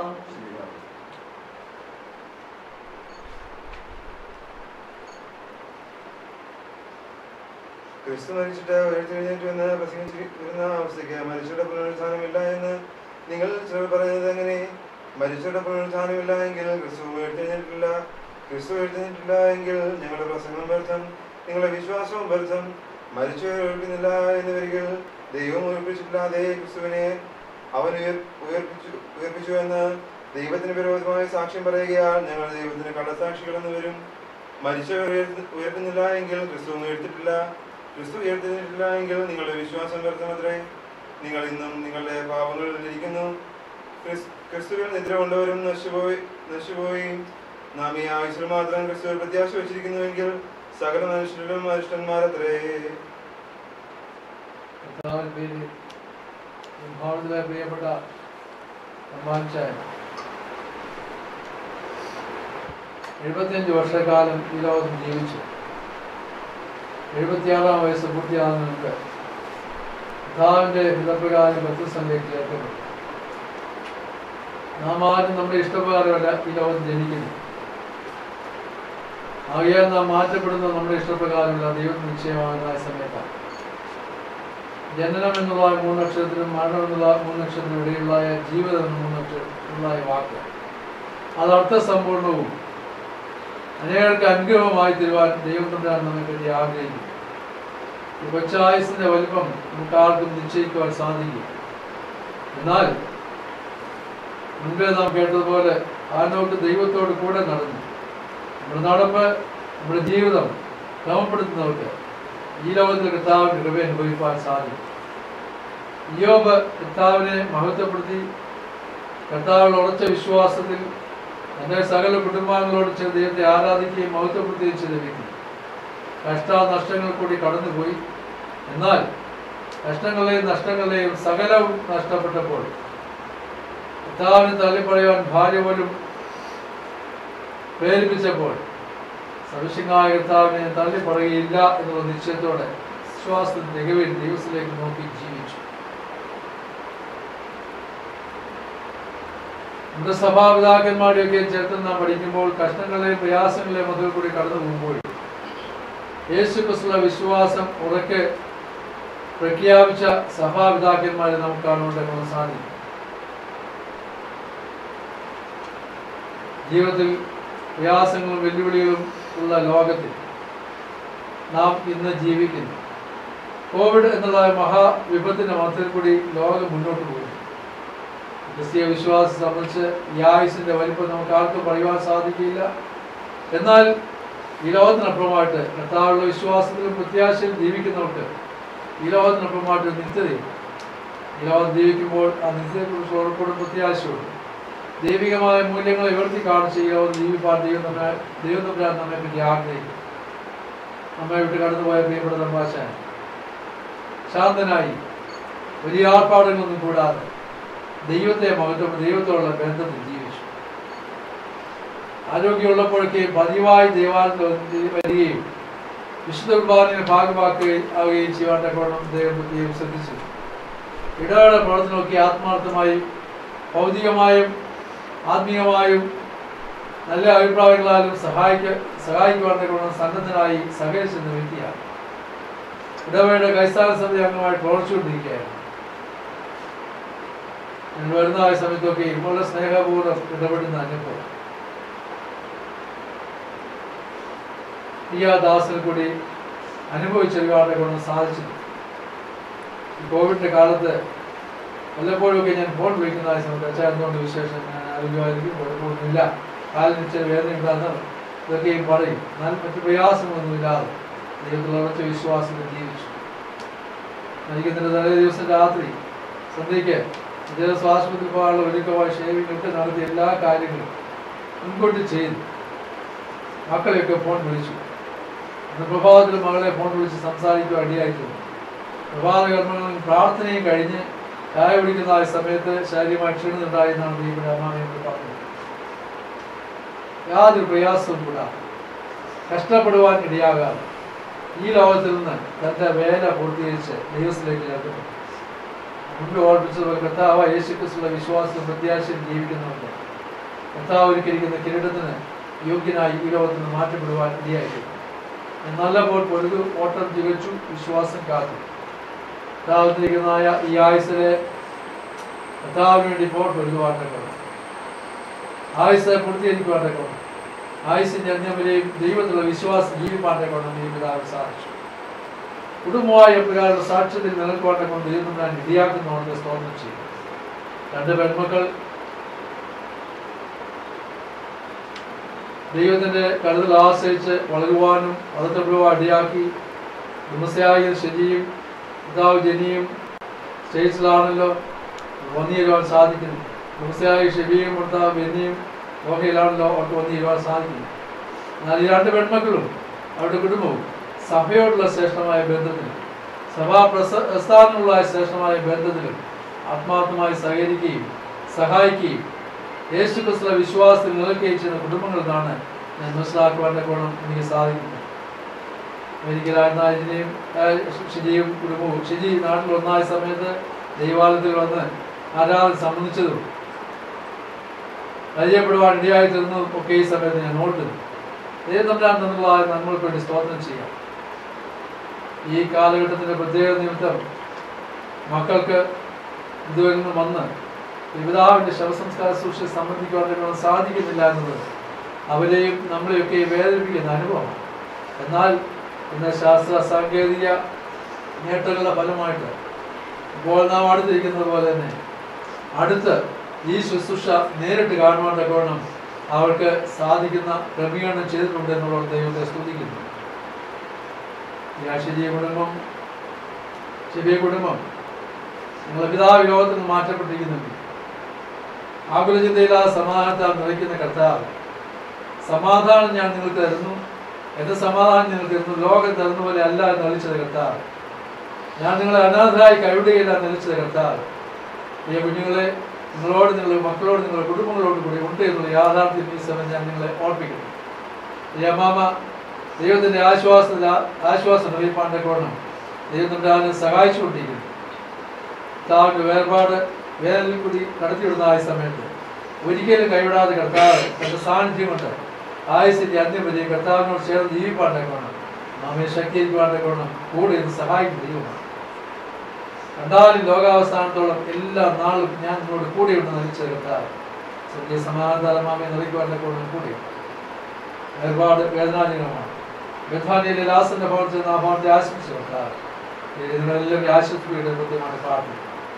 ക്രിസ്തു മരിച്ചിട്ട് ഉയർത്തെഴുന്നേറ്റു എന്ന് പ്രസംഗിച്ചിരുന്ന അവസ്ഥയ്ക്ക് മരിച്ചവരുടെ പുനരുത്ഥാനമില്ല എന്ന് നിങ്ങൾ ചിലർ പറയുന്നത് എങ്ങനെ മരിച്ചവരുടെ പുനരുത്ഥാനമില്ല എങ്കിൽ ക്രിസ്തു ഉയർത്തെഴുന്നേറ്റില്ല ക്രിസ്തു ഉയർത്തെഴുന്നേറ്റില്ല എങ്കിൽ ഞങ്ങളുടെ പ്രസംഗം വ്യർത്ഥം നിങ്ങളുടെ വിശ്വാസവും വ്യർത്ഥം മരിച്ചവരെ ഉയർത്തുന്നില്ല എന്ന് വരികൾ ദൈവം ഉയർപ്പിച്ചിട്ടില്ലാതെ ക്രിസ്തുവിനെ അവൻ ഉയർ ഉയർപ്പിച്ചു ഉയർപ്പിച്ചു എന്ന് ദൈവത്തിന് വിരോധമായി സാക്ഷ്യം പറയുകയാൽ ഞങ്ങൾ ദൈവത്തിന് കള്ളസാക്ഷികളെന്ന് വരും മരിച്ചവർ ഉയർത്ത- ഉയർത്തുന്നില്ല എങ്കിൽ ക്രിസ്തു ഉയർത്തിട്ടില്ല ക്രിസ്തു ഉയർത്തിട്ടില്ല എങ്കിൽ നിങ്ങളുടെ വിശ്വാസം വ്യർത്ഥമത്രേ നിങ്ങൾ ഇന്നും നിങ്ങളുടെ പാപങ്ങളിൽ ഇരിക്കുന്നു ക്രിസ്- ക്രിസ്തുവിൽ നിദ്ര കൊണ്ടവരും നശിച്ചുപോയി നശിച്ചുപോയി നാം ഈ ആയുസിൽ മാത്രം ക്രിസ്തുവിൽ പ്രത്യാശ വെച്ചിരിക്കുന്നുവെങ്കിൽ സകല മനുഷ്യരിലും അരിഷ്ടന്മാരത്രേ കർത്താവിൻ പേരിൽ വിഭാഗത്തിലെ പ്രിയപ്പെട്ട സമ്മാനിച്ചായ എഴുപത്തിയഞ്ച് വർഷക്കാലം ഈ ലോകത്ത് ജീവിച്ചു എഴുപത്തിയാറാം വയസ്സ് പൂർത്തിയാകുന്ന മുമ്പ് കർത്താവിൻ്റെ ഹിതപ്രകാരം ബന്ധുസംഘയ്ക്ക് ഏർപ്പെട്ടു നാം ആരും നമ്മുടെ ഇഷ്ടപ്രകാരമല്ല ഈ ലോകത്ത് ജനിക്കുന്നു ആകയാൽ നാം മാറ്റപ്പെടുന്നത് നമ്മുടെ ഇഷ്ടപ്രകാരമല്ല ദൈവത്തിന് നിശ്ചയമാകുന്ന സമയത്താണ് ജനനം എന്നുള്ള മൂന്നക്ഷരത്തിനും മരണം എന്നുള്ള മൂന്നക്ഷരത്തിനും ഇടയിലുള്ള ജീവിതം എന്ന മൂന്നക്ഷരത്തിലുള്ള വാക്ക് അത് അർത്ഥസമ്പൂർണവും അനേകർക്ക് അനുഗ്രഹമായി തരുവാൻ ദൈവം കൊണ്ടാണ് നമ്മെ പറ്റി ആഗ്രഹിക്കും ഈ കൊച്ചായുസിന്റെ വലിപ്പം നമുക്ക് ആർക്കും നിശ്ചയിക്കുവാൻ സാധിക്കും എന്നാൽ മുൻപേ നാം കേട്ടതുപോലെ ആനോക്ക് ദൈവത്തോട് കൂടെ നടന്നു നമ്മുടെ നടപ്പ് നമ്മുടെ ജീവിതം ക്രമപ്പെടുത്തുന്നവർക്ക് ഈ ലോകത്തിൽ കർത്താവിന്റെ കൃപ അനുഭവിക്കാൻ സാധിക്കും യോബ് കർത്താവിനെ മഹത്വപ്പെടുത്തി കർത്താവിൽ ഉറച്ച വിശ്വാസത്തിൽ തന്റെ സകല കുടുംബാംഗങ്ങളോട് ചേർന്ന് ദൈവത്തെ ആരാധിക്കുകയും മഹത്വപ്പെടുത്തുകയും ചെയ്ത വ്യക്തി കഷ്ടാനഷ്ടങ്ങൾ കൂടി കടന്നുപോയി എന്നാൽ കഷ്ടങ്ങളെയും നഷ്ടങ്ങളെയും സകലവും നഷ്ടപ്പെട്ടപ്പോൾ കർത്താവിനെ തള്ളിപ്പറയുവാൻ ഭാര്യ പോലും പ്രേരിപ്പിച്ചപ്പോൾ സവിശങ്ങായ കർത്താവിനെ തള്ളിപ്പറയുകയില്ല എന്നുള്ള നിശ്ചയത്തോടെ വിശ്വാസത്തിൽ തികവിൽ ദൈവത്തിലേക്ക് നോക്കി ജീവിച്ചു നമ്മുടെ സഭാപിതാക്കന്മാരെയൊക്കെ ചേർത്ത് നാം പഠിക്കുമ്പോൾ കഷ്ടങ്ങളെയും പ്രയാസങ്ങളെയും മുതൽ കൂടി കടന്നു പോകുമ്പോൾ യേശു ക്രിസ്തുള്ള വിശ്വാസം ഉറക്കെ പ്രഖ്യാപിച്ച സഭാപിതാക്കന്മാരെ നമുക്ക് കാണുവാൻ സാധിക്കും ജീവിതത്തിൽ പ്രയാസങ്ങളും വെല്ലുവിളികളും ഉള്ള ലോകത്തിൽ നാം ഇന്ന് ജീവിക്കുന്നു കോവിഡ് എന്നുള്ള മഹാവിപത്തിന്റെ മധ്യത്തിൽ കൂടി ലോകം മുന്നോട്ട് പോകുന്നു ക്രിസ്തീയ വിശ്വാസം സംബന്ധിച്ച് ഈ ആയുസിന്റെ വലിപ്പം നമുക്ക് ആർക്കും പറയുവാൻ സാധിക്കില്ല എന്നാൽ ഈ ലോകത്തിനപ്പുറമായിട്ട് കർത്താവുള്ള വിശ്വാസത്തിലും പ്രത്യാശയിലും ജീവിക്കുന്നവർക്ക് ഈ ലോകത്തിനപ്പുറമായിട്ട് നിത്യതയും ഈ ലോകത്ത് ജീവിക്കുമ്പോൾ ആ നിത്യതയെക്കുറിച്ച് ഉറപ്പോടും പ്രത്യാശയുണ്ട് ദൈവികമായ മൂല്യങ്ങളെ ഉയർത്തി കാണിച്ച് ഈ ലോകം ജീവിപ്പാൻ ദൈവം നമ്മെ ദൈവം തമ്പുരാൻ നമ്മെ പറ്റി ആഗ്രഹിക്കും നമ്മെ വിട്ട് കടന്നുപോയ പ്രിയപ്പെട്ട തമ്പാശാൻ ശാന്തനായി വലിയ ആർപ്പാടുകളൊന്നും കൂടാതെ ദൈവത്തെ മഹത്വം ദൈവത്തോടുള്ള ബന്ധത്തിൽ ജീവിച്ചു ആരോഗ്യമുള്ളപ്പോഴൊക്കെ പതിവായി ദേവാലയത്തിൽ വരികയും വിശുദ്ധ കുർബാനയെ ഭാഗമാക്കുകയും ആവുകയും ചെയ്യുവാൻ തക്കവണ്ണം ദൈവം ദൈവം ശ്രദ്ധിച്ചു ഇടവേള പ്രവർത്തനമൊക്കെ ആത്മാർത്ഥമായി ഭൗതികമായും ആത്മീയമായും നല്ല അഭിപ്രായങ്ങളാലും സഹായിക്ക സഹായിക്കുവാൻ തക്കവണ്ണം സന്നദ്ധനായി സഹകരിച്ചെന്ന വ്യക്തിയാണ് ഇടവേള ക്രൈസ്തവ സമിതി അംഗമായി പ്രവർത്തിച്ചുകൊണ്ടിരിക്കുകയായിരുന്നു ഞാൻ വരുന്നതായ സമയത്തൊക്കെ ഇങ്ങോട്ട് സ്നേഹപൂർവ്വം ഇടപെടുന്ന അനുഭവം ഈ ആ ദാസിൽ കൂടി അനുഭവിച്ചെടുക്കാതെ കൊണ്ട് സാധിച്ചിട്ടുണ്ട് ഈ കോവിഡിന്റെ കാലത്ത് വല്ലപ്പോഴൊക്കെ ഞാൻ ഫോൺ വിളിക്കുന്നതായ സമയത്ത് അച്ഛാ എന്തുകൊണ്ട് വിശേഷം ഞാൻ ആരോഗ്യമായിരിക്കും കുഴപ്പമൊന്നുമില്ല കാലിന് ഇച്ചിരി വേദന ഉണ്ടാകുന്ന ഇതൊക്കെയും പറയും എന്നാൽ മറ്റു പ്രയാസങ്ങളൊന്നുമില്ലാതെ ദൈവത്തിൽ ഉറച്ച വിശ്വാസത്തിൽ ജീവിച്ചു മരിക്കുന്നതിന്റെ തലേ ദിവസം രാത്രി സന്ധ്യയ്ക്ക് വിദ്യാഭ്യാസ ആശുപത്രി പോകാനുള്ള ഒരുക്കമായി ഷേവിംഗ് നടത്തിയ എല്ലാ കാര്യങ്ങളും മുൻകൂട്ടി ചെയ്തു മക്കളെയൊക്കെ ഫോൺ വിളിച്ചു അന്ന് പ്രഭാതത്തിൽ മകളെ ഫോൺ വിളിച്ച് സംസാരിക്കുക അടിയായിട്ടുണ്ട് പ്രഭാത കർമ്മങ്ങളും പ്രാർത്ഥനയും കഴിഞ്ഞ് ചായ കുടിക്കുന്ന ആ സമയത്ത് ശാരീരമായി ക്ഷീണുന്നുണ്ടായി എന്നാണ് ദൈവയുടെ അമ്മാമയോട് പറഞ്ഞത് യാതൊരു പ്രയാസവും കൂടാതെ കഷ്ടപ്പെടുവാൻ ഇടയാകാതെ ഈ ലോകത്തിൽ നിന്ന് തന്റെ വേല പൂർത്തീകരിച്ച് ദൈവത്തിലേക്ക് ചേർക്കുന്നു മുൻപ് ഓർപ്പിച്ചതുപോലെ കർത്താവ് യേശുക്രിസ്തുള്ള വിശ്വാസവും പ്രത്യാശയും ജീവിക്കുന്നുണ്ട് കർത്താവ് ഒരുക്കിയിരിക്കുന്ന കിരീടത്തിന് യോഗ്യനായി ഈ ലോകത്തിൽ നിന്ന് മാറ്റപ്പെടുവാൻ ഇടയായിട്ടുണ്ട് നല്ലപ്പോൾ പൊരുതു ഓട്ടം തികച്ചു വിശ്വാസം കാത്തു കർത്താവിരിക്കുന്നതായ ഈ ആയുസിലെ കർത്താവിന് വേണ്ടി ഇപ്പോൾ പൊരുതുവാൻ തക്കണം ആയുസ് പൂർത്തീകരിക്കുവാൻ തക്കണം ആയുസിന്റെ അന്യം വരെയും ദൈവത്തിലുള്ള വിശ്വാസം ജീവിപ്പാൻ തക്കണം ഈ പിതാവ് സാധിച്ചു കുടുംബമായ പ്രകാരം സാക്ഷ്യത്തിൽ നിലനിൽക്കുവാൻ തക്കണം ദൈവം ഞാൻ ഇടിയാക്കുന്നവർക്ക് സ്തോത്രം ചെയ്യും രണ്ട് പെൺമക്കൾ ദൈവത്തിന്റെ കരുതൽ ആശ്രയിച്ച് വളരുവാനും വളർത്തപ്പെടുവാൻ ഇടയാക്കി വിമസയായും ശരിയും പിതാവ് ജനിയും സ്റ്റേറ്റ്സിലാണല്ലോ വന്നിരുവാൻ സാധിക്കുന്നു വിമസയായി ഷെബിയും ഭർത്താവ് ബെന്നിയും ഓഹയിലാണല്ലോ അവർക്ക് വന്നിരുവാൻ സാധിക്കുന്നു എന്നാൽ ഈ രണ്ട് പെൺമക്കളും അവരുടെ കുടുംബവും സഭയോടുള്ള ശ്രേഷ്ഠമായ ബന്ധത്തിലും സഭാ പ്രസ പ്രസ്ഥാനമുള്ള ശ്രേഷ്ഠമായ ബന്ധത്തിലും ആത്മാർത്ഥമായി സഹകരിക്കുകയും സഹായിക്കുകയും യേശു ക്രിസ്തുവിലെ വിശ്വാസത്തിൽ നിലനിൽക്കുകയും ചെയ്യുന്ന കുടുംബങ്ങളിൽ നിന്നാണ് ഞാൻ മനസ്സിലാക്കുവാൻ്റെ ഗുണം എനിക്ക് സാധിക്കുന്നത് ഒരിക്കലായിരുന്നാജിനെയും ഷിജിയും കുടുംബവും ഷിജി നാട്ടിൽ ഒന്നായ സമയത്ത് ദൈവാലയത്തിൽ വന്ന് ആരാധന സംബന്ധിച്ചതും പരിചയപ്പെടുവാൻ ഇടയായി തീർന്നതും ഒക്കെ ഈ സമയത്ത് ഞാൻ നോട്ടുന്നു ദൈവം തമ്മിലാൻ തമ്മിലുള്ള നമ്മൾക്ക് വേണ്ടി സ്തോത്രം ചെയ്യാം ഈ കാലഘട്ടത്തിന്റെ പ്രത്യേക നിമിത്തം മക്കൾക്ക് ഇതുവരെ നിന്ന് വന്ന് പിതാവിന്റെ ശവസംസ്കാര സൂക്ഷിച്ച് സംബന്ധിക്കുവാൻ സാധിക്കുന്നില്ല എന്നത് അവരെയും നമ്മളെയൊക്കെ വേദനിപ്പിക്കുന്ന അനുഭവമാണ് എന്നാൽ ഇന്ന് ശാസ്ത്ര സാങ്കേതിക നേട്ടങ്ങളുടെ ഫലമായിട്ട് ഇപ്പോൾ നാം അടുത്തിരിക്കുന്നത് പോലെ തന്നെ അടുത്ത് ഈ ശുശ്രൂഷ നേരിട്ട് കാണുവാൻ തക്കവണ്ണം അവർക്ക് സാധിക്കുന്ന ക്രമീകരണം ചെയ്തിട്ടുണ്ട് എന്നുള്ളത് ദൈവത്തെ സ്തുതിക്കുന്നു ഈ ആശ്ചര്യ കുടുംബം ചെറിയ കുടുംബം നിങ്ങളെ പിതാവ് ലോകത്തിൽ നിന്ന് മാറ്റപ്പെട്ടിരിക്കുന്നുണ്ട് ആകുല ചിന്തയില്ലാതെ സമാധാനത്താൽ നിറയ്ക്കുന്ന കർത്താവ് സമാധാനം ഞാൻ നിങ്ങൾക്ക് തരുന്നു എന്റെ സമാധാനം നിങ്ങൾക്ക് തരുന്നു ലോകം തരുന്ന പോലെ അല്ല എന്ന് തെളിച്ചത് കർത്താവ് ഞാൻ നിങ്ങളെ അനാഥരായി കൈവിടുകയില്ല എന്ന് തെളിച്ചത് കർത്താവ് പ്രിയ കുഞ്ഞുങ്ങളെ നിങ്ങളോട് നിങ്ങൾ മക്കളോട് നിങ്ങളുടെ കുടുംബങ്ങളോട് കൂടി ഉണ്ട് എന്നുള്ള യാഥാർത്ഥ്യം ഈ സമയം ഞാൻ നിങ്ങളെ ഓർപ്പിക്കുന്നു പ്രിയ മാമ ദൈവത്തിന്റെ ആശ്വാസ ആശ്വാസം അറിയിപ്പാണ്ടെ കോണം ദൈവം നമ്മുടെ സഹായിച്ചുകൊണ്ടിരിക്കുന്നു കർത്താവിന്റെ വേർപാട് വേനലിൽ കൂടി കടത്തിവിടുന്ന ആ സമയത്ത് ഒരിക്കലും കൈവിടാതെ കർത്താവ് തന്റെ സാന്നിധ്യം കൊണ്ട് ആയുസിന്റെ അന്ത്യം വരെ കർത്താവിനോട് ചേർന്ന് ജീവിപ്പാണ്ടേക്കണം നമ്മെ ശക്തിയിരിപ്പാണ്ടേക്കണം കൂടെ എന്ന് സഹായിക്കും ദൈവമാണ് കണ്ടാലും ലോകാവസാനത്തോളം എല്ലാ നാളും ഞാൻ നിന്നോട് കൂടെയുണ്ട് നയിച്ച കർത്താവ് സ്വർഗീയ സമാധാനമാമെ നിറയ്ക്കുവാണ്ടേക്കണം കൂടെ വേർപാട് വേദനാജനകമാണ് ബഥാനിയിലെ ലാസന്റെ ഭവനത്തിൽ നിന്ന് ആ ഭവനത്തെ ആശംസിച്ചു കർത്താവ് നിങ്ങളെല്ലാവരും ആശംസിക്കുകയുടെ കൃത്യമാണ് പ്രാർത്ഥന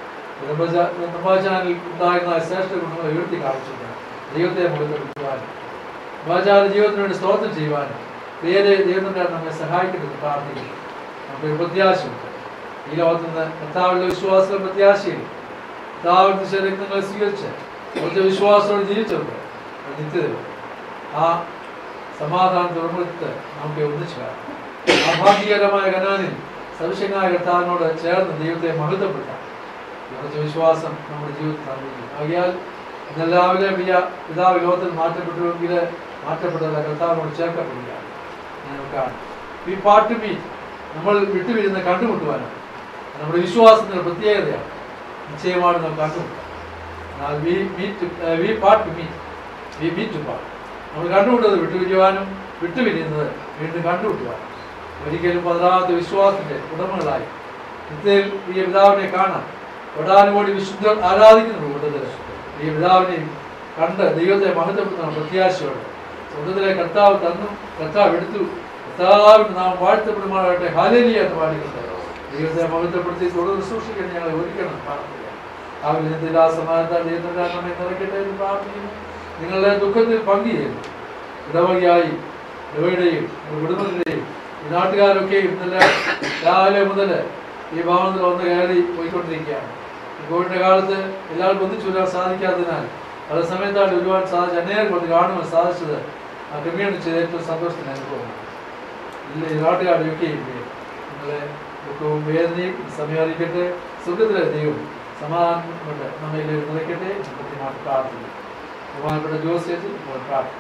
നിർമ്മാചാനിൽ ഉണ്ടായിരുന്ന ശ്രേഷ്ഠ ഗുണങ്ങൾ ഉയർത്തി കാണിച്ചിട്ടുണ്ട് ദൈവത്തെ മുഖത്തെടുക്കുവാനും നിർമ്മാചാന ജീവിതത്തിന് വേണ്ടി സ്തോത്രം ചെയ്യുവാനും പേരെ ദൈവത്തിൻ്റെ നമ്മെ സഹായിക്കുന്നത് പ്രാർത്ഥിക്കുന്നു നമുക്കൊരു പ്രത്യാശയുണ്ട് ഈ ലോകത്ത് നിന്ന് കർത്താവിലുള്ള വിശ്വാസ പ്രത്യാശയിൽ കർത്താവിന്റെ ശരീരങ്ങളെ സ്വീകരിച്ച് കുറച്ച് വിശ്വാസത്തോടെ ജീവിച്ചവർക്ക് അത് നിത്യതയും ആ സമാധാന തുറമുഖത്ത് നമുക്ക് ഒന്നിച്ചു കാണാം ആ ഭാഗ്യകരമായ കനാനിൽ സവിശേഷനായ കർത്താവിനോട് ചേർന്ന് ദൈവത്തെ മഹത്വപ്പെട്ട കുറച്ച് വിശ്വാസം നമ്മുടെ ജീവിതത്തിൽ നൽകുന്നു ആകിയാൽ ഇന്ന് രാവിലെ പ്രിയ പിതാവ് ലോകത്തിൽ മാറ്റപ്പെട്ടുവെങ്കിൽ മാറ്റപ്പെട്ടതല്ല കർത്താവിനോട് ചേർക്കപ്പെടുകയാണ് ഞങ്ങൾക്കാണ് ഈ പാട്ട് മീ നമ്മൾ വിട്ടുപിരിന്ന് കണ്ടുമുട്ടുവാനാണ് നമ്മുടെ വിശ്വാസത്തിന്റെ പ്രത്യേകതയാണ് നിശ്ചയമാണ് നാം കണ്ടുമുട്ടുക എന്നാൽ we meet we part me we meet part നമ്മൾ കണ്ടുമുട്ടുന്നത് വിട്ടുപിരിയുവാനും വിട്ടുപിരിയുന്നത് വീണ്ടും കണ്ടുമുട്ടുവാനും ഒരിക്കലും പതറാത്ത വിശ്വാസത്തിന്റെ ഉടമകളായി നിത്യയിൽ ഈ പിതാവിനെ കാണാൻ ഒടാനുകൂടി വിശുദ്ധർ ആരാധിക്കുന്ന കൂട്ടത്തിൽ ഈ പിതാവിനെയും കണ്ട് ദൈവത്തെ മഹത്വപ്പെടുത്തുന്ന പ്രത്യാശയോടെ സ്വന്തത്തിലെ കർത്താവ് തന്നു കർത്താവ് എടുത്തു കർത്താവിന് നാം വാഴ്ത്തപ്പെടുമാറാകട്ടെ ഹാലേലിയ എന്ന് പാടിക്കൊണ്ട് ദൈവത്തെ മഹത്വപ്പെടുത്തി തുടർന്ന് സൂക്ഷിക്കാൻ ഞങ്ങളെ ഒരുക്കണം പ്രാർത്ഥിക്കുക ആ വിധത്തിൽ ആ സമാനത്താൽ ദൈവത്തിൻ്റെ നമ്മെ നിറയ്ക്കട്ടെ എന്ന് പ്രാർത്ഥിക്കുന്നു നിങ്ങളുടെ ദുഃഖത്തിൽ പങ്കുചെയ്യുന്നു ഇടവകയായി ഇടവയുടെയും കുടുംബത്തിൻ്റെയും ഈ നാട്ടുകാരൊക്കെയും ഇന്നലെ രാവിലെ മുതൽ ഈ ഭവനത്തിൽ വന്ന് കയറി പോയിക്കൊണ്ടിരിക്കുകയാണ് ഈ കോവിഡിന്റെ കാലത്ത് എല്ലാവർക്കും ഒന്നിച്ചു വരാൻ സാധിക്കാത്തതിനാൽ പല സമയത്താണ് ഒരുപാട് സാധിച്ചു അനേകം കൊണ്ട് കാണുവാൻ സാധിച്ചത് ആ കമ്മ്യൂണിറ്റി ചെയ്ത ഏറ്റവും സന്തോഷത്തിന് അനുഭവമാണ് ഇല്ല ഈ നാട്ടുകാരൊക്കെയും നിങ്ങളെ ദുഃഖവും വേദനയും സമീപിക്കട്ടെ സുഖത്തിലെ ദൈവം സമാധാനം കൊണ്ട് നമ്മെ നിറയ്ക്കട്ടെ എന്ന് കൃത്യമായിട്ട് പ്രാർത്ഥിക്കും ബഹുമാനപ്പെട്ട ജോസിയത്തിൽ ഇപ്പോൾ പ്രാർത്ഥിക്കും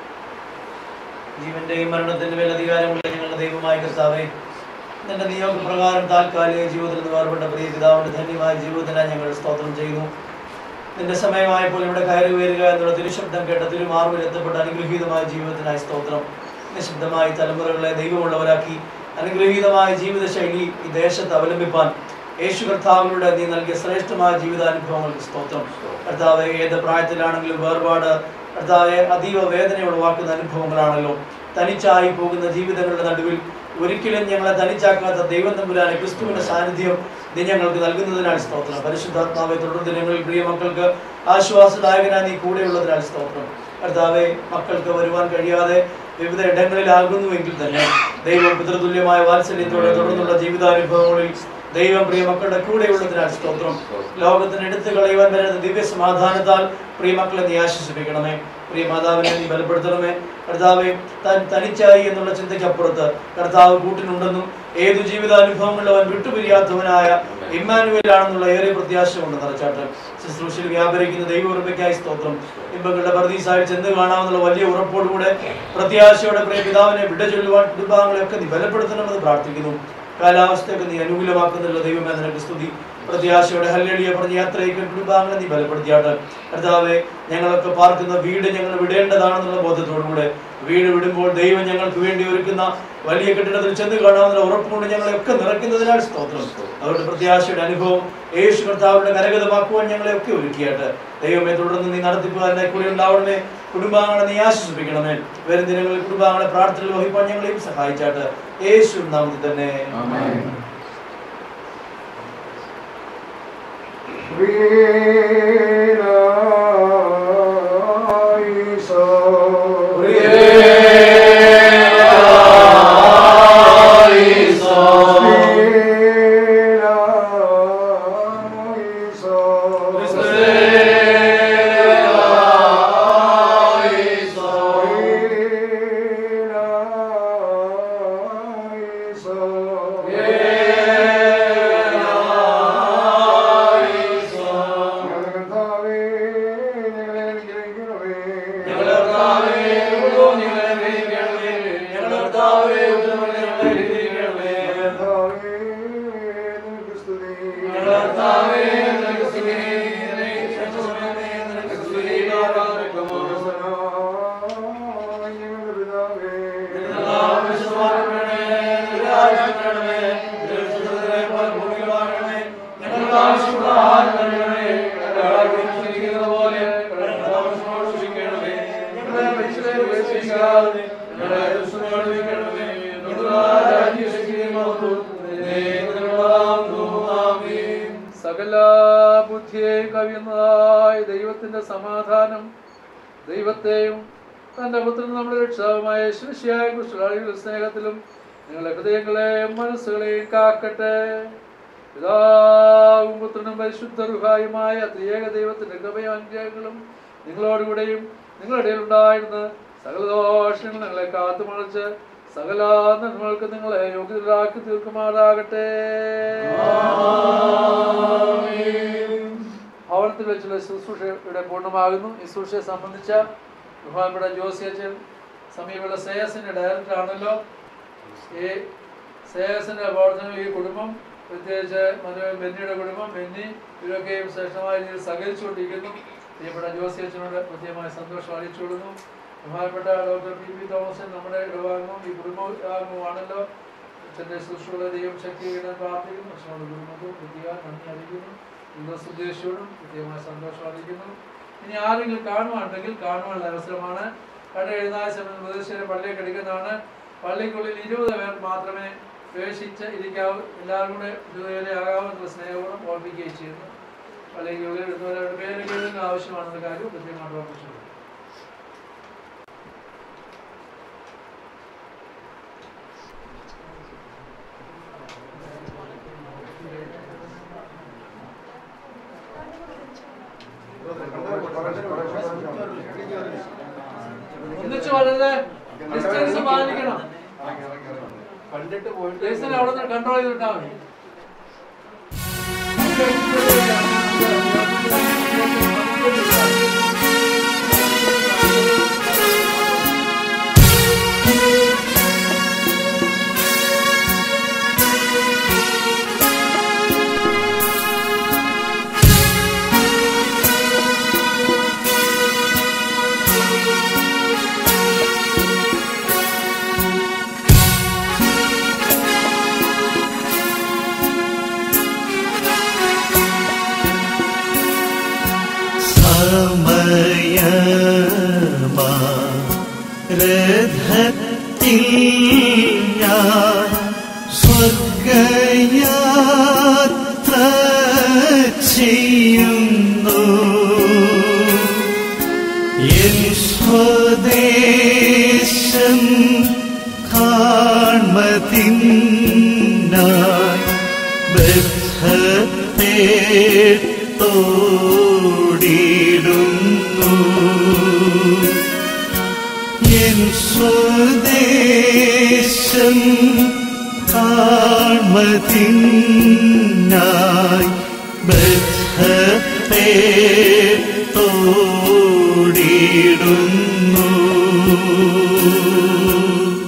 ജീവന്റെയും മരണത്തിന്റെ മേൽ അധികാരമുള്ള ഞങ്ങളുടെ ദൈവമായ കർത്താവേ നിന്റെ നിയോഗപ്രകാരം താൽക്കാലിക ജീവിതത്തിൽ നിന്ന് വേർപെട്ട പ്രിയ പിതാവിന്റെ ധന്യമായ ജീവിതത്തിനായി ഞങ്ങൾ സ്തോത്രം ചെയ്യുന്നു നിന്റെ സമയമായപ്പോൾ ഇവിടെ കയറി വരിക എന്നുള്ള തിരുശബ്ദം കേട്ട തിരുമാർവിൽ എത്തപ്പെട്ട അനുഗ്രഹീതമായ ജീവിതത്തിനായി സ്തോത്രം നിശബ്ദമായി തലമുറകളെ ദൈവമുള്ളവരാക്കി അനുഗ്രഹീതമായ ജീവിതശൈലി ഈ ദേശത്ത് അവലംബിപ്പാൻ യേശു കർത്താവിലൂടെ നീ നൽകിയ ശ്രേഷ്ഠമായ ജീവിതാനുഭവങ്ങൾക്ക് സ്തോത്രം കർത്താവ് ഏത് പ്രായത്തിലാണെങ്കിലും വേർപാട് കർത്താവെ അതീവ വേദന ഉളവാക്കുന്ന അനുഭവങ്ങളാണല്ലോ തനിച്ചായി പോകുന്ന ജീവിതങ്ങളുടെ നടുവിൽ ഒരിക്കലും ഞങ്ങളെ തനിച്ചാക്കാത്ത ദൈവം തമ്പുരാനെ ക്രിസ്തുവിന്റെ സാന്നിധ്യം നീ ഞങ്ങൾക്ക് നൽകുന്നതിനാൽ സ്തോത്രം പരിശുദ്ധാത്മാവെ തുടർ ദിനങ്ങളിൽ പ്രിയ മക്കൾക്ക് ആശ്വാസദായകനായി നീ കൂടെയുള്ളതിനാൽ സ്തോത്രം കർത്താവെ മക്കൾക്ക് വരുവാൻ കഴിയാതെ വിവിധ ഇടങ്ങളിലാകുന്നുവെങ്കിൽ തന്നെ ദൈവം പിതൃതുല്യമായ വാത്സല്യത്തോടെ തുടർന്നുള്ള ജീവിതാനുഭവങ്ങളിൽ ദൈവം പ്രിയ മക്കളുടെ കൂടെയുള്ളതിനാൽ സ്തോത്രം ലോകത്തിന് എടുത്തു കളയുവാൻ വരുന്ന ദിവ്യ സമാധാനത്താൽ പ്രിയ മക്കളെ നീ ആശ്വസിപ്പിക്കണമേ പ്രിയ മാതാവിനെ നീ ബലപ്പെടുത്തണമേ കർത്താവെ താൻ തനിച്ചായി എന്നുള്ള ചിന്തയ്ക്കപ്പുറത്ത് കർത്താവ് കൂട്ടിനുണ്ടെന്നും ഏതു ജീവിതാനുഭവങ്ങളിൽ അവൻ വിട്ടുപിരിയാത്തവനായ ഇമ്മാനുവേലാണെന്നുള്ള ഏറെ പ്രത്യാശ കൊണ്ട് നിറച്ചാട്ട് ശുശ്രൂഷയിൽ വ്യാപരിക്കുന്ന ദൈവകൃപയ്ക്കായി സ്തോത്രം ഇമ്പങ്ങളുടെ പർദീസായി ചെന്ന് കാണാമെന്നുള്ള വലിയ ഉറപ്പോടുകൂടെ പ്രത്യാശയോടെ പ്രിയ പിതാവിനെ വിട ചൊല്ലുവാൻ കുടുംബാംഗങ്ങളെയൊക്കെ നീ ബലപ്പെടുത്തണമെന്ന് പ്രാർത്ഥിക്കുന്നു കാലാവസ്ഥയൊക്കെ നീ അനുകൂലമാക്കുന്നുള്ള ദൈവമേ നിനക്ക് സ്തുതി പ്രത്യാശയോടെ ഹല്ലേലിയ പറഞ്ഞ യാത്രയ്ക്ക് കുടുംബാംഗങ്ങളെ നീ ബലപ്പെടുത്തിയാട്ട് കർത്താവെ ഞങ്ങളൊക്കെ പാർക്കുന്ന വീട് ഞങ്ങൾ വിടേണ്ടതാണെന്നുള്ള ബോധത്തോടുകൂടെ വീട് വിടുമ്പോൾ ദൈവം ഞങ്ങൾക്ക് വേണ്ടി ഒരുക്കുന്ന വലിയ കെട്ടിടത്തിൽ ചെന്ന് കാണാമെന്നുള്ള ഉറപ്പുകൊണ്ട് ഞങ്ങളെയൊക്കെ നിറയ്ക്കുന്നതിനാൽ സ്തോത്രം അതുകൊണ്ട് പ്രത്യാശയുടെ അനുഭവം യേശു കർത്താവിന്റെ കരഗതമാക്കുവാൻ ഞങ്ങളെയൊക്കെ ഒരുക്കിയാട്ട് ദൈവമേ തുടർന്ന് നീ നടത്തിപ്പുകാരനെ കൂടി ഉണ്ടാവണമേ കുടുംബാംഗങ്ങളെ നീ ആശ്വസിപ്പിക്കണമേ വരും ദിനങ്ങളിൽ കുടുംബാംഗങ്ങളെ പ്രാർത്ഥനയിൽ വഹിപ്പാൻ ഞങ്ങളെയും സഹായിച്ചാട്ട് യേശു നാമത്തിൽ തന്നെ Realizo. സകല ബുദ്ധിയെ കവിയുന്നതായ ദൈവത്തിന്റെ സമാധാനം ദൈവത്തെയും തന്റെ പുത്രൻ നമ്മുടെ രക്ഷാവുമായ ശിഷ്യായ കുറിച്ചുള്ള സ്നേഹത്തിലും നിങ്ങളുടെ ഹൃദയങ്ങളെയും മനസ്സുകളെയും കാക്കട്ടെ പിതാവും പുത്രനും പരിശുദ്ധ റുഹായുമായ ത്രിയേക ദൈവത്തിന്റെ കൃപയും അനുഗ്രഹങ്ങളും നിങ്ങളോടുകൂടെയും നിങ്ങളുടെ ഉണ്ടായിരുന്ന സകല ദോഷങ്ങൾ നിങ്ങളെ കാത്തുമണച്ച് സകല നന്മകൾക്ക് നിങ്ങളെ യോഗ്യതരാക്കി തീർക്കുമാറാകട്ടെ ഭവനത്തിൽ വെച്ചുള്ള ശുശ്രൂഷ ഇവിടെ പൂർണ്ണമാകുന്നു ഈ ശുശ്രൂഷയെ സംബന്ധിച്ച ബഹുമാനപ്പെട്ട ജോസി അച്ഛൻ സമീപമുള്ള സേയസിന്റെ ഡയറക്ടർ ആണല്ലോ ഈ സേയസിന്റെ പ്രവർത്തനങ്ങൾ ഈ കുടുംബം പ്രത്യേകിച്ച് മനുവൽ ബെന്നിയുടെ കുടുംബം ബെന്നി ഇവരൊക്കെയും ശ്രേഷ്ഠമായ രീതിയിൽ സഹകരിച്ചുകൊണ്ടിരിക്കുന്നു പ്രിയപ്പെട്ട ജോസി അച്ഛനോട് പ്രത്യേകമായ സന്തോഷം അറിയിച്ചുകൊള്ളുന്നു ബഹുമാനപ്പെട്ട ഡോക്ടർ പി പി തോമസൻ നമ്മുടെ ഇടവാംഗവും ഈ കുടുംബാംഗവുമാണല്ലോ അച്ഛൻ്റെ ശുശ്രൂഷ ദൈവം ശക്തീകരണം പ്രാർത്ഥിക്കുന്നു അച്ഛനോട് കുടുംബത്തും പ്രത്യേക നന്ദി അറിയിക്കുന്നു ഉല്ലാസ് ഉദ്ദേശിച്ചോടും പ്രത്യേകമായ സന്തോഷം അറിയിക്കുന്നു ഇനി ആരെങ്കിലും കാണുവാണെങ്കിൽ കാണുവാനുള്ള അവസരമാണ് കട എഴുതായ സമയം പ്രദേശം പള്ളിയിൽ എടുക്കുന്നതാണ് പള്ളിക്കുള്ളിൽ ഇരുപത് പേർ മാത്രമേ പ്രവേശിച്ച് ഇരിക്കാവൂ എല്ലാവരും കൂടെ ഇരുപത് പേരെ ആകാവുന്ന സ്നേഹപൂർവ്വം ഓർമ്മിക്കുകയും ചെയ്യുന്നു പള്ളിക്കുള്ളിൽ എടുത്തവരുടെ പേരൊക്കെ എഴുതുന്ന ആവശ്യമാണെന്ന കാര്യം പ്രത്യേകമായിട്ട് ഓർമ്മിച്ചു ഒന്നിച്ച് വളരെ ഡിസ്റ്റൻസ് പാലിക്കണം കണ്ടിട്ട് പോയിട്ട് ഡിസ്റ്റൻസ് അവിടെ നിന്ന് കൺട്രോൾ ചെയ്തിട്ടാ മതി സമയമാ രഥത്തിൽ ഞാൻ സ്വർഗയാത്ര ചെയ്യുന്നു എൻ സ്വദേശം കാൺമതിന്നായി ബദ്ധത്തെ തോടിടുന്നു എൻ സ്വദേശം കാൺമതിന്നായി ബദ്ധത്തെ തോടിടുന്നു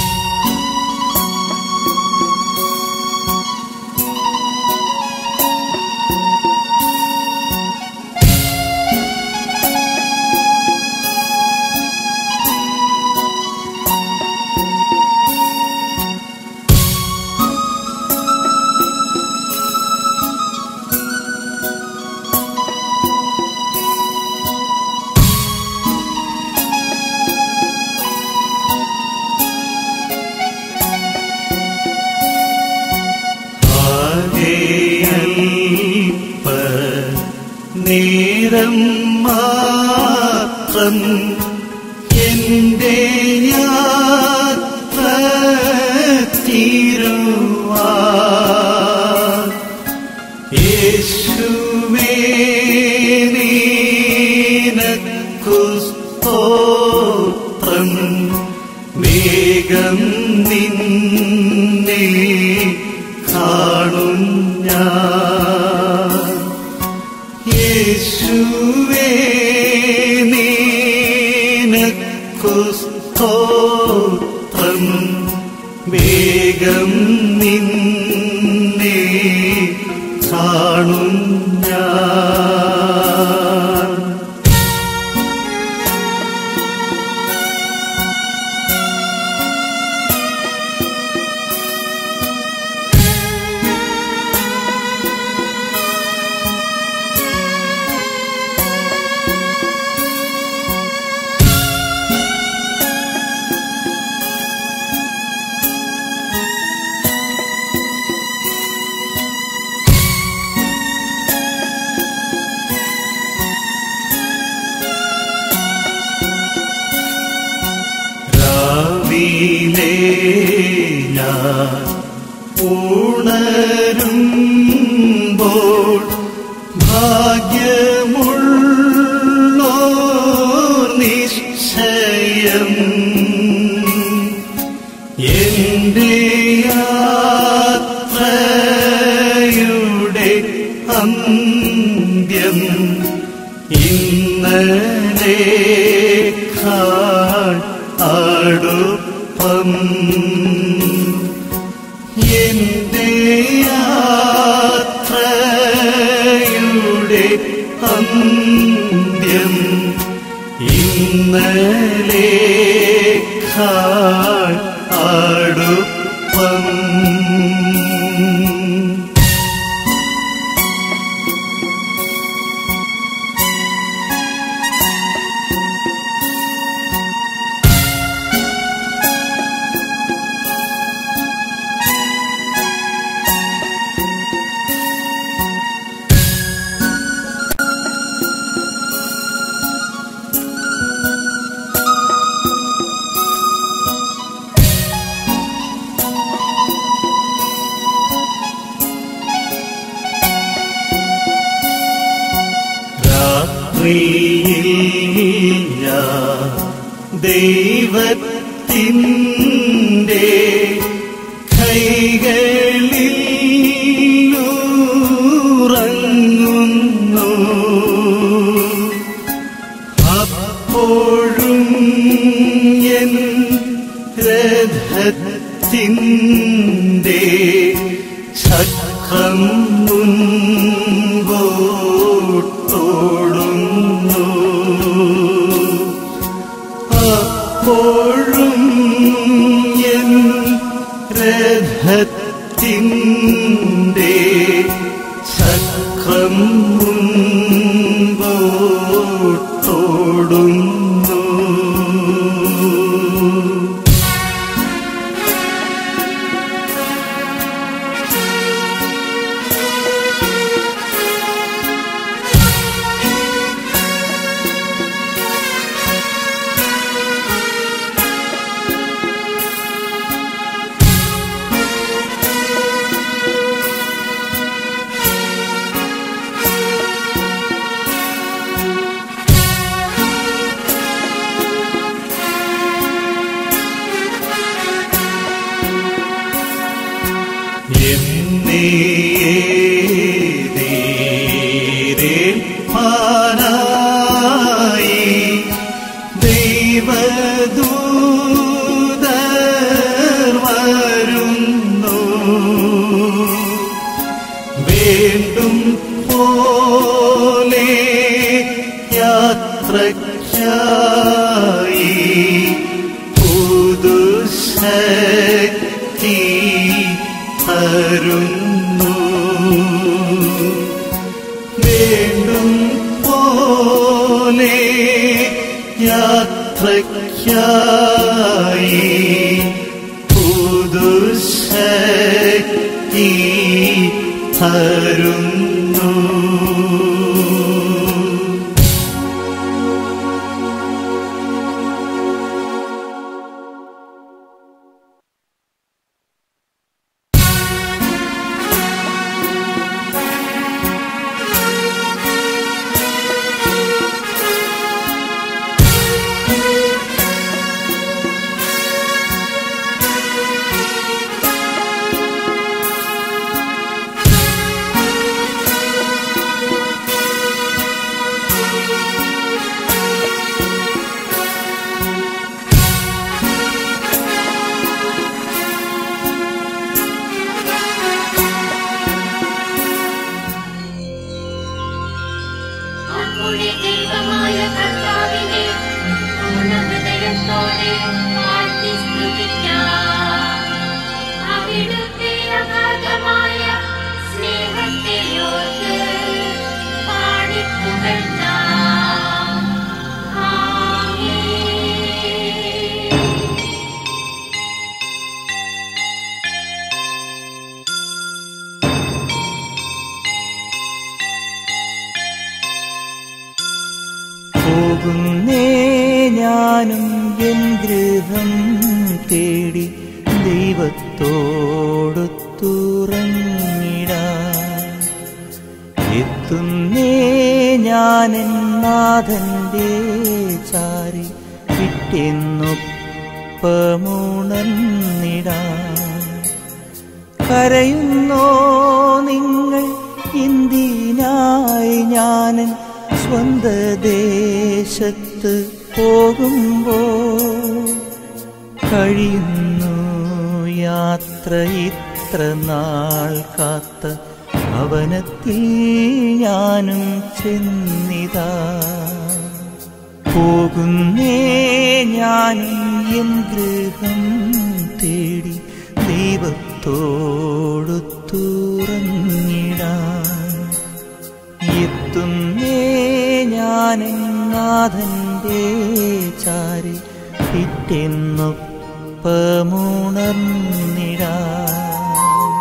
ആകെയൽപ്പ നേരം മാത്രം എന്റെ യാത്ര തീരുവാ യേശുവേ നീനക്കു സ്തോത്രം വേഗം നിന്നെ കാണും ഞാൻ യേശുവേ നീനക്കു സ്തോത്രം വേഗം നിന്നെ കാണും ഞാൻ രാവിലെ ഞാൻ ഉണരുമ്പോൾ ഭാഗ്യമുള്ളോ നിശ്ചയം എന്റെ യാത്രയുടെ അന്ത്യം ഇന്നലെ അടുപ്പം എന്റെ യാത്രയുടെ അന്ത്യം ഇന്നലെ അടുപ്പം രാത്രിയിൽ ഞാൻ ദൈവത്തിൻ്റെ കൈകളിൽ ഉറങ്ങുന്നു അപ്പോഴും എൻ രഥത്തിൻ്റെ ചക്രം മുൻപോട്ടോടുന്നു അപ്പോഴും എൻ രഥത്തിൻ്റെ ചക്രം മുൻപോട്ടോടുന്നു പാനായി ദൈവദൂതർ വരുന്നു വേണ്ടും പോലെ യാത്രയ്ക്കായി പുതുശക്തി തരുന്നു വേണ്ടും പോലെ യാത്രയ്ക്കായി പുതുശക്തി തരുന്നു ഹൃദയത്തോടെ വാഴ്ത്തി സ്തുതിക്കാം. അവിടുത്തെ അഗാധമായ സ്നേഹത്തെ ഓർത്ത് പാടിപ്പുകഴ്ത്താം. ആമേൻ. പോകുന്നേ ഞാനും എൻ ഗൃഹം തേടി ദൈവത്തോടൊത്തുറങ്ങിടാൻ എത്തുന്നേ ഞാൻ നാഥന്റെ ചാരി വിട്ടെന്നൊപ്പമുണർന്നിടാൻ കരയുന്നോ നിങ്ങൾ ഇന്ത്യനായി ഞാനൻ സ്വന്ത ദേശത്ത് പോകുമ്പോ കഴിയുന്നു യാത്ര ഇത്ര നാൾ കാത്ത ഭവനത്തിൽ ഞാനും ചെന്നിതാ പോകുന്നേ ഞാനും എൻ ഗൃഹം തേടി ദൈവത്തോടൊത്തുറങ്ങിടാൻ എത്തുന്നേ ഞാൻ നാഥന്റെ ചാരി പിറ്റെന്നൊപ്പമുണർന്നിടാൻ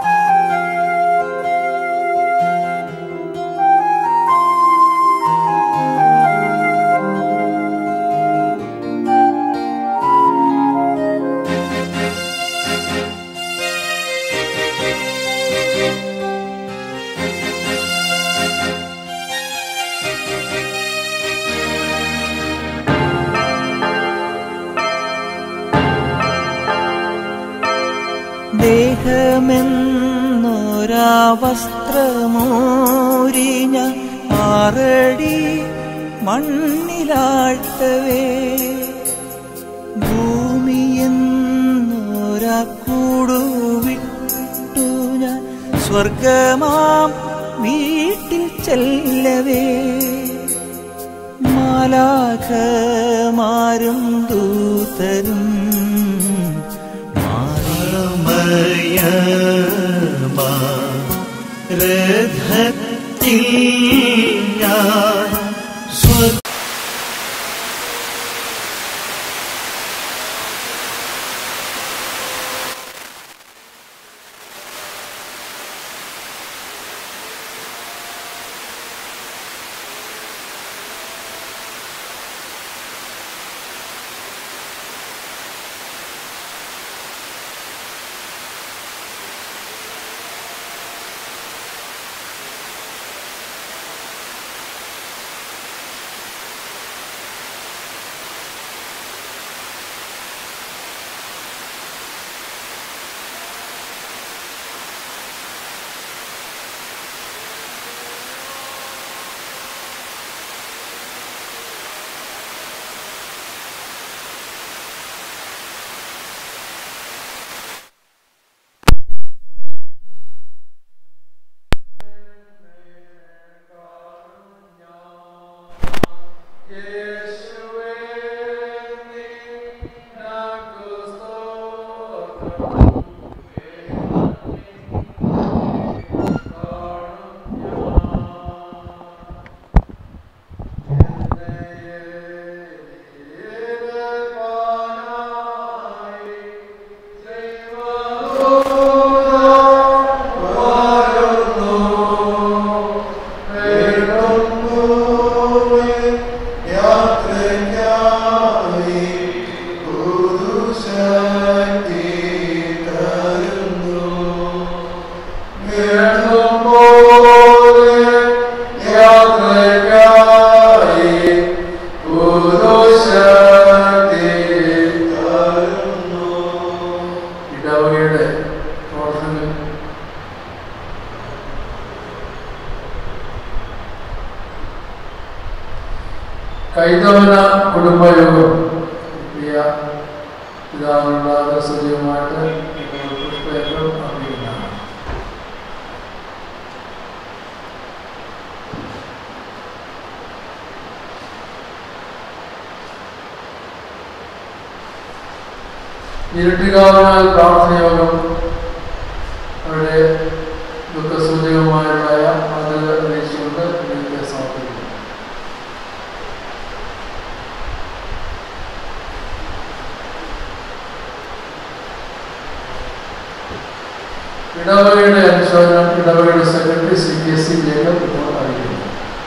ദേഹമെന്നൊരാ വസ്ത്രമോരിഞ്ഞ ആറടി മണ്ണിലാഴ്ത്തവേ ഭൂമിയെന്നൊരാ കൂടുവിട്ടു ഞാൻ സ്വർഗമാം വീട്ടിൽ ചെല്ലവേ മാലാഖമാരും ദൂതരും രഥത്തിൽ ഞാൻ സ്വ ഇടവകയുടെ പ്രവർത്തനങ്ങൾ കൈതവന കുടുംബയോഗം പ്രിയ പിതാവിനുള്ള സജീവമായിട്ട് പുഷ്പേറ്റവും അറിയുന്നതാണ് ഇരട്ടികാവനാൽ പ്രാർത്ഥനയോഗം അവരുടെ ദുഃഖസൂചകമായുണ്ടായ അത് അറിയിച്ചുകൊണ്ട് എനിക്ക് സമർപ്പിക്കുന്നു ഇടവകയുടെ അനുശോചനം ഇടവകയുടെ secretary C K C Jacob ഇപ്പോൾ അറിയിക്കുന്നു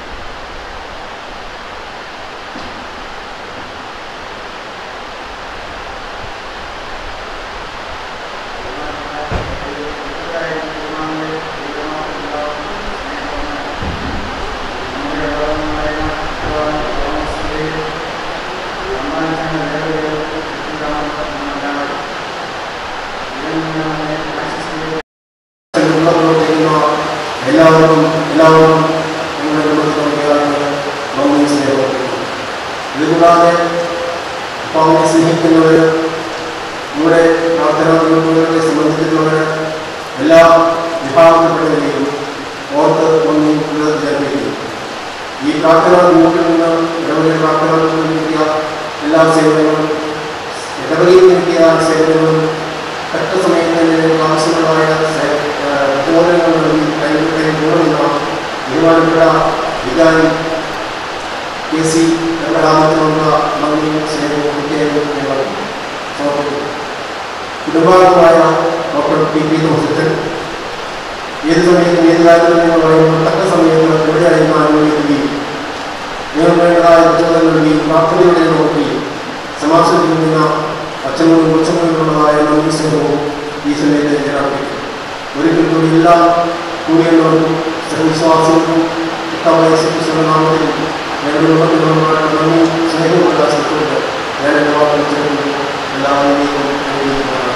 എല്ലാവർക്കും എല്ലാവർക്കും നിങ്ങളുടെ കുടുംബത്തിനുണ്ടാകുന്ന നന്ദി സ്നേഹം ഇതുകൂടാതെ പൗരി സ്നേഹിക്കുന്നവർ ഇവിടെ പ്രാർത്ഥനാ ഗ്രൂപ്പുകളെ സംബന്ധിക്കുന്നവർ എല്ലാ വിഭാഗത്തിൽപ്പെട്ടവരെയും ഓർത്ത് നന്ദി ചേർന്നിരിക്കുന്നു ഈ പ്രാർത്ഥനാ ഗ്രൂപ്പിൽ നിന്ന് ഇടവകയിൽ പ്രാർത്ഥനാ ഗ്രൂപ്പിൽ കിട്ടിയ എല്ലാ സേവനങ്ങളും ഇടവകയിൽ കിട്ടിയ സേവനങ്ങളും തക്ക സമയത്ത് തന്നെ നിങ്ങൾക്ക് ആവശ്യമുള്ളതായ ബോധനങ്ങൾ നൽകി കൈവിട്ട ഗുണമുള്ള ബഹുമാനപ്പെട്ട വികാരി കെ സി രണ്ടാമത്തിനുള്ള നന്ദിയും സ്നേഹവും പ്രത്യേകം ഞങ്ങൾ സമർപ്പിക്കുന്നു കുടുംബാംഗമായ ഡോക്ടർ പി പി തോസച്ചൻ ഏത് സമയത്തും ഏത് കാര്യത്തിലും നിങ്ങൾ പറയുമ്പോൾ തക്ക സമയത്ത് എവിടെയായിരുന്നു അനുഭവിക്കുകയും നിങ്ങൾ വേണ്ടതായ പ്രചോദനം നൽകുകയും പ്രാർത്ഥനയുടെ നോക്കുകയും സമാജത്തിൽ അച്ഛനോടും കൊച്ചനോടുള്ളതായ നന്ദി സ്നേഹവും ഈ സമയത്ത് ഞാൻ അർപ്പിക്കുന്നു ഒരിക്കൽ കൂടി എല്ലാ കൂടിയുള്ളവർക്കും സഹവിശ്വാസികൾക്കും കർത്താവായ ശ്രീകൃഷ്ണന്റെ നാമത്തിൽ ഞങ്ങളുടെ കുടുംബത്തിലുള്ള നന്ദി സ്നേഹവും പ്രകാശിച്ചുകൊണ്ട് ഞാൻ എൻ്റെ വാക്കുകൾ ചേർന്നു എല്ലാവരെയും അനുഗ്രഹിക്കുന്നതാണ്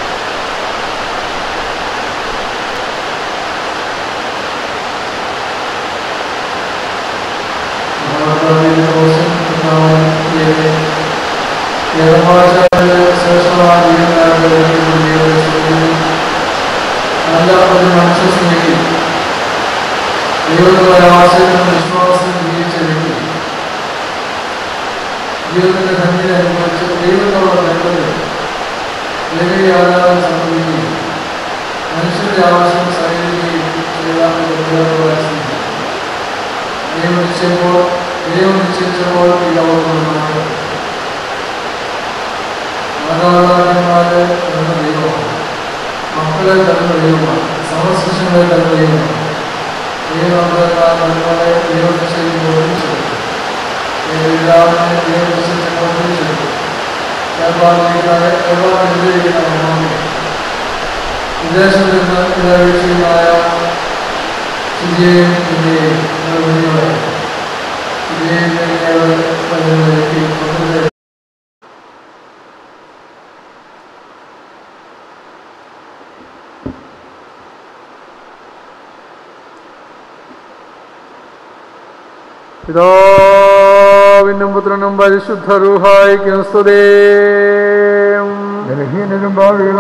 നല്ല ഒരു മനുഷ്യ സ്നേഹി ദൈവത്തിന്റെ ആശയത്തിനും വിശ്വാസത്തിനും ജീവിച്ച വ്യക്തി ജീവിതത്തിന്റെ ധന്യത അനുഭവിച്ച് ദൈവത്തോടുള്ള ബന്ധത്തിൽ ദൈവീയ ആരാധന സംഭവിക്കുകയും മനുഷ്യരുടെ ആവശ്യം സഹകരിക്കുകയും ചെയ്ത ഒരു ഉദാഹരണമായ സ്നേഹം ദൈവം നിശ്ചയപ്പോൾ ദൈവം നിശ്ചയിച്ചപ്പോൾ ഈ ലോകം ഉണ്ടായത് മാതാപിതാക്കന്മാരെ തന്ന ദൈവമാണ് മക്കളെ തന്ന ദൈവമാണ് സമസൃഷ്ടങ്ങളെ തന്ന ദൈവമാണ് ദൈവങ്ങളെ ദൈവം നിശ്ചയിക്കുമ്പോൾ ഒരുമിച്ചെടുക്കും എല്ലാവരും ദൈവം നിശ്ചയിക്കുമ്പോൾ ഒരുമിച്ചെടുക്കും വ്യാപാരികളെ ഒരുപാട് വിജയിക്കുന്ന വിദേശത്ത് നിന്ന് ഇടവീഴ്ചയുമായ ശുചിയെയും ശുചിയെയും നിർവഹികളെ ശുചിയെയും പതിനെട്ട് പിതാവിനും പുത്രനും പരിശുദ്ധ റൂഹായിക്കും സ്തുതേം ബലഹീനരും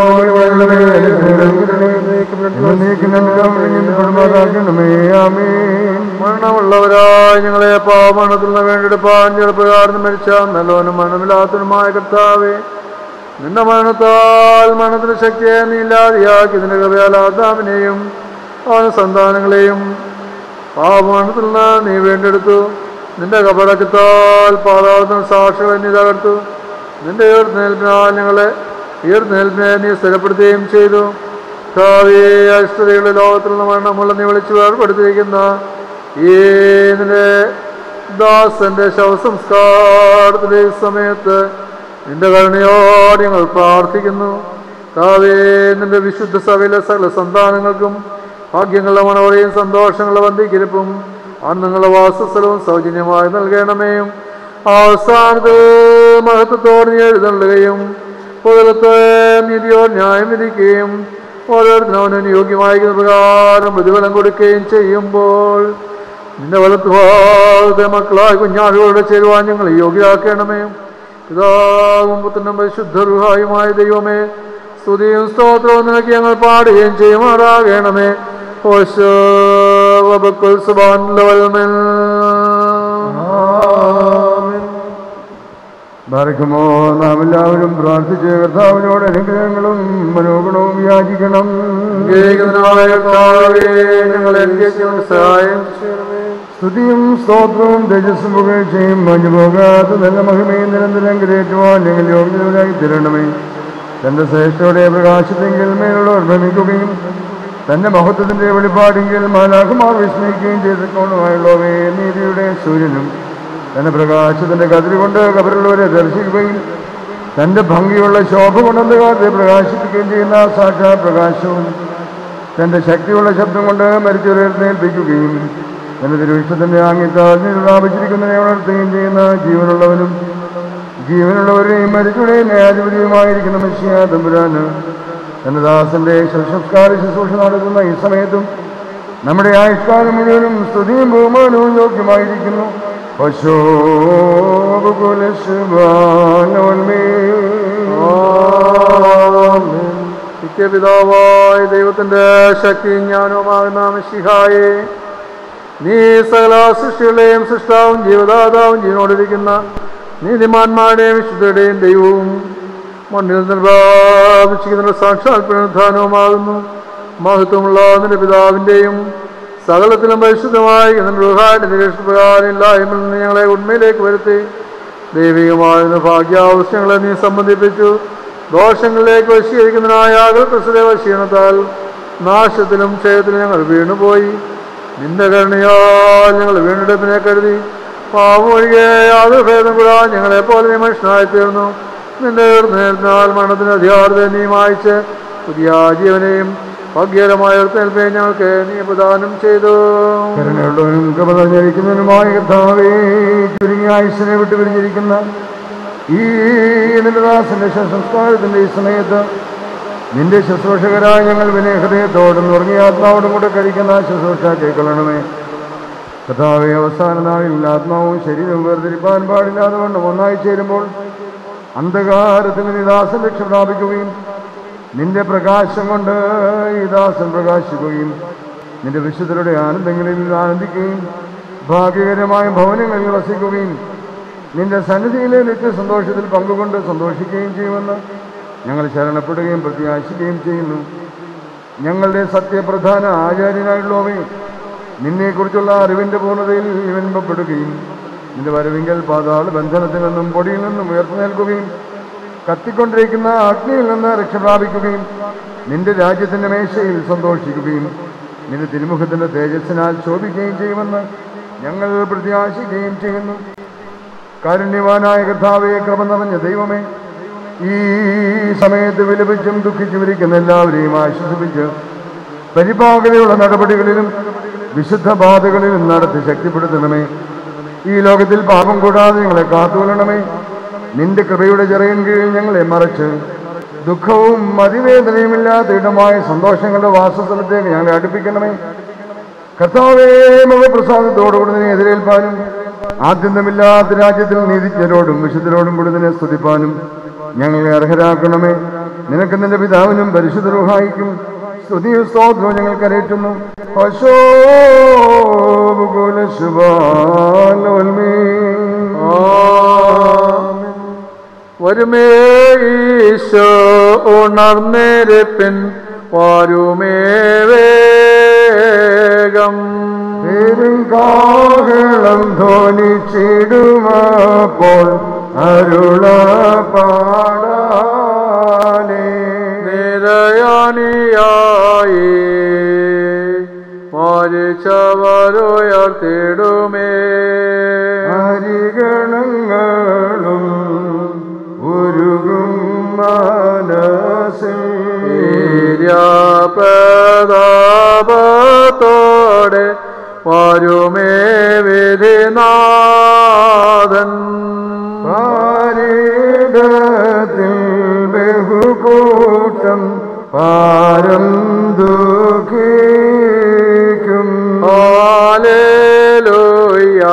മരണമുള്ളവരായ ഞങ്ങളെ പാപമരണത്തിൽ നിന്ന് വേണ്ടിയെടുപ്പാൻ ചെറുപ്പകാരന് മരിച്ച നല്ലവനും മരണമില്ലാത്തവനുമായ കർത്താവേ നിന്റെ മരണത്താൽ മരണത്തിന്റെ ശക്തിയെ നീ ഇല്ലാതെയാക്കി നിന്റെ കൃപയാൽ ആദാമിനെയും അവന് സന്താനങ്ങളെയും പാപമരണത്തിൽ നിന്ന് നീ വേണ്ടെടുത്തു നിന്റെ കപടക്കത്താൽ പാതാളത്തിന് സാക്ഷികളെ നീ തകർത്തു നിന്റെ ഉയർന്നേൽപ്പിനാൽ ഞങ്ങളെ ഉയർന്നേൽപ്പിനെ നീ സ്ഥിരപ്പെടുത്തുകയും ചെയ്തു കാവ്യേ അഷ്ടതയുടെ ലോകത്തിൽ നിന്ന് മരണമുള്ള നീ വിളിച്ചു വേർപ്പെടുത്തിയിരിക്കുന്ന ഈ നിന്റെ ദാസന്റെ ശവസംസ്കാരത്തിന്റെ ഈ സമയത്ത് നിന്റെ കരുണയോട് ഞങ്ങൾ പ്രാർത്ഥിക്കുന്നു കാവേ നിന്റെ വിശുദ്ധ സഭയിലെ സകല സന്താനങ്ങൾക്കും ഭാഗ്യങ്ങളുടെ മണവറയും സന്തോഷങ്ങളുടെ വന്ദിക്കിരിപ്പും അന്നങ്ങളുടെ വാസസ്ഥലവും സൗജന്യമായി നൽകണമേ അവസാനത്ത് മഹത്വത്തോട് നീ എഴുന്നള്ളുകയും പുതലത്തെ നീതിയോട് ന്യായം വിധിക്കുകയും ഓരോരുത്തരും അവനവന് യോഗ്യമായിരിക്കുന്ന പ്രകാരം പ്രതിഫലം കൊടുക്കുകയും ചെയ്യുമ്പോൾ നിന്റെ വലത്തുഭാഗത്തെ മക്കളായ കുഞ്ഞാടുകളുടെ ചേരുവാൻ ഞങ്ങൾ യോഗ്യരാക്കണമേ പിതാവും പുത്രനും പരിശുദ്ധരുഹായുമായ ദൈവമേ സ്തുതിയും സ്തോത്രവും നിനക്ക് ഞങ്ങൾ പാടുകയും ചെയ്യുമാറാകണമേ ഓശോ വബക്കുൽ സുബാൻ ലവൽമൻ ബാറക്കുമോ നാം എല്ലാവരും പ്രാർത്ഥിച്ച് കർത്താവിനോട് അനുഗ്രഹങ്ങളും മനോഗുണവും യാചിക്കണം ഏകനായ കർത്താവേ, ഞങ്ങളെ അനുഗ്രഹിച്ചുകൊണ്ട് സഹായം ചെയ്യണമേ. സ്തുതിയും സ്തോത്രവും തേജസ്സും പുകഴ്ചയും മഞ്ഞു പോകാത്ത നല്ല മഹിമയും നിരന്തരം കരയേറ്റുവാൻ ഞങ്ങൾ യോഗ്യതരായി തരണമേ തന്റെ ശ്രേഷ്ഠയുടെ പ്രകാശത്തെങ്കിൽ മേലുള്ളവർ ഭ്രമിക്കുകയും തന്റെ മഹത്വത്തിന്റെ വെളിപ്പാടെങ്കിൽ മാലാകുമാർ വിസ്മയിക്കുകയും ചെയ്തിട്ടുള്ളവേ നീതിയുടെ സൂര്യനും തന്റെ പ്രകാശത്തിന്റെ കതിരി കൊണ്ട് കബറുള്ളവരെ ദർശിക്കുകയും തന്റെ ഭംഗിയുള്ള ശോഭ കൊണ്ട് അന്ധകാരത്തെ പ്രകാശിപ്പിക്കുകയും ചെയ്യുന്ന സാക്ഷാ പ്രകാശവും തന്റെ ശക്തിയുള്ള ശബ്ദം കൊണ്ട് മരിച്ചവരെഴുന്നേൽപ്പിക്കുകയും തന്റെ തിരുവിഷ്ടത്തിന്റെ ആംഗ്യത്താൽ നീ പ്രാപിച്ചിരിക്കുന്നതിനെ ഉണർത്തുകയും ചെയ്യുന്ന ജീവനുള്ളവനും ജീവനുള്ളവരെയും മരിച്ചുടെയും ന്യായാധിപതിയുമായിരിക്കുന്ന മനുഷ്യ തമ്പുരാന് തന്റെ ദാസന്റെ ശുശ്രൂഷകാല ശുശ്രൂഷ നടത്തുന്ന ഈ സമയത്തും നമ്മുടെ ആയുഷ്കാലം മുഴുവനും സ്തുതിയും ബഹുമാനവും യോഗ്യമായിരിക്കുന്നു നിത്യപിതാവായ ദൈവത്തിന്റെ ശക്തി ജ്ഞാനവുമാകുന്ന മിശിഹായെ നീ സകല സൃഷ്ടികളെയും സൃഷ്ടാവും ജീവദാതാവും ജീവനോടിരിക്കുന്ന നീതിമാന്മാരുടെയും വിശുദ്ധരുടെയും ദൈവവും മണ്ണിൽ നിർവാപിച്ചിരിക്കുന്ന സാക്ഷാൽ പുനരുദ്ധാനവുമാകുന്നു മഹത്വമുള്ള നിന്റെ പിതാവിൻ്റെയും സകലത്തിലും പരിശുദ്ധമായി പ്രകാരം ഇല്ലായ്മയിൽ നിന്ന് ഞങ്ങളെ ഉണ്മയിലേക്ക് വരുത്തി ദൈവികമായിരുന്ന ഭാഗ്യാവശ്യങ്ങളെ നീ സംബന്ധിപ്പിച്ചു ദോഷങ്ങളിലേക്ക് വശീകരിക്കുന്നതിനായ അകൽപ്രസരവ ക്ഷീണത്താൽ നാശത്തിലും ക്ഷയത്തിലും ഞങ്ങൾ വീണുപോയി നിന്റെ കരുണയാൽ ഞങ്ങൾ വീണ്ടെടുപ്പിനെ കരുതി പാവമൊഴികെ യാതൊരു ഭേദം കൂടാ ഞങ്ങളെ പോലെ നീ മനുഷ്യനായി തീർന്നു നിന്റെ നേർന്നാൽ മരണത്തിന് അധികാരത്തെ നീ മായിച്ച് പുതിയ ജീവനെയും ഭാഗ്യകരമായ ഉയർത്തെൽപ്പെ ഞങ്ങൾക്ക് നീ പ്രദാനം ചെയ്തു കരുണയുള്ളവനും കൃപ നിറഞ്ഞിരിക്കുന്നതിനുമായ കർത്താവേ ചുരുങ്ങിയ ആയുസിനെ വിട്ടു പിരിഞ്ഞിരിക്കുന്ന ഈ നിന്റെ ദാസന്റെ സംസ്കാരത്തിന്റെ ഈ സമയത്ത് നിന്റെ ശുശ്രൂഷകരായ ഞങ്ങൾ വിനയഹൃദയത്തോടും ഉറങ്ങിയ ആത്മാവോടും കൂടെ കഴിക്കുന്ന ശുശ്രൂഷ കേൾക്കണമേ കഥാവെ അവസാന നാളിൽ ആത്മാവും ശരീരവും വേർതിരിപ്പാൻ പാടില്ലാതെ വണ്ണം ഒന്നായി ചേരുമ്പോൾ അന്ധകാരത്തിൽ നീ ദാസൻ രക്ഷ പ്രാപിക്കുകയും നിന്റെ പ്രകാശം കൊണ്ട് ഈ ദാസൻ പ്രകാശിക്കുകയും നിന്റെ വിശുദ്ധരുടെ ആനന്ദങ്ങളിൽ ആനന്ദിക്കുകയും ഭാഗ്യകരമായ ഭവനങ്ങളിൽ വസിക്കുകയും നിന്റെ സന്നിധിയിലെ നിത്യസന്തോഷത്തിൽ പങ്കുകൊണ്ട് സന്തോഷിക്കുകയും ചെയ്യുമെന്ന് ഞങ്ങൾ ശരണപ്പെടുകയും പ്രത്യാശിക്കുകയും ചെയ്യുന്നു ഞങ്ങളുടെ സത്യപ്രധാന ആചാര്യനായുള്ളവേ നിന്നെക്കുറിച്ചുള്ള അറിവിന്റെ പൂർണ്ണതയിൽ ഇവൻപപ്പെടുകയും നിന്റെ വരവിങ്കൽ പാതാള ബന്ധനത്തിൽ നിന്നും പൊടിയിൽ നിന്നും ഉയർന്നു നിൽക്കുകയും കത്തിക്കൊണ്ടിരിക്കുന്ന അഗ്നിയിൽ നിന്ന് രക്ഷ പ്രാപിക്കുകയും നിന്റെ രാജ്യത്തിന്റെ മേശയിൽ സന്തോഷിക്കുകയും നിന്റെ തിരുമുഖത്തിന്റെ തേജസ്സിനാൽ ശോഭിക്കുകയും ചെയ്യുമെന്ന് ഞങ്ങൾ പ്രത്യാശിക്കുകയും ചെയ്യുന്നു കാരുണ്യവാനായ കർത്താവെ ക്രമ നിറഞ്ഞ ദൈവമേ ഈ സമയത്ത് വിലപിച്ചും ദുഃഖിച്ചും ഇരിക്കുന്ന എല്ലാവരെയും ആശ്വസിപ്പിച്ച് പരിപാകതയുള്ള നടപടികളിലും വിശുദ്ധ ബാധകളിലും നടത്തി ശക്തിപ്പെടുത്തണമേ ഈ ലോകത്തിൽ പാപം കൂടാതെ ഞങ്ങളെ കാത്തുകൊള്ളണമേ നിന്റെ കൃപയുടെ ചെറിയൻ കീഴിൽ ഞങ്ങളെ മറച്ച് ദുഃഖവും അതിവേദനയുമില്ലാത്ത ഇടമായ സന്തോഷങ്ങളുടെ വാസസ്ഥലത്തേക്ക് ഞങ്ങളെ അടുപ്പിക്കണമേ കർത്താവേ മുഖപ്രസാദത്തോടുകൂടി നിന്നെ എതിരേൽപ്പാനും ആദ്യന്തമില്ലാത്ത രാജ്യത്തിൽ നീതിജ്ഞരോടും വിശുദ്ധരോടും കൂടി നിന്നെ സ്തുതിപ്പാനും ഞങ്ങളെ അർഹരാക്കണമേ നിനക്ക് നിന്റെ പിതാവിനും പരിശുദ്ധ റുഹായിക്കും സ്തുതിയും സ്തോത്രവും ഞങ്ങൾ കരയറ്റുന്നു വരുമേ ഈശോ ഉണർന്നേരപ്പിൻ വരുമേ വേഗം കാഹളം ധ്വനിച്ചിടുമപ്പോൾ അരുള പാടാനേ നിരയാനിയായി മരിച്ചവരുയർത്തിടുമേ ഹരിഗണങ്ങളും ഉരുകും മനസ്സിൽ പ്രതാപത്തോടെ വരുമേ വിധിനാഥൻ പാരിടത്തിൽ ബഹുകൂട്ടം പാരം ദുഃഖിക്കും ഹാലേലൂയ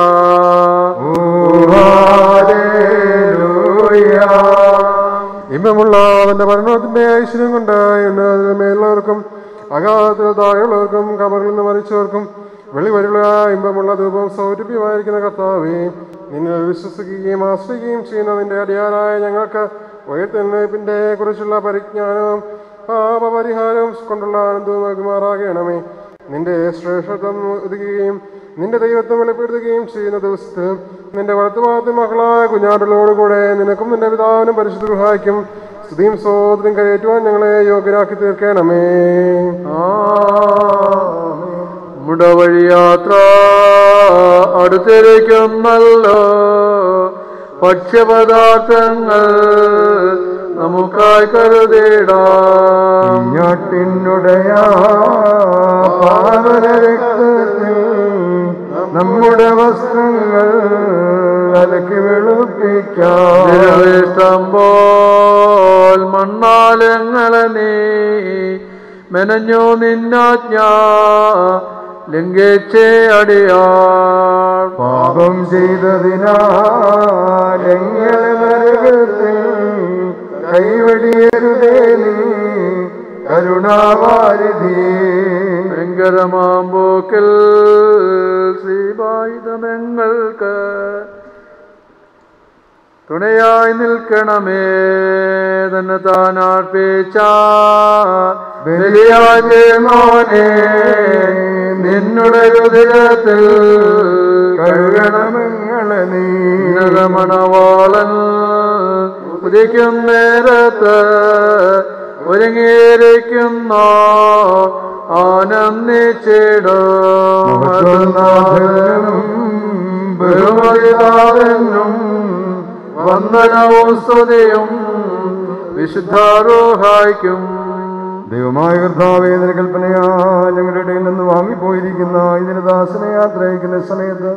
ഇമ്പമുള്ള അവന്റെ മരണത്തിന്റെ ഐശ്വര്യം കൊണ്ടായി മേലുള്ളവർക്കും അഗാധത്തിൽ കബറിൽ നിന്ന് മരിച്ചവർക്കും വെളിവരുള്ള ഇമ്പമുള്ള ധൂപം സൗരഭ്യമായിരിക്കുന്ന കർത്താവേ നിന്നിൽ വിശ്വസിക്കുകയും ആശ്രയിക്കുകയും ചെയ്യുന്ന നിന്റെ അടിയാറായ ഞങ്ങൾക്ക് ഉയർത്തെഴുന്നേൽപ്പിന്റെ കുറിച്ചുള്ള പരിജ്ഞാനവും പാപപരിഹാരവും കൊണ്ടുള്ള ആനന്ദവും നൽകുമാറാകണമേ നിന്റെ ശ്രേഷ്ഠത്വം ഒതുക്കുകയും നിന്റെ ദൈവത്വം വെളിപ്പെടുത്തുകയും ചെയ്യുന്ന ദിവസത്ത് നിന്റെ വലത്തുഭാഗത്ത് മക്കളായ കുഞ്ഞാടുകളോടുകൂടെ നിനക്കും നിന്റെ പിതാവിനും പരിശുദ്ധ ഗൃഹായ്ക്കും സ്തുതിയും സോദരം കയറ്റുവാൻ ഞങ്ങളെ യോഗ്യരാക്കി തീർക്കണമേ നമ്മുടെ വഴിയാത്ര അടുത്തിരിക്കുന്നല്ലോ ഭക്ഷ്യപദാർത്ഥങ്ങൾ നമുക്കായി കരുതിടാം ഞാട്ടിനുടയ പാവനരക്തത്തിൽ നമ്മുടെ വസ്ത്രങ്ങൾ അലക്കി വെളുപ്പിക്കാം ഇഷ്ടം പോൽ മണ്ണാലങ്ങളെ നീ മെനഞ്ഞു നിന്നാജ്ഞ ലംഘിച്ചേ അടിയാൾ പാപം ചെയ്തതിനാൽ എങ്ങനെ നരകത്തിൽ കൈവടിയരുതേ നീ കരുണാവാരിധി ഭയങ്കരമാമ്പോക്കിൽ ശ്രീവായുധമെങ്ങൾക്ക് തുണയായി നിൽക്കണമേ തന്നെ താൻ അർപ്പിച്ച ബലിയാജേമോനെ നിന്നുടെ രുതിരത്തിൽ കഴുകണമെങ്ങളെ നീ മണവാളൻ ഉദിക്കും നേരത്ത് ഒരുങ്ങിയിരിക്കുന്ന ആനന്ദിച്ചിടും ബഹുമതിതാവെന്നും വന്ദനവും സ്തുതിയും വിശുദ്ധാരോഹായിക്കും ദൈവമായ കർത്താവേ നിന്റെ കൽപ്പനയാ ഞങ്ങളുടെ ഇടയിൽ നിന്ന് വാങ്ങിപ്പോയിരിക്കുന്ന ഇതിന് ദാസനെ യാത്രയക്കുന്ന സമയത്ത്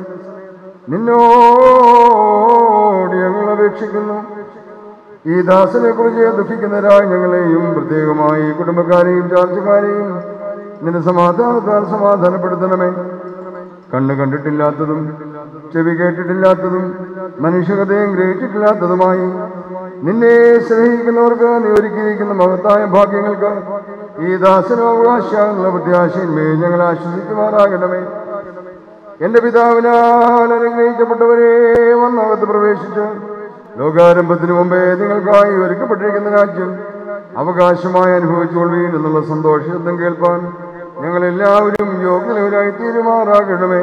നിന്നോട് ഞങ്ങൾ അപേക്ഷിക്കുന്നു ഈ ദാസനെ കുറിച്ച് ദുഃഖിക്കുന്നവരായി ഞങ്ങളെയും പ്രത്യേകമായി ഈ കുടുംബക്കാരെയും ചാർച്ചക്കാരെയും നിന്റെ സമാധാനത്താൽ സമാധാനപ്പെടുത്തണമേ കണ്ണ് കണ്ടിട്ടില്ലാത്തതും ചെവി കേട്ടിട്ടില്ലാത്തതും മനുഷ്യകതയും ഗ്രഹിച്ചിട്ടില്ലാത്തതുമായി നിന്നെ സ്നേഹിക്കുന്നവർക്ക് നീ ഒരുക്കിയിരിക്കുന്ന മഹത്തായ ഭാഗ്യങ്ങൾക്ക് ഈ ദാസന അവകാശമുള്ള പ്രത്യാശയിന്മേൽ ഞങ്ങൾ ആശ്വസിക്കുമാറാകണമേ എന്റെ പിതാവിനാൽ അനുഗ്രഹിക്കപ്പെട്ടവരെ വന്നകത്ത് പ്രവേശിച്ച് ലോകാരംഭത്തിന് മുമ്പേ നിങ്ങൾക്കായി ഒരുക്കപ്പെട്ടിരിക്കുന്ന രാജ്യം അവകാശമായി അനുഭവിച്ചുകൊള്ളുകയും എന്നുള്ള സന്തോഷത്വം കേൾപ്പാൻ ഞങ്ങൾ എല്ലാവരും യോഗ്യതവരായി തീരുമാറാകണമേ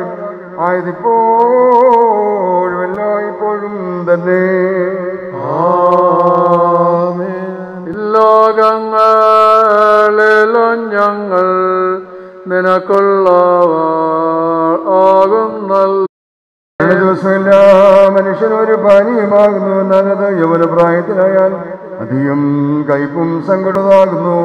ആയതിപ്പോഴും എല്ലായ്പ്പോഴും തന്നെ ലോകങ്ങളിലും ഞങ്ങൾ നിനക്കുള്ളവർ ആകുന്നല്ല ഏഴ് ദിവസമെല്ലാ മനുഷ്യനും ഒരു പാനീയമാകുന്നു എന്നാലത് യൗവന പ്രായത്തിലായാൽ അധികം കയ്പും സങ്കടമാകുന്നു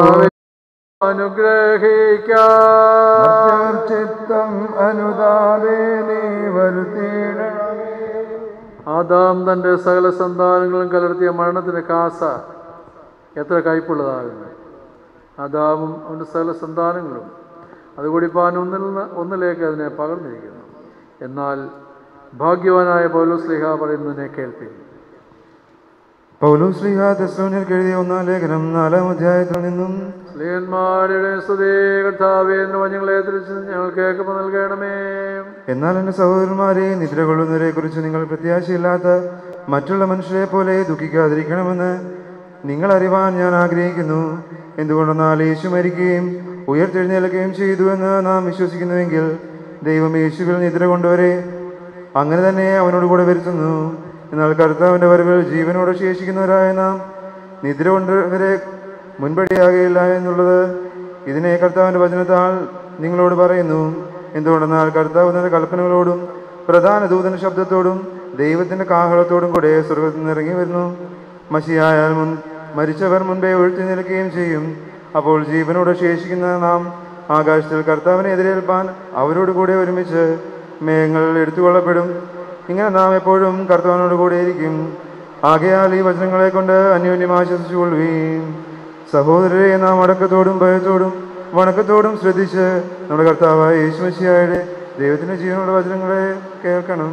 അനുഗ്രഹിക്കാം ചിത്തം അനുതാപേ നീ വരുത്തിയിടണമേ ആദാം തൻ്റെ സകല സന്താനങ്ങളും കലർത്തിയ മരണത്തിൻ്റെ കാസ എത്ര കയ്പുള്ളതാകുന്നു ആദാമും അവൻ്റെ സകല സന്താനങ്ങളും അത് കുടിപ്പാൻ ഒന്നിൽ നിന്ന് ഒന്നിലേക്ക് അതിനെ പകർന്നിരിക്കുന്നു എന്നാൽ ഭാഗ്യവാനായ പൗലോസ്ലിഹ പറയുന്നതിനെ കേൾപ്പിക്കും പൗലോസ് ലീഹ തെസ്ലോനിൽ എഴുതിയ ഒന്നാം ലേഖനം നാലാം അധ്യായത്തിൽ നിന്നും സ്ത്രീയന്മാരുടെ സ്തുതി കർത്താവേ എന്ന വഞ്ഞങ്ങളെ തിരിച്ച് ഞങ്ങൾ കേൾക്കുമ്പോൾ നൽകണമേ എന്നാൽ എൻ്റെ സഹോദരന്മാരെ നിദ്ര കൊള്ളുന്നവരെ കുറിച്ച് നിങ്ങൾ പ്രത്യാശയില്ലാത്ത മറ്റുള്ള മനുഷ്യരെ പോലെ ദുഃഖിക്കാതിരിക്കണമെന്ന് നിങ്ങൾ അറിവാൻ ഞാൻ ആഗ്രഹിക്കുന്നു എന്തുകൊണ്ടെന്നാൽ യേശു മരിക്കുകയും ഉയർത്തെഴുന്നേൽക്കുകയും ചെയ്തു എന്ന് നാം വിശ്വസിക്കുന്നുവെങ്കിൽ ദൈവം യേശുവിൽ നിദ്ര കൊണ്ടുവരെ അങ്ങനെ തന്നെ അവനോട് കൂടെ വരുത്തുന്നു എന്നാൽ കർത്താവിൻ്റെ വരവിൽ ജീവനോട് ശേഷിക്കുന്നവരായ നാം നിദ്ര കൊണ്ടവരെ മുൻപടിയാകയില്ല എന്നുള്ളത് ഇതിനെ കർത്താവിൻ്റെ വചനത്താൽ നിങ്ങളോട് പറയുന്നു എന്തുകൊണ്ടെന്നാൽ കർത്താവ് തന്റെ കൽപ്പനകളോടും പ്രധാന ദൂതന ശബ്ദത്തോടും ദൈവത്തിന്റെ കാഹളത്തോടും കൂടെ സ്വർഗത്തിൽ നിന്ന് ഇറങ്ങി വരുന്നു മഷിയായാൽ മുൻ മരിച്ചവർ മുൻപേ ഒഴുത്തി നിൽക്കുകയും ചെയ്യും അപ്പോൾ ജീവനോട് ശേഷിക്കുന്ന നാം ആകാശത്തിൽ കർത്താവിനെ എതിരേൽപ്പാൻ അവരോട് കൂടെ ഒരുമിച്ച് മേഘങ്ങൾ എടുത്തുകൊള്ളപ്പെടും ഇങ്ങനെ നാം എപ്പോഴും കർത്താവിനോട് കൂടെ ഇരിക്കും ആകയാൽ ഈ വചനങ്ങളെ കൊണ്ട് അന്യോന്യം ആശ്വസിച്ചുകൊള്ളുകയും സഹോദരരെ നാം അടക്കത്തോടും ഭയത്തോടും വണക്കത്തോടും ശ്രദ്ധിച്ച് നമ്മുടെ കർത്താവായ യേശുമശിയായുടെ ദൈവത്തിന്റെ ജീവനുള്ള വചനങ്ങളെ കേൾക്കണം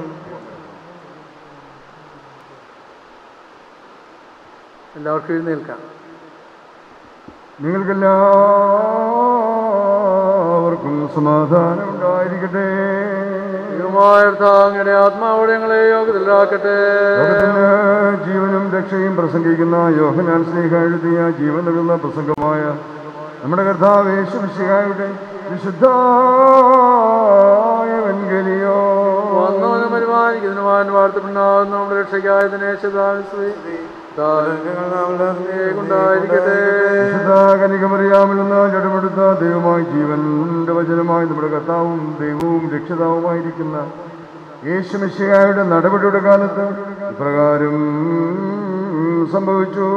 എല്ലാവർക്കും എഴുന്നേൽക്കാം നിങ്ങൾക്കെല്ലാവർക്കും സമാധാനം ഉണ്ടായിരിക്കട്ടെ ദൈവമായ അങ്ങയുടെ ആത്മാവോടെ ഞങ്ങളെ യോഗ്യതയിലാക്കട്ടെ ലോകത്തിന് ജീവനും രക്ഷയും പ്രസംഗിക്കുന്ന യോഹനാൻ സ്നേഹ എഴുതിയ ജീവൻ നൽകുന്ന പ്രസംഗമായ നമ്മുടെ കർത്താവ് യേശുമിശിഹായുടെ വിശുദ്ധായ വെങ്കലിയോ വന്നവനും പരിപാലിക്കുന്നതിനുവാൻ വാർത്തപ്പെടാവുന്ന നമ്മുടെ രക്ഷയ്ക്കായ ദിനേശദാശ്രീ ഉണ്ടായിരിക്കട്ടെ കനികമറിയാമിൽ നിന്ന് ജഡമെടുത്ത ദൈവമായി ജീവന്റെ വചനമായി നമ്മുടെ കർത്താവും ദൈവവും രക്ഷിതാവുമായിരിക്കുന്ന യേശുമിശിഹായുടെ നടപടിയുടെ കാലത്ത് ഇപ്രകാരം സംഭവിച്ചു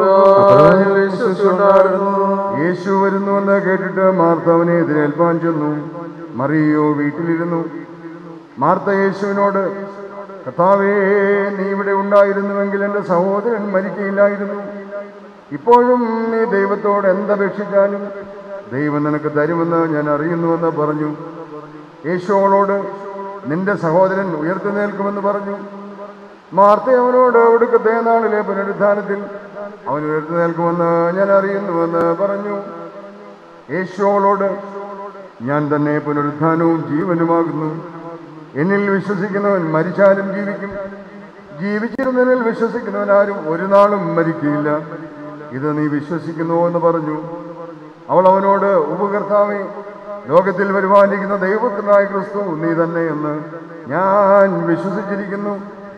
യേശു വരുന്നുവെന്ന് കേട്ടിട്ട് മാർത്ത അവനെ എതിരേൽപ്പാൻ ചെന്നു മറിയോ വീട്ടിലിരുന്നു മാർത്ത യേശുവിനോട് കർത്താവേ നീ ഇവിടെ ഉണ്ടായിരുന്നുവെങ്കിൽ എൻ്റെ സഹോദരൻ മരിക്കയില്ലായിരുന്നു ഇപ്പോഴും നീ ദൈവത്തോട് എന്തപേക്ഷിച്ചാലും ദൈവം നിനക്ക് തരുമെന്ന് ഞാൻ അറിയുന്നുവെന്ന് പറഞ്ഞു യേശുവോളോട് നിന്റെ സഹോദരൻ ഉയർത്തെഴുന്നേൽക്കുമെന്ന് പറഞ്ഞു മാർത്ത അവനോട് ഒടുക്കത്തെ നാളിലെ പുനരുദ്ധാനത്തിൽ അവൻ ഉയർത്തെഴുന്നേൽക്കുമെന്ന് ഞാൻ അറിയുന്നുവെന്ന് പറഞ്ഞു യേശുവോളോട് ഞാൻ തന്നെ പുനരുദ്ധാനവും ജീവനുമാകുന്നു എന്നിൽ വിശ്വസിക്കുന്നവൻ മരിച്ചാലും ജീവിക്കും ജീവിച്ചിരുന്നതിൽ വിശ്വസിക്കുന്നവൻ ആരും ഒരു നാളും മരിക്കില്ല ഇത് നീ വിശ്വസിക്കുന്നുവോ എന്ന് പറഞ്ഞു അവൾ അവനോട് ഉപകർത്താവെ ലോകത്തിൽ പരിപാലിക്കുന്ന ദൈവത്തിനായ ക്രിസ്തു നീ തന്നെ എന്ന് ഞാൻ വിശ്വസിച്ചിരിക്കുന്നു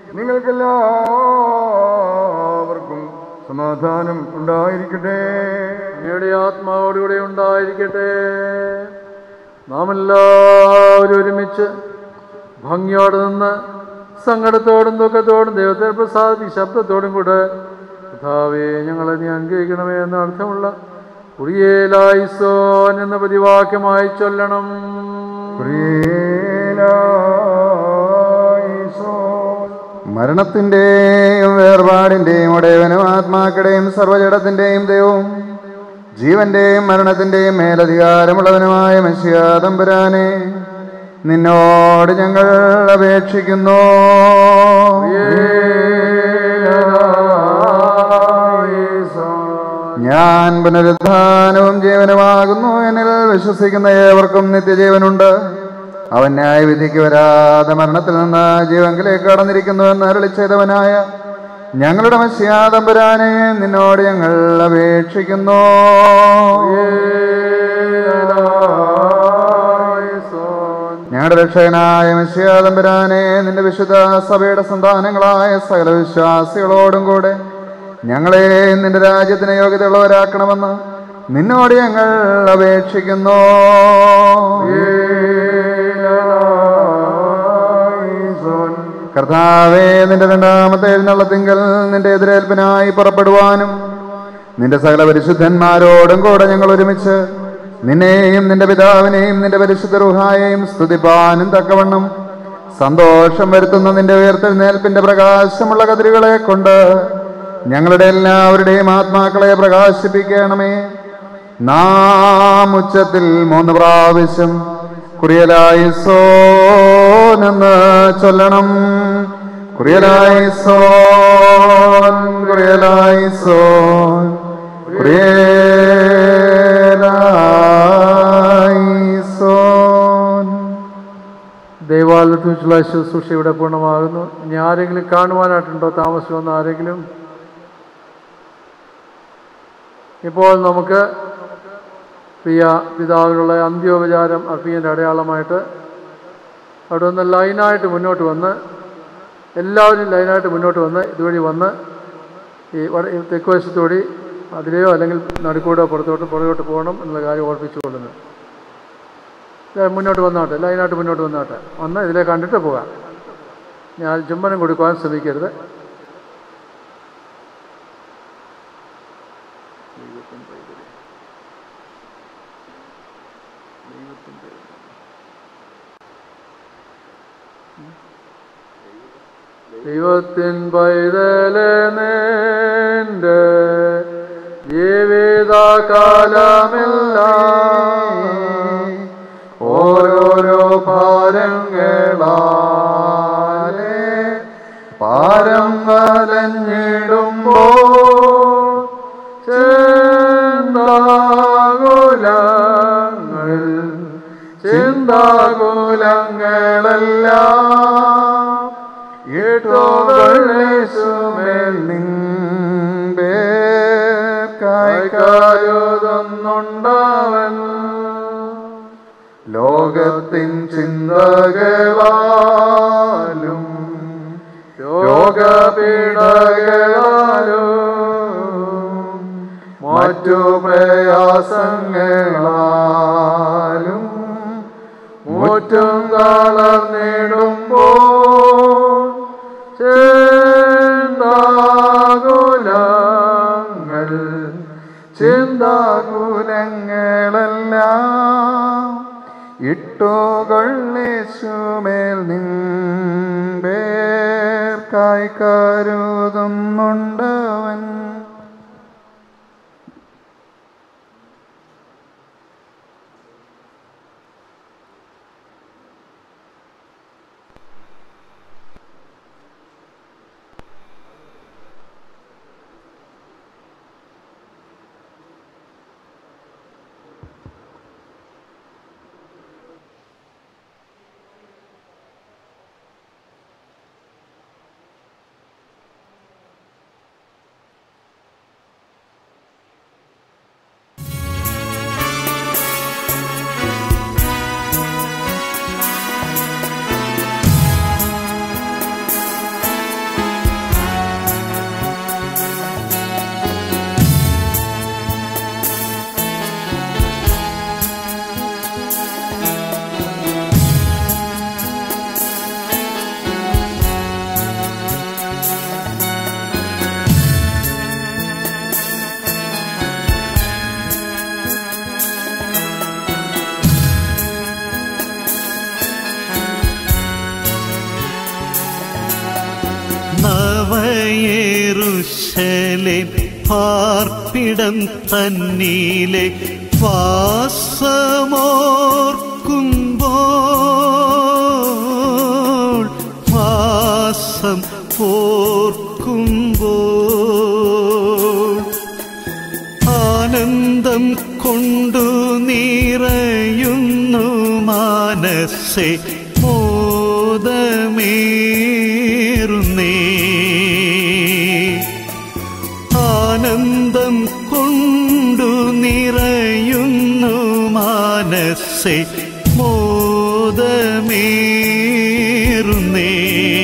നിങ്ങൾക്കെല്ലാവർക്കും സമാധാനം ഉണ്ടായിരിക്കട്ടെ അങ്ങയുടെ ആത്മാവോടുകൂടെ ഉണ്ടായിരിക്കട്ടെ നാം എല്ലാവരും ഒരുമിച്ച് ഭംഗിയോടെ നിന്ന് സങ്കടത്തോടും ദുഃഖത്തോടും ദൈവത്തെ പ്രസാദി ശബ്ദത്തോടും കൂടെ കഥാവേ ഞങ്ങളെ നീ അനുഗ്രഹിക്കണമേ എന്ന അർത്ഥമുള്ള കുറിയേലായിസോൻ എന്ന പ്രതിവാക്യമായി ചൊല്ലണം മരണത്തിന്റെയും വേർപാടിന്റെയും ഉടയവനും ആത്മാക്കളുടെയും സർവജടത്തിന്റെയും ദൈവവും ജീവന്റെയും മരണത്തിന്റെയും മേലധികാരമുള്ളവനുമായ മെസ്സിയാതമ്പുരാനെ നിന്നോട് ഞങ്ങൾ അപേക്ഷിക്കുന്നു ഞാൻ പുനരുദ്ധാനവും ജീവനുമാകുന്നു എന്നിൽ വിശ്വസിക്കുന്ന ഏവർക്കും നിത്യജീവനുണ്ട് അവൻ ന്യായവിധിക്ക് വരാതെ മരണത്തിൽ നിന്ന് ജീവങ്കിലേക്ക് കടന്നിരിക്കുന്നു എന്ന് അരളി ചെയ്തവനായ ഞങ്ങളുടെ മസ്യാതമ്പുരാനെ നിന്നോട് ഞങ്ങൾ അപേക്ഷിക്കുന്നു ഞങ്ങളുടെ രക്ഷകനായ മസ്യാതമ്പുരാനെ നിന്റെ വിശുദ്ധ സഭയുടെ സന്താനങ്ങളായ സകല വിശ്വാസികളോടും കൂടെ ഞങ്ങളെ നിന്റെ രാജ്യത്തിന് യോഗ്യതയുള്ളവരാക്കണമെന്ന് നിന്നോട് ഞങ്ങൾ അപേക്ഷിക്കുന്നു കർത്താവേ നിന്റെ രണ്ടാമത്തെ എഴുന്നള്ളത്തിങ്കൽ നിന്റെ എതിരേൽപ്പിനായി പുറപ്പെടുവാനും നിന്റെ സകല പരിശുദ്ധന്മാരോടും കൂടെ ഞങ്ങൾ ഒരുമിച്ച് നിന്നെയും നിന്റെ പിതാവിനെയും നിന്റെ പരിശുദ്ധ റുഹായെയും സ്തുതിപ്പാനും തക്കവണ്ണം സന്തോഷം വരുത്തുന്ന നിന്റെ ഉയർത്തെഴുന്നേൽപ്പിന്റെ പ്രകാശമുള്ള കതിരുകളെ കൊണ്ട് ഞങ്ങളുടെ എല്ലാവരുടെയും ആത്മാക്കളെ പ്രകാശിപ്പിക്കണമേ നാം ഉച്ചത്തിൽ മൂന്ന് പ്രാവശ്യം കുറിയലായി സോനെന്ന് ചൊല്ലണം കുറിയലായി സോൻ കുറിയലായി സോൻ കുറിയലായി സോൻ ദൈവാലയത്തിൽ വെച്ചുള്ള ശുശ്രൂഷ ഇവിടെ പൂർണ്ണമാകുന്നു ഇനി ആരെങ്കിലും കാണുവാനായിട്ടുണ്ടോ താമസിക്കുമെന്ന് ആരെങ്കിലും ഇപ്പോൾ നമുക്ക് പ്രിയ പിതാവിനുള്ള അന്ത്യോപചാരം അർപ്പിക്കുന്നതിൻ്റെ അടയാളമായിട്ട് അവിടെ നിന്ന് ലൈനായിട്ട് മുന്നോട്ട് വന്ന് എല്ലാവരും ലൈനായിട്ട് മുന്നോട്ട് വന്ന് ഇതുവഴി വന്ന് ഈ വട ഈ തെക്ക് വശത്തുകൂടി അതിലെയോ അല്ലെങ്കിൽ നടുക്കൂടോ പുറത്തോട്ട് പുറകോട്ട് പോകണം എന്നുള്ള കാര്യം ഓർപ്പിച്ചുകൊള്ളുന്നു ദേ മുന്നോട്ട് വന്നാട്ടെ ലൈനായിട്ട് മുന്നോട്ട് വന്നാട്ടെ വന്ന് ഇതിലെ കണ്ടിട്ട് പോകാം ഞാൻ ചുംബനം കൊടുക്കുവാൻ ശ്രമിക്കരുത് ദൈവത്തിൻ പൈതലെ നിന്റെ ജീവിതകാലമെല്ലാം ഓരോരോ ഭാരങ്ങളാലെ പാരം വലഞ്ഞിടുമ്പോൾ ചിന്താകുലങ്ങൾ ചിന്താകുലങ്ങൾ ഇട്ടുകൊള്ളേശുമേൽ നിൻപേർക്കാരുതൊന്നുണ്ടാവൻ ലോകത്തിൻ ചിന്തകളാലും രോഗപീഠകളാലും മറ്റു പ്രയാസങ്ങളാലും മുറ്റും തളർന്നിടുമ്പോൾ ചിന്താകുലങ്ങൾ ചിന്താകുലങ്ങളെല്ലാം ഇട്ടുകൊള്ളേശുമേൽ നിൻപേർക്കായി കരുതുന്നുണ്ടവൻ നവയേറുശലെ പാർപ്പിടം തന്നീലെ വാസമോർക്കുമ്പോൾ വാസം ഓർക്കുമ്പോൾ ആനന്ദം കൊണ്ടു നിറയുന്നു മാനസെ മോദമേറുന്നേ ആനന്ദം കൊണ്ടു നിറയുന്നു മാനസെ മോദമേറുന്നേ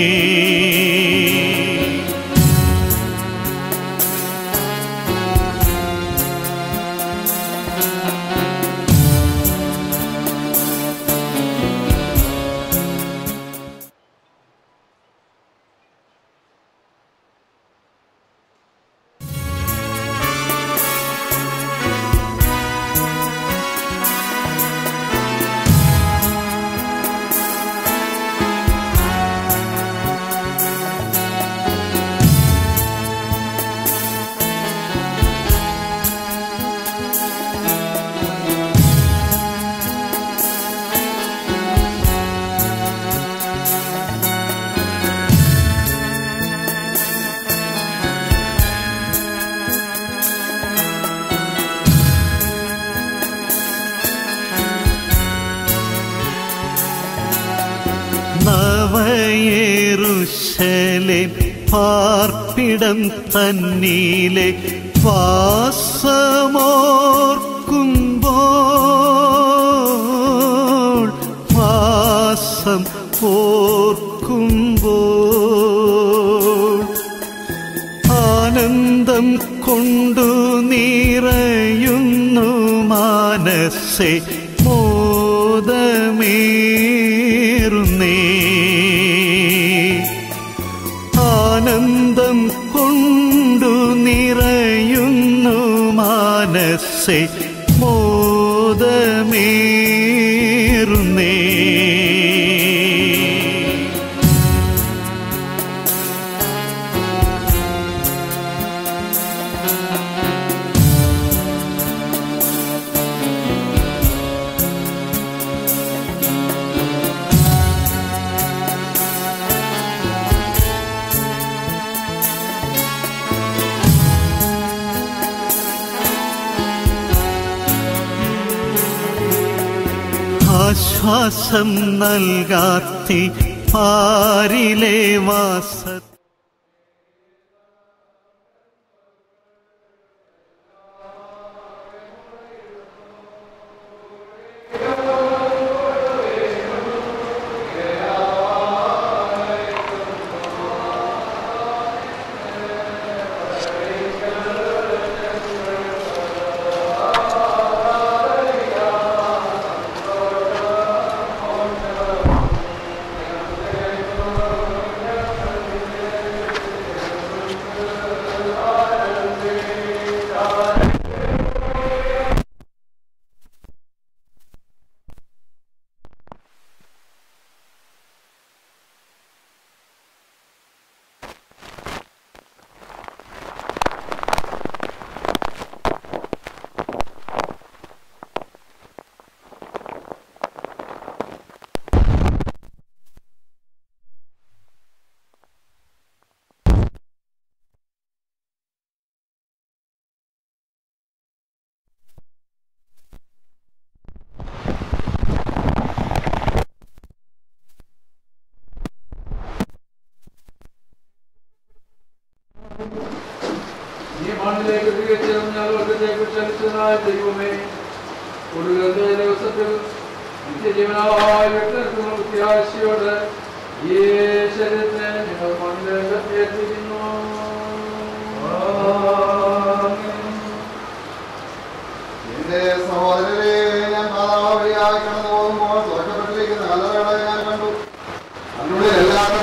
നവയേറുശലെ പാർപ്പിടം തന്നീലെ വാസമോർക്കുമ്പോൾ വാസം ഓർക്കുമ്പോൾ ആനന്ദം കൊണ്ടു നിറയുന്നു മാനസെ മോദമേറുന്നേ ആനന്ദം കൊണ്ടു നിറയുന്നു മാനസെ മോദമേറുന്നേ ആശ്വാസം നൽകാത്തി പാരിലെ വാസ ഈ മണ്ണിലേക്ക് തികച്ചിരുന്നാൽ വർഗത്തേക്ക് ചലിച്ചതായ ദൈവമേ ഒടുവിലത്തെ ദിവസത്തിൽ നിത്യജീവനായ വ്യക്തിത്വ പ്രത്യാശയോട് ഈ ശരീരത്തെ നിങ്ങൾ മണ്ണിലേക്ക് ഏൽപ്പിക്കുന്നു എന്റെ സഹോദരരെ ഞാൻ പാതാവഴിയായി കടന്നു പോകുമ്പോൾ തുറക്കപ്പെട്ടിരിക്കുന്ന കല്ലറകളെ ഞാൻ കണ്ടു അതിനുള്ളിൽ എല്ലാവരും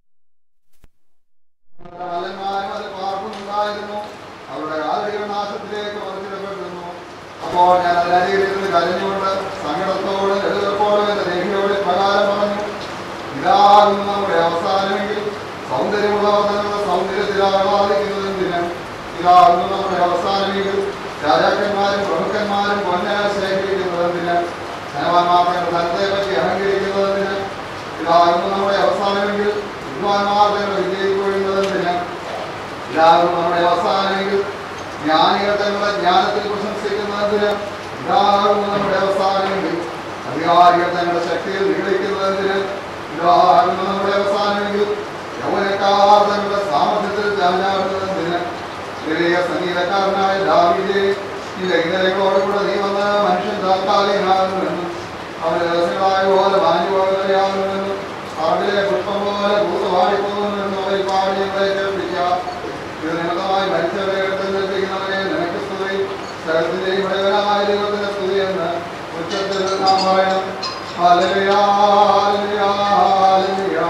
മലന്മാരും അത് പാർക്കുന്നുണ്ടായിരുന്നു അവരുടെ കാലടികൾ നാശത്തിലേക്ക് മറിച്ചിടപ്പെട്ടിരുന്നു അപ്പോൾ ഞാൻ അതിനരികിലിരുന്ന് കരഞ്ഞുകൊണ്ട് സങ്കടത്തോടും എതിർപ്പോടും എന്റെ ദേഹിയോട് പ്രകാരം പറഞ്ഞു ഇതാകുന്നു നമ്മുടെ അവസാനമെങ്കിൽ സൗന്ദര്യമുള്ളവർ തങ്ങളുടെ സൗന്ദര്യത്തിൽ ആഹ്ലാദിക്കുന്നതെന്തിന് ഇതാകുന്നു നമ്മുടെ അവസാനമെങ്കിൽ രാജാക്കന്മാരും പ്രഭുക്കന്മാരും പൊന്നെ ശേഖരിക്കുന്നതെന്തിന് ധനവാന്മാർ തങ്ങളുടെ ധനത്തെ പറ്റി അഹങ്കരിക്കുന്നതെന്തിന് ഇതാകുന്നു നമ്മുടെ അവസാനമെങ്കിൽ വിദ്വാൻമാർ തങ്ങളുടെ വിജയിച്ചു കൊള്ളുന്നതെന്തിന് ഇതാകുന്നു നമ്മുടെ അവസാനമെങ്കിൽ ജ്ഞാനികൾ തങ്ങളുടെ ജ്ഞാനത്തിൽ പ്രശംസിക്കുന്നതിന് ഇതാകുന്നു നമ്മുടെ അവസാനമെങ്കിൽ അധികാരികൾ തങ്ങളുടെ ശക്തിയിൽ നിഗളിക്കുന്നതിന് ഇതാകുന്നു നമ്മുടെ അവസാനമെങ്കിൽ യൗവനക്കാർ തങ്ങളുടെ സാമർഥ്യത്തിൽ ചാഞ്ഞാടുന്നതിന് ചെറിയ സംഗീതക്കാരനായ ദാവീദേ ഈ ലൈംഗികളോടുകൂടെ നീ വന്ന മനുഷ്യൻ താൽക്കാലികമാകുന്നുവെന്നും അവന്റെ രഹസ്യങ്ങളായ പോലെ മാഞ്ഞു പോകുന്നവരെയാകുന്നുവെന്നും പറമ്പിലെ പുഷ്പം പോലെ ഭൂതവാടിപ്പോകുന്നുവെന്നും അവരിൽ പാടി ഞങ്ങളെ കേൾപ്പിക്കാം ഇത് നിമിത്തമായി മരിച്ചവരെ എടുത്തെന്നിരിക്കുന്നവരെ നിനക്ക് സ്തുതി സകലത്തിന്റെയും ഇടവനായ ദൈവത്തിന്റെ സ്തുതി എന്ന് ഉച്ചത്തിൽ നാം പറയണം ഹല്ലേലൂയ, ഹല്ലേലൂയ, ഹല്ലേലൂയ.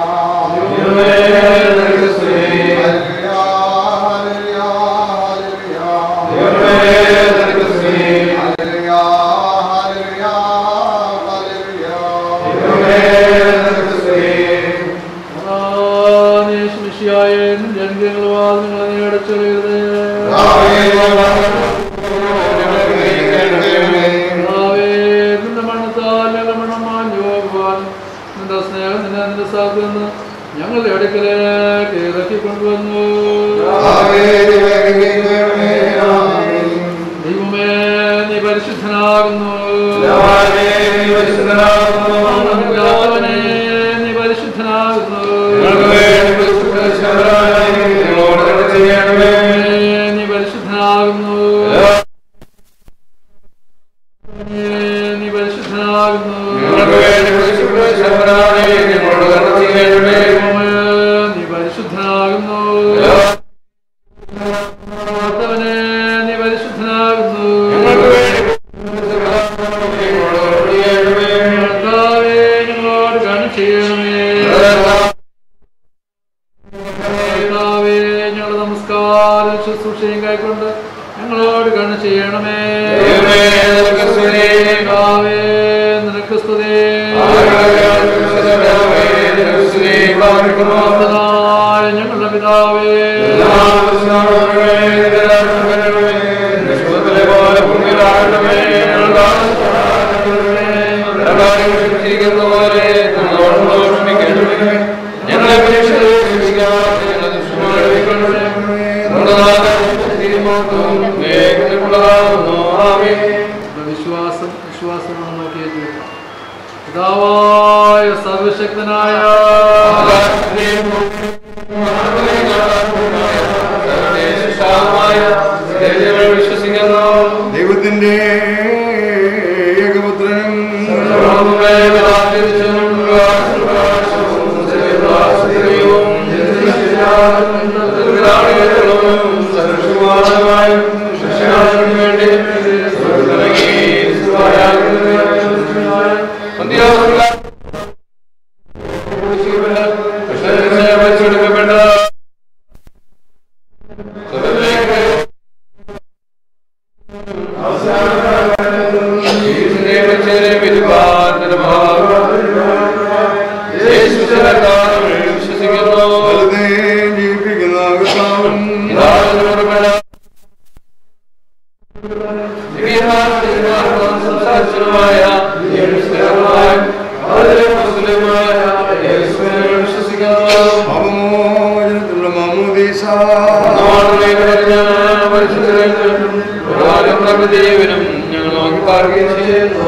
ഹല്ലേലൂയ, ഹല്ലേലൂയ, ഹല്ലേലൂയ. ഹല്ലേലൂയ, ഹല്ലേലൂയ, ഞങ്ങളുടെ അടുക്കലേക്ക് ഇറക്കി കൊണ്ടുവന്നു ദൈവമേ നീ പരിശുദ്ധനാകുന്നു കർത്താവേ, നീ പരിശുദ്ധനാകുന്നു ദൈവമേ, നീ പരിശുദ്ധനാകുന്നു ദൈവമേ, നീ പരിശുദ്ധനാകുന്നു ദൈവമേ, നീ പരിശുദ്ധനാകുന്നു കർത്താവേ, നീ പരിശുദ്ധനാകുന്നു കർത്താവേ, ഞങ്ങളോട് കരുണ ചെയ്യണമേ കർത്താവേ, ഞങ്ങളുടെ നമസ്കാര ശുശ്രൂഷയും കൈക്കൊണ്ട് ഞങ്ങളോട് കരുണ ചെയ്യണമേ കർത്താവേ, നിനക്ക് സ്തുതി കർത്താവായ ഞങ്ങളുടെ പിതാവേ ഞങ്ങളെ വിശ്വാസം വിശ്വാസമാണ് നോക്കിയത് പിതാവായ സർവശക്തനായ വിശ്വസിക്കുന്നു ദൈവത്തിന്റെ ഏകപുത്രനും വെറുതെ ജീവിപ്പിക്കുന്ന കർത്താവും പാപമോചനത്തിലുള്ള മാമോദീസ ും ഞങ്ങൾ നോക്കി പാർക്കുകയും ചെയ്യുന്നു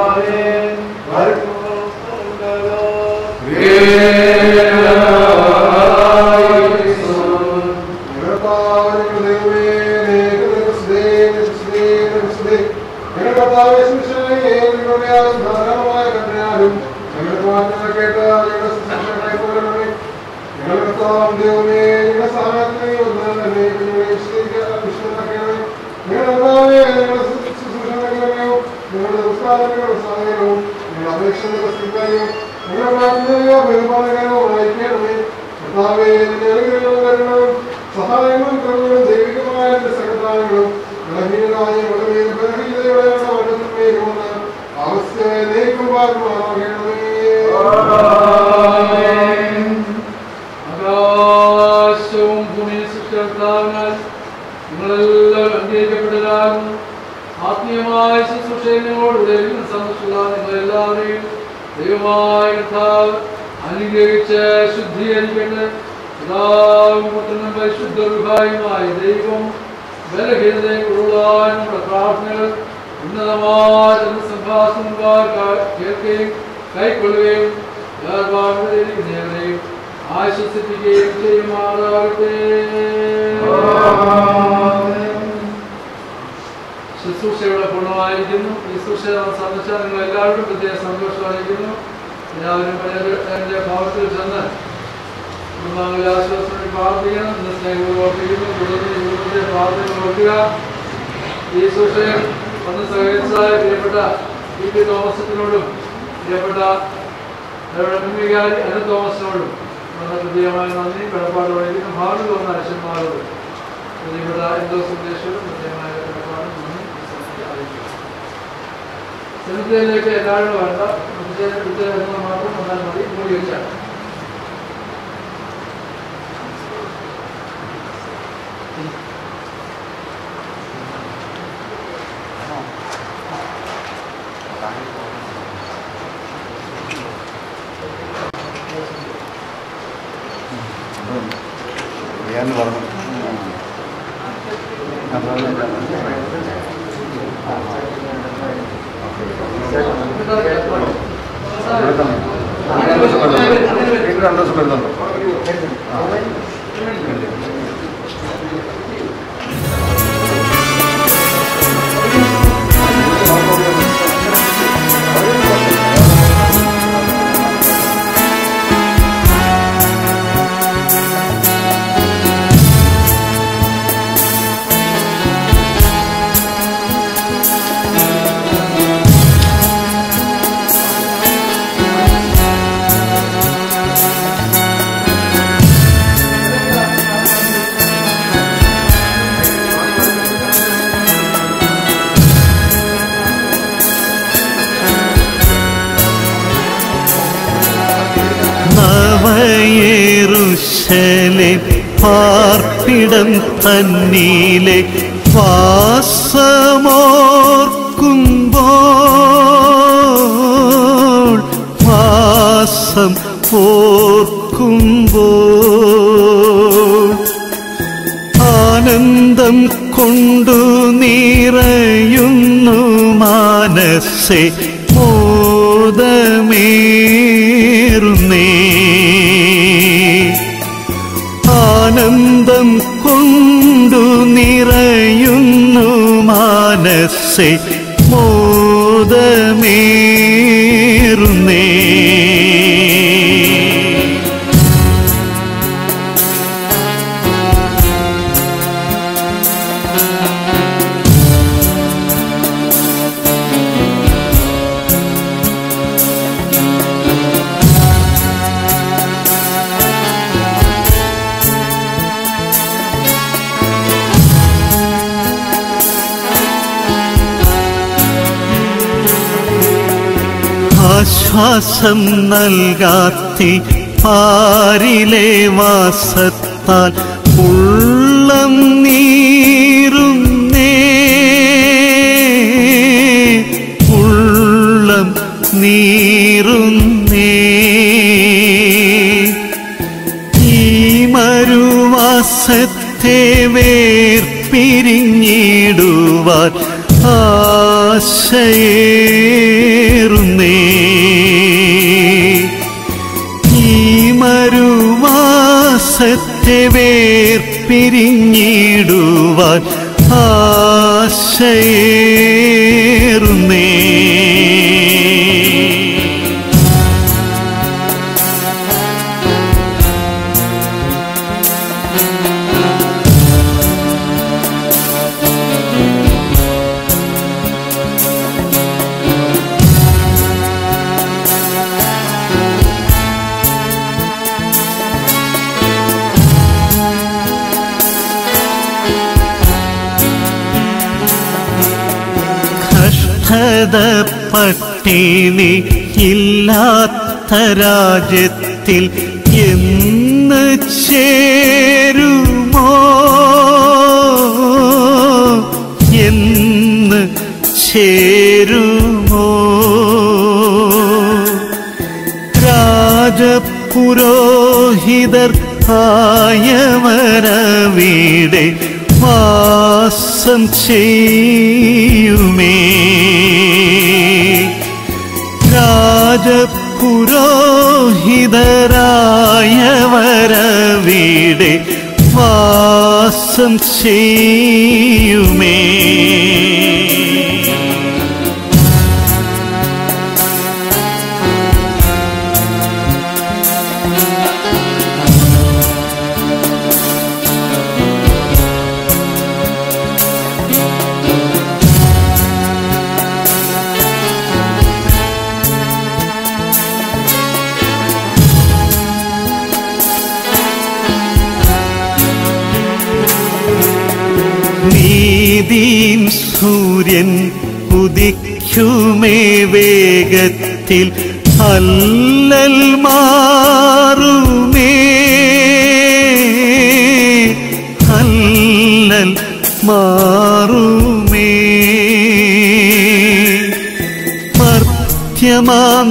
സഹായങ്ങളും കൃപകളും ദൈവികമായ സഹതാരങ്ങളും ബലഹീനരായ വളരെ ബലഹീനതയോടെയാണ് അവരുടെ അവസ്ഥയെ നീക്കുമാറുമാറാകണമേ ആകാശവും ഭൂമിയും സൃഷ്ടികർത്താവിനാൽ നിങ്ങളെല്ലാവരും അംഗീകരിക്കപ്പെട്ടതാകുന്നു ആത്മീയമായ ശുശ്രൂഷയിൽ നിങ്ങളോടുകൂടെ സന്തോഷമുള്ള നിങ്ങളെല്ലാവരെയും ദൈവമായ കർത്താവ് അനുഗ്രഹിച്ച് ശുദ്ധീകരിക്കട്ടെ പിതാവും പുത്രനും പരിശുദ്ധ വിഭാഗമായ ദൈവം ബലഹീനതയും ഉള്ളതായ നമ്മുടെ പ്രാർത്ഥനകൾ ഉന്നതമായ സംഭാഷണ കേൾക്കുകയും കൈക്കൊള്ളുകയും നേരെയും ആശ്വസിപ്പിക്കുകയും ചെയ്യുമാറാകട്ടെ ശുശ്രൂഷയുടെ പൂർണ്ണമായിരിക്കുന്നു ഈ ശുശ്രൂഷ സംബന്ധിച്ചാൽ നിങ്ങൾ എല്ലാവരും പ്രത്യേക സന്തോഷമായിരിക്കുന്നു എല്ലാവരും എൻ്റെ ഭാവത്തിൽ ചെന്ന് കുടുംബാംഗങ്ങളെ ആശ്വാസത്തിന് പ്രാർത്ഥിക്കണം ഇന്ന് സ്നേഹം ഓർപ്പിക്കുന്നു തുടർന്ന് ഈ കുടുംബത്തെ പ്രാർത്ഥന ഓർക്കുക ഈ ശുശ്രൂഷയിൽ വന്ന് സഹകരിച്ച പ്രിയപ്പെട്ട ഇ പി തോമസത്തിനോടും പ്രിയപ്പെട്ട വികാരി അനു തോമസിനോടും വളരെ ഹൃദയമായ നന്ദി കടപ്പാടോടെയും ഭാവന തോന്നുന്ന അച്ഛന്മാരോട് പ്രിയപ്പെട്ട എന്തോ സന്ദേശവും ഹൃദയമായ കടപ്പാടും നന്ദി അറിയിക്കുന്നു സെമിത്തേരിലേക്ക് എല്ലാവരും വേണ്ട വിദ്യാലയത്തിൽ മാത്രം വന്നാൽ മതി മൂടി വെച്ചാണ് ഞാൻ പറഞ്ഞു രണ്ടു ദിവസം വരുന്നുണ്ടോ നവയേറുശലെ പാർപ്പിടം തന്നീലെ വാസമോർക്കുമ്പോൾ വാസം ഓർക്കുമ്പോൾ ആനന്ദം കൊണ്ടു നിറയുന്നു മാനസെ മോദ ആനന്ദം കൊണ്ടു നിറയുന്നു മാനസെ മോദമേറുന്നേ ആശ്വാസം നൽകാത്തി പാരിലെ വാസത്താൽ ഉള്ളം നീറുന്നേ ഉള്ളം നീറുന്നേ ഈ മരുവാസത്തെ വേർപിരിഞ്ഞിടുവാൻ ആശയേറുന്നേ ഈ മരുവാസത്തെ വേർപിരിഞ്ഞിടുവാൻ ആശയേറുന്നേ കഷ്ടത പട്ടിണി ഇല്ലാത്ത രാജ്യത്തിൽ എന്ന് ചേരുമോ എന്ന് ചേരുമോ രാജപുരോഹിതർ ആയവരവിടെ വാസം ചെയ്യുമേ രാജപുരോഹിതരായവരവിടെ വാസം ചെയ്യുമേ നീതിൻ സൂര്യൻ ഉദിക്കുമേ വേഗത്തിൽ അല്ലൽ മാറുമേ അല്ലൽ മാറുമേ മർത്യമാം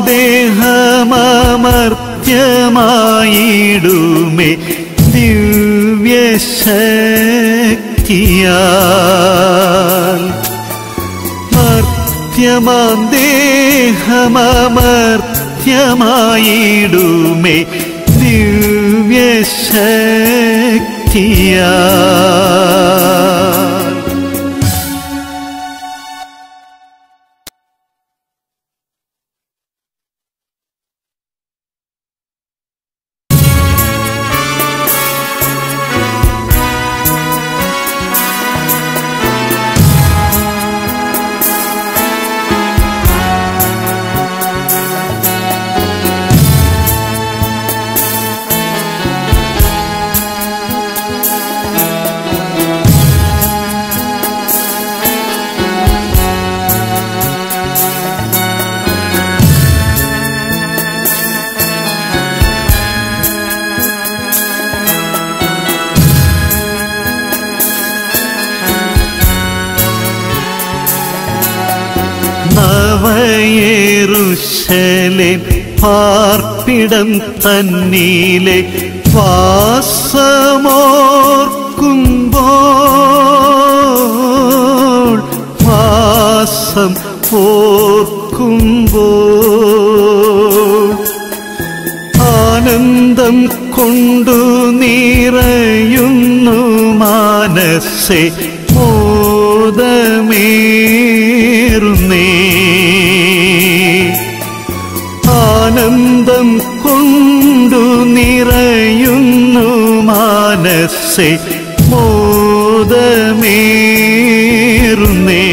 ദേഹമർത്യമായിടുമേ ദിവ്യശക്തിയാൽ മർത്യമാം ദേഹമർത്യമായിടുമേ ദിവ്യശക്തിയാൽ നവയേറുശലെ പാർപ്പിടം തന്നീലെ വാസമോർക്കുമ്പോൾ വാസം ഓർക്കുമ്പോൾ മനസ്സെ മോദമേറുന്നേ ആനന്ദം കൊണ്ടു നിറയുന്നു മാനസെ മോദമേറുന്നേ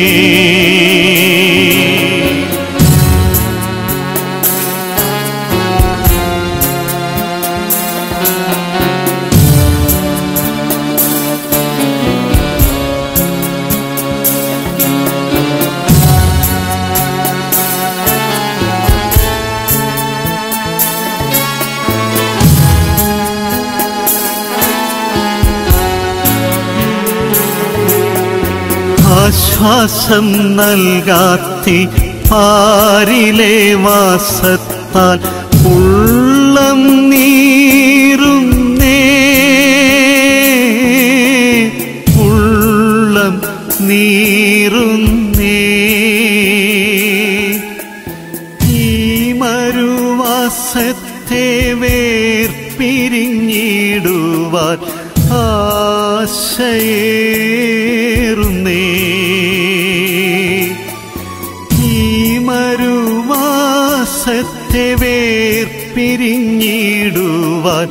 ആശ്വാസം നൽകാത്തി പാരിലെ വാസത്താൽ ഉള്ളം നീറുന്നേ ഉള്ളം നീറുന്നേ ഈ മരുവാസത്തെ വേർപിരിഞ്ഞിടുവാൻ ആശയേറുന്നേ ഈ മരുവാസത്തെ വേർപിരിഞ്ഞിടുവാൻ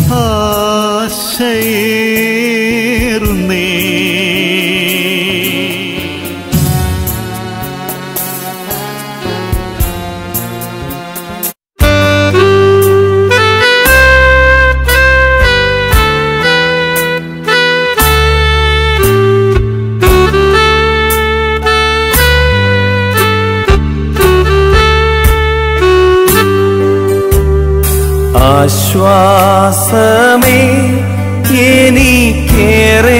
ആശയേറുന്നേ ആശ്വാസമേ എനിക്കേറെ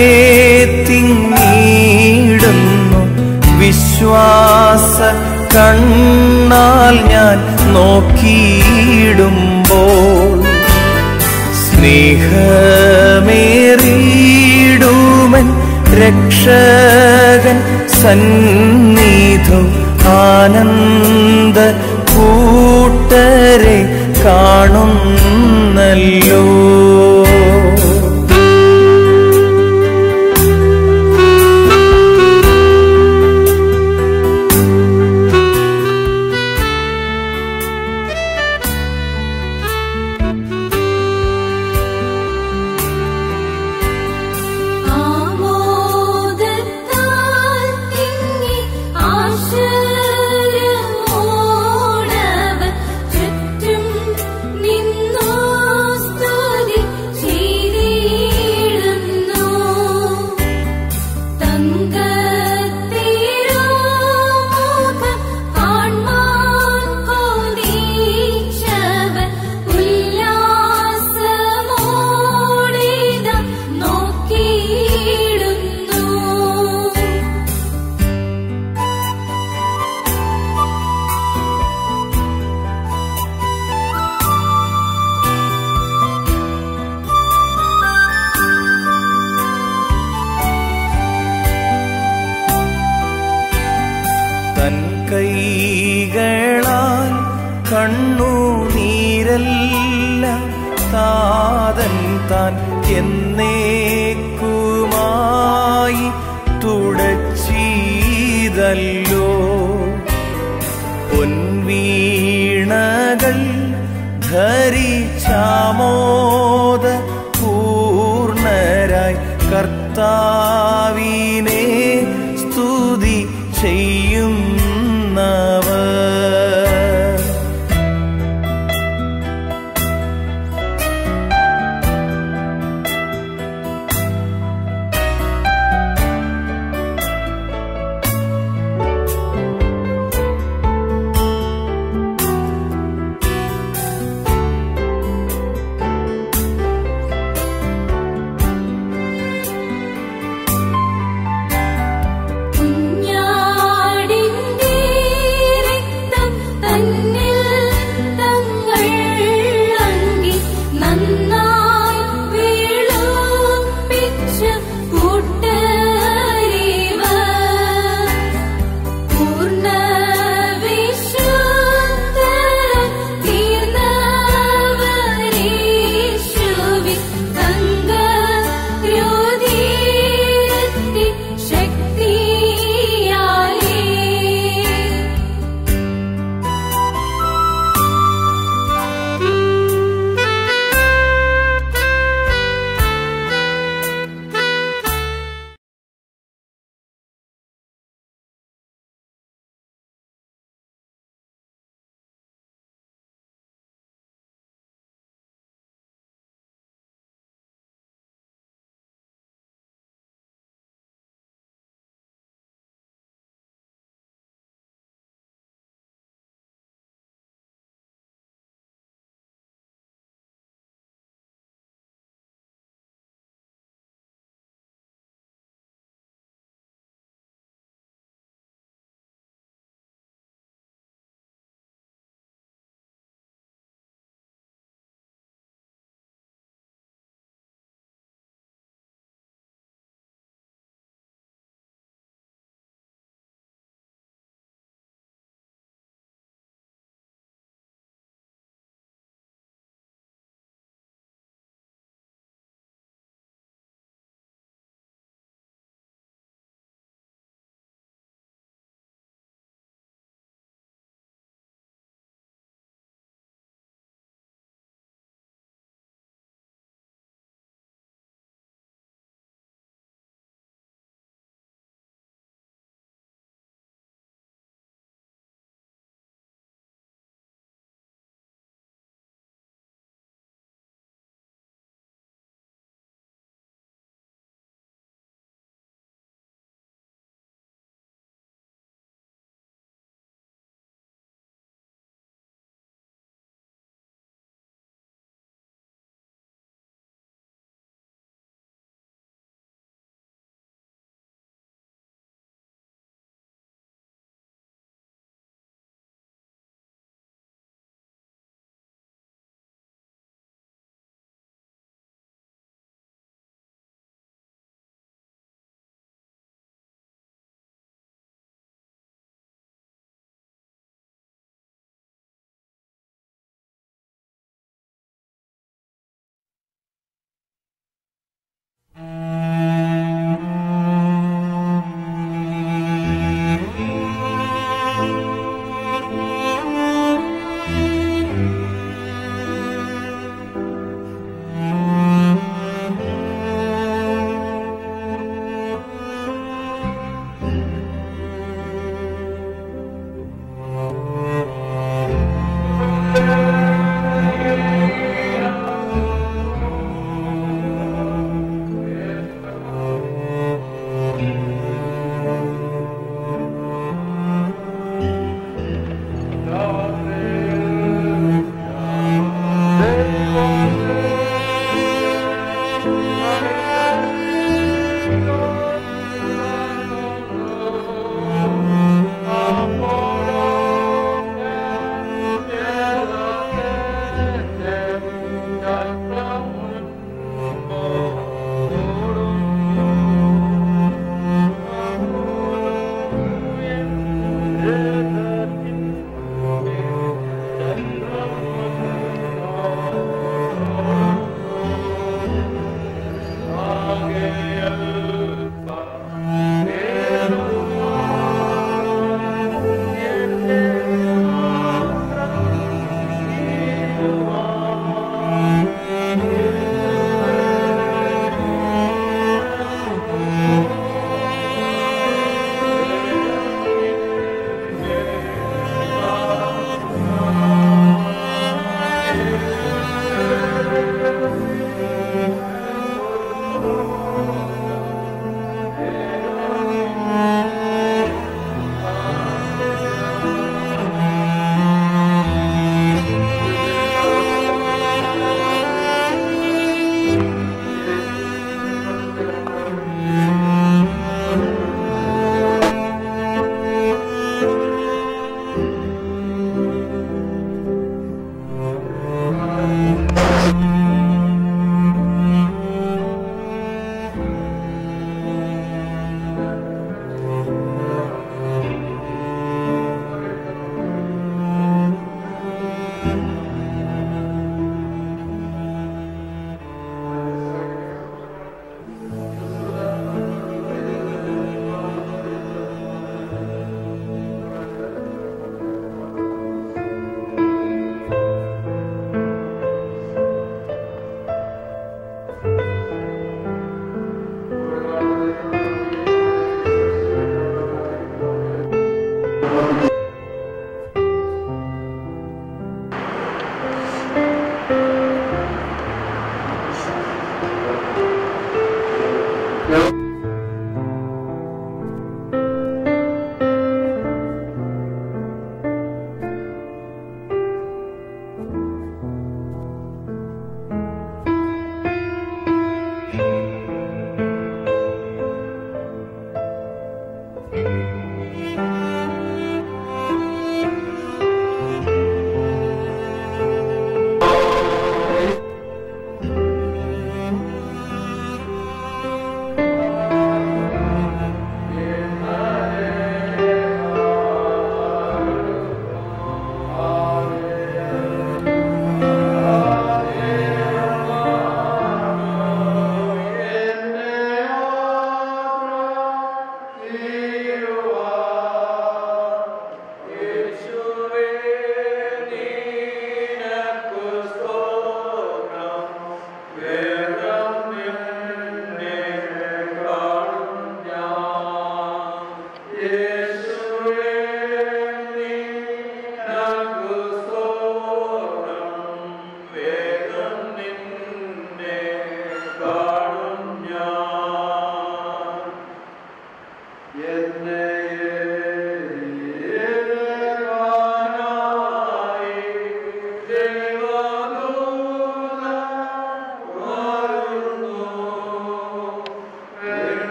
തിങ്ങിടുന്നു വിശ്വാസ കണ്ണാൽ ഞാൻ നോക്കിയിടുമ്പോൾ സ്നേഹമേറിയിടുമൻ രക്ഷകൻ സന്നിധു ആനന്ദ കൂട്ടരെ കാണുന്നല്ലോ ആമോദത്താൽ തിങ്ങി ആശ്ചര്യമോടവൻ ചുറ്റും നിന്നു സ്തുതി ചെയ്തിടുന്നു. തങ്കത്തിരുമുഖം കാൺമാൻ കൊതിച്ചവൻ ഉല്ലാസമോടിതാ നോക്കിയിടുന്നു തൻ കൈകളാൽ കണ്ണുനീരെല്ലാം താതൻ താൻ എന്നേക്കുമായി തുടച്ചീതല്ലോ പൊൻവീണകൾ ധരിച്ചാമോദ പൂർണരായി കർത്താവിനെ സ്തുതി ചെയ്യുന്നവർ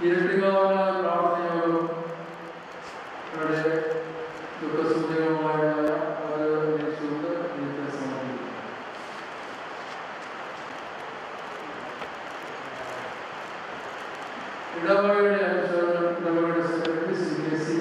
ഇരട്ടികാല പ്രാർത്ഥനയോടും ഇവിടെ ദുഃഖസൂചകമായ ഓരോ യേശുവിന്റെ ജീവിതത്തെ സമർപ്പിക്കും ഇടവകയുടെ അനുസരണം ഇടവകയുടെ സെക്രട്ടറി സി കെ സി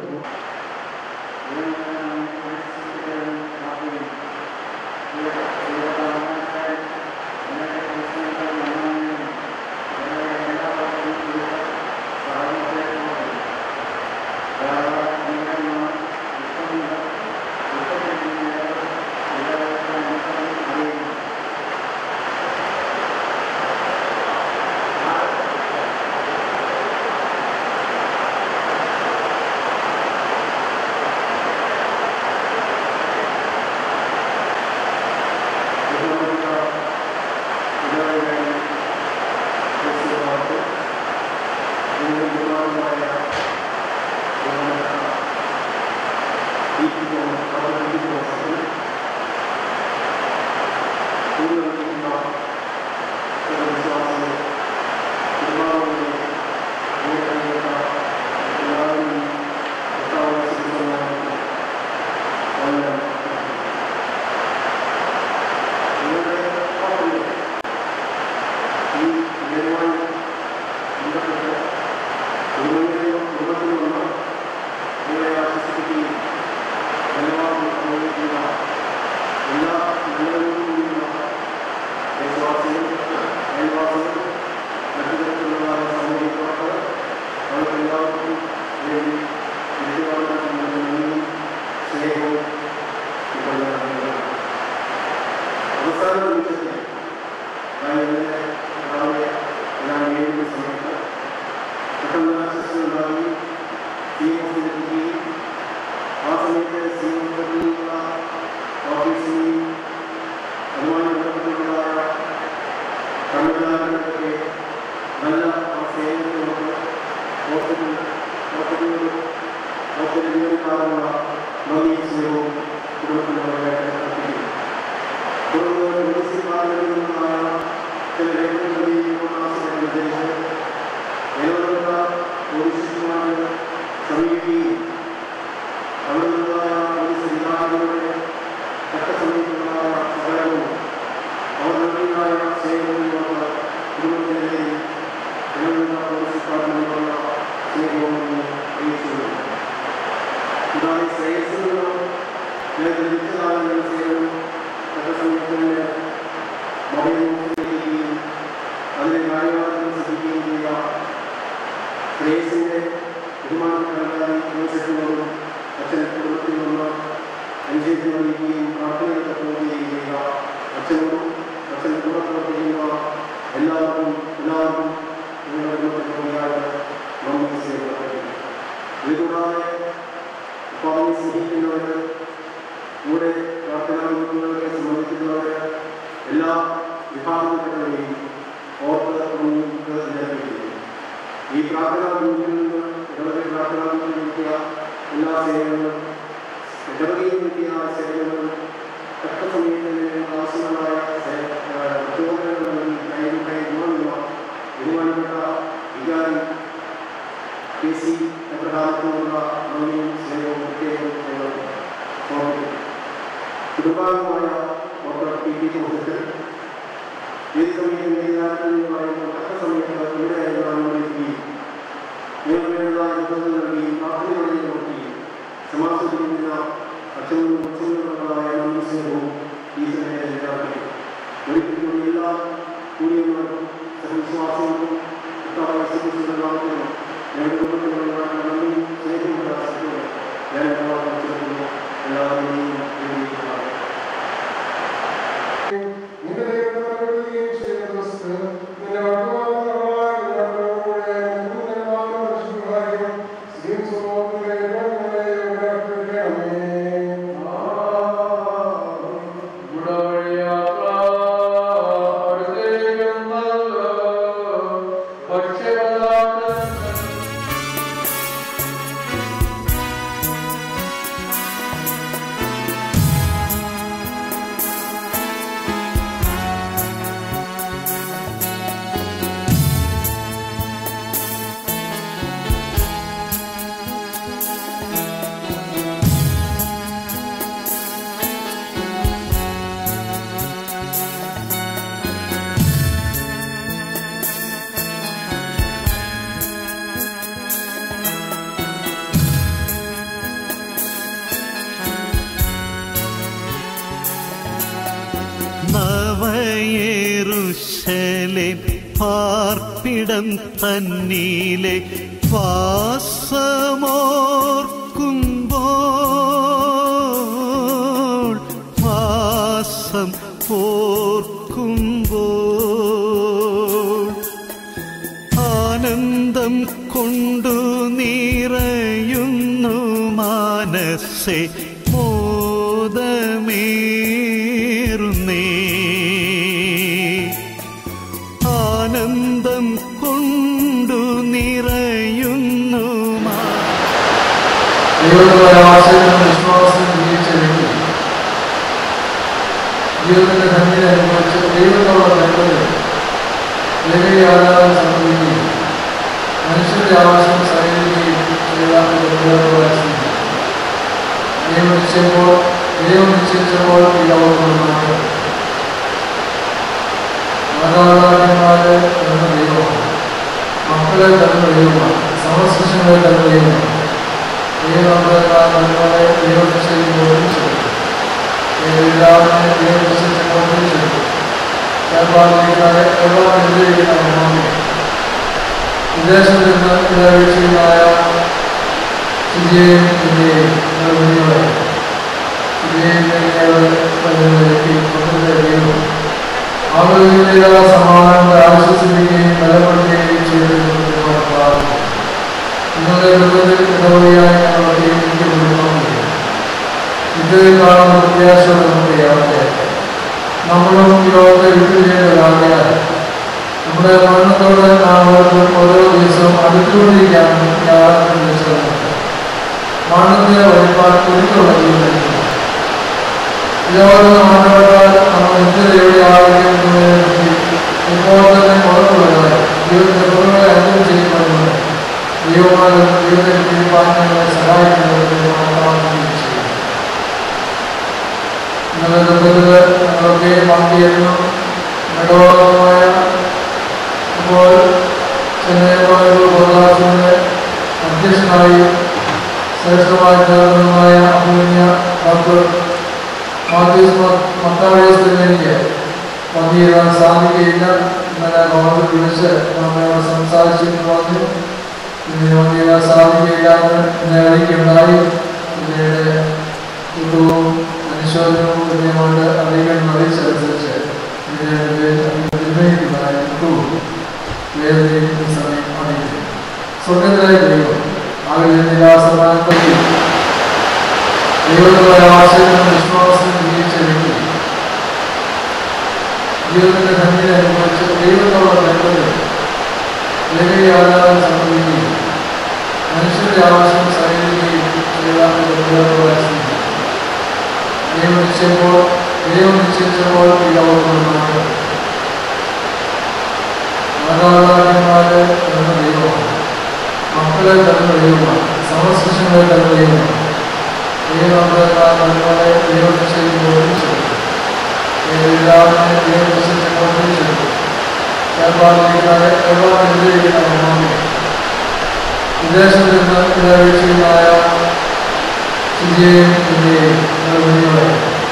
അവസാന നിമിഷത്തിൽ ഞാൻ ഇന്നലെ രാവിലെ ഞാൻ ഏഴ് സമയത്ത് പെട്ടെന്ന് ആശുപത്രിയുണ്ടായി സി എസിലെത്തുകയും ആ സമയത്ത് സി എസിലുള്ള ഓഫീസിനെയും അതുമായി ബന്ധപ്പെട്ടുള്ളതായ സംവിധാനങ്ങളൊക്കെ നല്ല ആ സേവനത്തിനോട് ഹോസ്പിറ്റൽ ഹോസ്പിറ്റലുകൾ ഹോസ്പിറ്റൽ ജീവനക്കാരുള്ള നന്ദിയും സ്നേഹവും കുടുംബത്തിനുള്ളവരായിട്ട് അർപ്പിക്കുന്നു തുടർന്ന് മുനിസിപ്പാലിറ്റിയിൽ നിന്നായ ചില രേഖകളുടെയും ആശയമനുസരിച്ച് നിലവിലുള്ള പോലീസുമാരെ സമീപിക്കുകയും അവിടെ നിന്നുള്ളതായ പോലീസ് അധികാരികളുടെ ചട്ടസമയത്തുള്ളതായ സഹകരണവും അവർ നൽകിയതായ സേവനവുമുള്ള കുടുംബത്തിനെയും നിലവിലുള്ള പോലീസ് ഡിപ്പാർട്ട്മെന്റിനുള്ള സ്നേഹവും അറിയിച്ചു കൂടാതെ ശ്രേയസിൽ നിന്നും ചില ലഭിച്ചതായ സേവനം ചട്ടസമയത്തിന് മൊബൈൽ നോക്കുകയും അതിനെ കാര്യമാറ്റം ശ്രദ്ധിക്കുകയും ചെയ്യുക ശ്രേയസിന്റെ ബഹുമാനക്കാരായി യോസിക്കുന്നതും അച്ഛൻ കുടുംബത്തിൽ നിന്ന് അനുശേഷം നൽകുകയും പ്രാർത്ഥനയൊക്കെ പോവുകയും ചെയ്യുക അച്ഛനോടും അച്ഛൻ കൂടെ പ്രവർത്തിക്കുന്ന എല്ലാവർക്കും എല്ലാവർക്കും നിങ്ങളുടെ കുടുംബത്തിനുള്ളതായ നന്ദി സേവിക്കപ്പെട്ടു ഇതുകൂടാതെ ഉപ്പാവിനെ സ്നേഹിക്കുന്നവര് കൂടെ പ്രാർത്ഥനാ ഗ്രൂപ്പുകളെ സംബന്ധിക്കുന്നവര് എല്ലാ വിഭാഗപ്പെട്ടവരെയും ഓർത്ത് നമുക്ക് നിലനിൽക്കുന്നു ഈ പ്രാർത്ഥനാ ഗ്രൂപ്പിൽ നിന്ന് ഇടവകை പ്രാർത്ഥനാ ഗ്രൂപ്പിൽ കിട്ടിയ എല്ലാ സേവനങ്ങളും ഇടവകയിൽ കിട്ടിയ സേവനങ്ങളും തക്ക സമയത്തിന് ആവശ്യങ്ങളായ പ്രചോദനങ്ങൾ നൽകി കൈകളുടെ ഗുണമില്ല ബഹുമാനപ്പെട്ട വികാരി കെ സി എബ്രഹാമത്തിനുള്ള നന്ദിയും സ്നേഹവും പ്രത്യേകം ഞങ്ങൾ ഓർമ്മിക്കുന്നു കുടുംബാംഗമായ ഡോക്ടർ പി ടി തോമസ് ഏത് സമയം ഏതാക്കും എന്ന് പറയുമ്പോൾ തക്ക സമയത്ത് ഇവിടെ ആയിരിക്കുകയും നിയമപരമായ നിർദ്ദേശം നൽകി പ്രാർത്ഥനകളെ നോക്കി സമാധാനിക്കുന്ന അച്ഛനും അച്ഛനുള്ളതായ നന്ദി സ്നേഹവും ഈ സമയത്ത് എല്ലാവർക്കും ഒരിക്കൽ കൂടി എല്ലാ കൂടിയവർക്കും സഹവിശ്വാസങ്ങൾക്കും ഉത്തരവാദിത്തങ്ങളും ഞങ്ങളുടെ കുടുംബത്തിലുള്ള നന്ദിയും സ്നേഹവും പ്രകാശിക്കുന്നു ഞാൻ എല്ലാവരും ചേർക്കുന്നു എല്ലാവരെയും വേണ്ടിയിട്ടാണ് നിന്റെ ദൈവത്തെ പ്രകൃതിയും ചെയ്ത ക്രിസ്തു നിന്റെ വർത്തമാനങ്ങളായ ഞങ്ങളുടെ നിന്റെ നാമം പരിശുദ്ധമായിരിക്കും. സ്ത്രീയും സമൂഹത്തിലെ ഗുണങ്ങളെ ഇവിടെ അർപ്പിക്കണമേ. പക്ഷേ യെരൂശലേം പാർപ്പിടം തന്നീലെ വാസമോർക്കുമ്പോൾ വാസം ഓർക്കുമ്പോൾ ആനന്ദം കൊണ്ടു നിറയുന്നു മാനസെ മോദമേറുന്നേ ആനന്ദം കൊണ്ടു നിറയുന്നു മാ ദൈവത്തിലുള്ള ആശയവും വിശ്വാസവും ജീവിച്ച വ്യക്തി ജീവിതത്തിന്റെ ധന്യത അനുഭവിച്ച് ദൈവത്തോടുള്ള ബന്ധത്തിൽ ദൈവിക ആരാധന സംഭവിക്കുകയും മനുഷ്യന്റെ ആവശ്യം സഹകരിക്കുകയും ചെയ്ത ഒരു ദൈവത്തോടെ സ്നേഹിക്കും. ദൈവം നിശ്ചയിച്ചപ്പോൾ ദൈവം നിശ്ചയിച്ചപ്പോൾ ഈ ലോകം മാറ്റം മാതാപിതാക്കന്മാരെ തന്ന ദൈവമാണ് മക്കളെ തന്ന ദൈവമാണ് സമസൃഷ്ടികളെ തന്ന ദൈവമാണ് ദൈവങ്ങളെ ദൈവനിശ്ചയിച്ച് ഓർമ്മിച്ചു എല്ലാവരും ദൈവനിശ്ചയിച്ച് ഓർമ്മിച്ചു വിദേശത്ത് നിന്ന് വിളവീഴ്ചയുമായ ശുചിയെയും ഇന്ത്യയെയും മുന്നിലെ ആളുകളുടെ സമാധാനത്തെ ആശ്വസിപ്പിക്കുകയും ബലപ്പെടുത്തുകയും ചെയ്തിട്ടുണ്ട് നിങ്ങളുടെ ഹൃദയത്തിൽ ഇടവഴിയായി ഞങ്ങളുടെ എനിക്ക് കൊടുക്കുന്നു ഇതിൽ കാണുന്ന പ്രത്യാശയോടെ നമുക്ക് യാത്ര നമ്മളും ഈ ലോകത്തെ വിട്ടുചെയ്യേണ്ടതാകിയാൽ നമ്മുടെ മരണത്തോടെ നാം ഓരോരുത്തരും ഓരോ ദിവസവും അടുത്തുകൊണ്ടിരിക്കുകയാണ് യാതൊരു നിശ്ചയമുണ്ട് മരണത്തിന്റെ വഴിപാട് കുരുക്കുള്ള ജീവിതം ഇതോടെ മാനവരാൽ നമ്മൾ നിത്യതയുടെ ആരോഗ്യം ഇപ്പോൾ തന്നെ ഉറപ്പുള്ളത് ജീവിതത്തെ കുറവുകളെ അനുഭവം ചെയ്യപ്പെടുന്നത് ദൈവമായ ജീവിതത്തിൽ തീരുമാനങ്ങളെ സഹായിക്കുന്നത് മാത്രമാണ് ചെയ്യുന്നത് ഇന്നലെ ദുഃഖത്തില് ഞങ്ങളൊക്കെ മാറ്റിയിരുന്നു നഗോളമായ ഇപ്പോൾ ചെന്നൈമായ ഗോദാസിന്റെ അധ്യക്ഷനായി ശ്രേഷ്ഠമായ നേതൃത്വമായ അഭിമന്യ ഡോക്ടർ മാത്യൂസ് മത്താവേസ്തിനെനിക്ക് പങ്കുചേരാൻ സാധിക്കുകയില്ല ഇന്നലെ ഗവൺമെന്റ് വിളിച്ച് നമ്മയോട് സംസാരിച്ചു പറഞ്ഞു ഇതിന് പങ്കുചേരാൻ സാധിക്കുകയില്ല എന്ന് എന്നെ അറിയിക്കുകയുണ്ടായി പിന്നീട് കുടുംബവും അനുശോചനവും ഞങ്ങളുടെ അറിയിക്കണം അറിയിച്ചതനുസരിച്ച് വേദനയും സമയം അറിയിക്കും സ്വർഗത്തിലെ ദൈവം അവരുടെ നിരാസമാനത്തിൽ ദൈവത്തിലുള്ള ആശയവും വിശ്വാസവും ജീവിച്ച വ്യക്തി ജീവിതത്തിന്റെ ധന്യത അനുഭവിച്ച് ദൈവത്തോടുള്ള ബന്ധത്തിൽ ദൈവിക ആരാധന സംഭവിക്കുകയും മനുഷ്യരുടെ ആവശ്യം സഹകരിക്കുകയും ചെയ്ത ഒരു ദൈവത്തോടെ സ്നേഹിക്കും ദൈവം നിശ്ചയിച്ചപ്പോൾ ദൈവം നിശ്ചയിച്ചപ്പോൾ ഈ ലോകം മാറ്റം മാതാപിതാക്കന്മാരെ തന്ന ദൈവമാണ് മക്കളെ തന്ന ദൈവമാണ് സമസൃഷ്ടികളെ തന്ന ദൈവമാണ് ദൈവങ്ങളെ ദൈവം നിശ്ചയിച്ച് ഓർമ്മിച്ചു എല്ലാവരും ദൈവം നിശ്ചയിച്ച് ഓർമ്മിച്ചു വിദേശത്ത് നിന്ന് വിളവീഴ്ചയുമായ ശുചിയെയും ഇന്ത്യയെയും മുന്നിലെ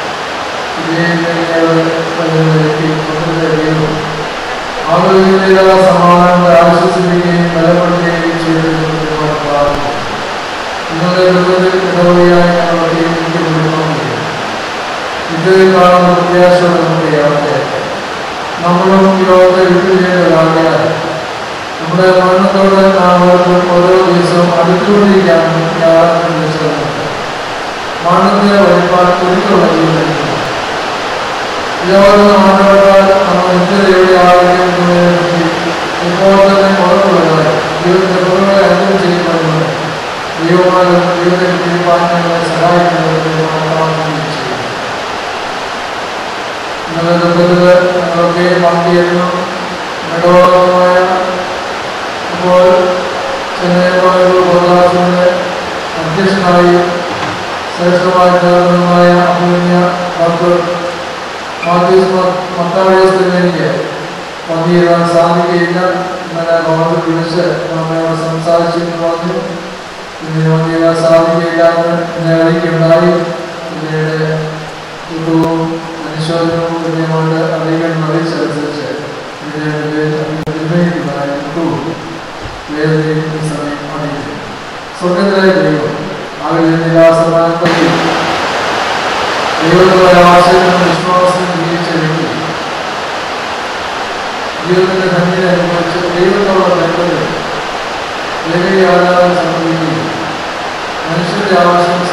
ആളുകളുടെ സമാധാനത്തെ ആശ്വസിപ്പിക്കുകയും ബലപ്പെടുത്തുകയും ചെയ്തിട്ടുണ്ട് നിങ്ങളുടെ ഹൃദയത്തിൽ ഇടവഴിയായി ഞങ്ങളുടെ എനിക്ക് കൊടുക്കുന്നു ഇതിൽ കാണുന്ന പ്രത്യാശയോടെ നമുക്ക് യാത്ര നമ്മളും ഈ ലോകത്തെ വിട്ടുചെയ്യേണ്ടതാകിയാൽ നമ്മുടെ മരണത്തോടെ നാം ഓരോരുത്തരും ഓരോ ദിവസവും അടുത്തുകൊണ്ടിരിക്കുകയാണ് യാതൊരു നിശ്ചയമുണ്ട് മരണത്തിന്റെ വഴിപാട് കുരുക്കുള്ള ജീവിതം ഇതോടെ മാനവരാൽ നമ്മൾ നിത്യതയുടെ ആരോഗ്യം ഇപ്പോൾ തന്നെ ഉറപ്പുള്ളത് ജീവിതത്തെ കുറവുകളെ അനുഭവം ചെയ്യപ്പെടുന്നത് ദൈവമായ ജീവിതത്തിൽ തീരുമാനങ്ങളെ സഹായിക്കുന്നത് മാത്രമാണ് ഇന്നലെ ദുഃഖത്തില് ഞങ്ങളൊക്കെ മാറ്റിയിരുന്നു ഇടവകമായ ഇപ്പോൾ ചെന്നൈമായ ഗോദാസിന്റെ അധ്യക്ഷനായി ശ്രേഷ്ഠമായ നേതൃത്വമായ അഭിമന്യ ഡോക്ടർ മാത്യൂസ് മത്താവേസ്തിനെനിക്ക് പങ്കുചേരാൻ സാധിക്കുകയില്ല ഇന്നലെ ഗവൺമെന്റ് വിളിച്ച് നമ്മയോട് സംസാരിച്ചു എന്ന് പറഞ്ഞു ഇതിന് പങ്കുചേരാൻ സാധിക്കുകയില്ല എന്ന് എന്നെ അറിയിക്കുകയുണ്ടായി പിന്നീട് കുടുംബവും അനുശോചനവും ഞങ്ങളുടെ അറിയിക്കണം അറിയിച്ചതനുസരിച്ച് വേദനയും സമയം അറിയില്ല സ്വർഗത്തിലെ ദൈവം അവരുടെ നിരാസമായ പറ്റി ദൈവത്തിലുള്ള ആശയങ്ങളും വിശ്വാസവും ജീവിച്ച വ്യക്തി ജീവിതത്തിന്റെ ധന്യത അനുഭവിച്ച് ദൈവത്തോടുള്ള ബന്ധത്തിൽ ദൈവീയ ആരാധന സമർപ്പിക്കുകയും മനുഷ്യരുടെ ആവശ്യം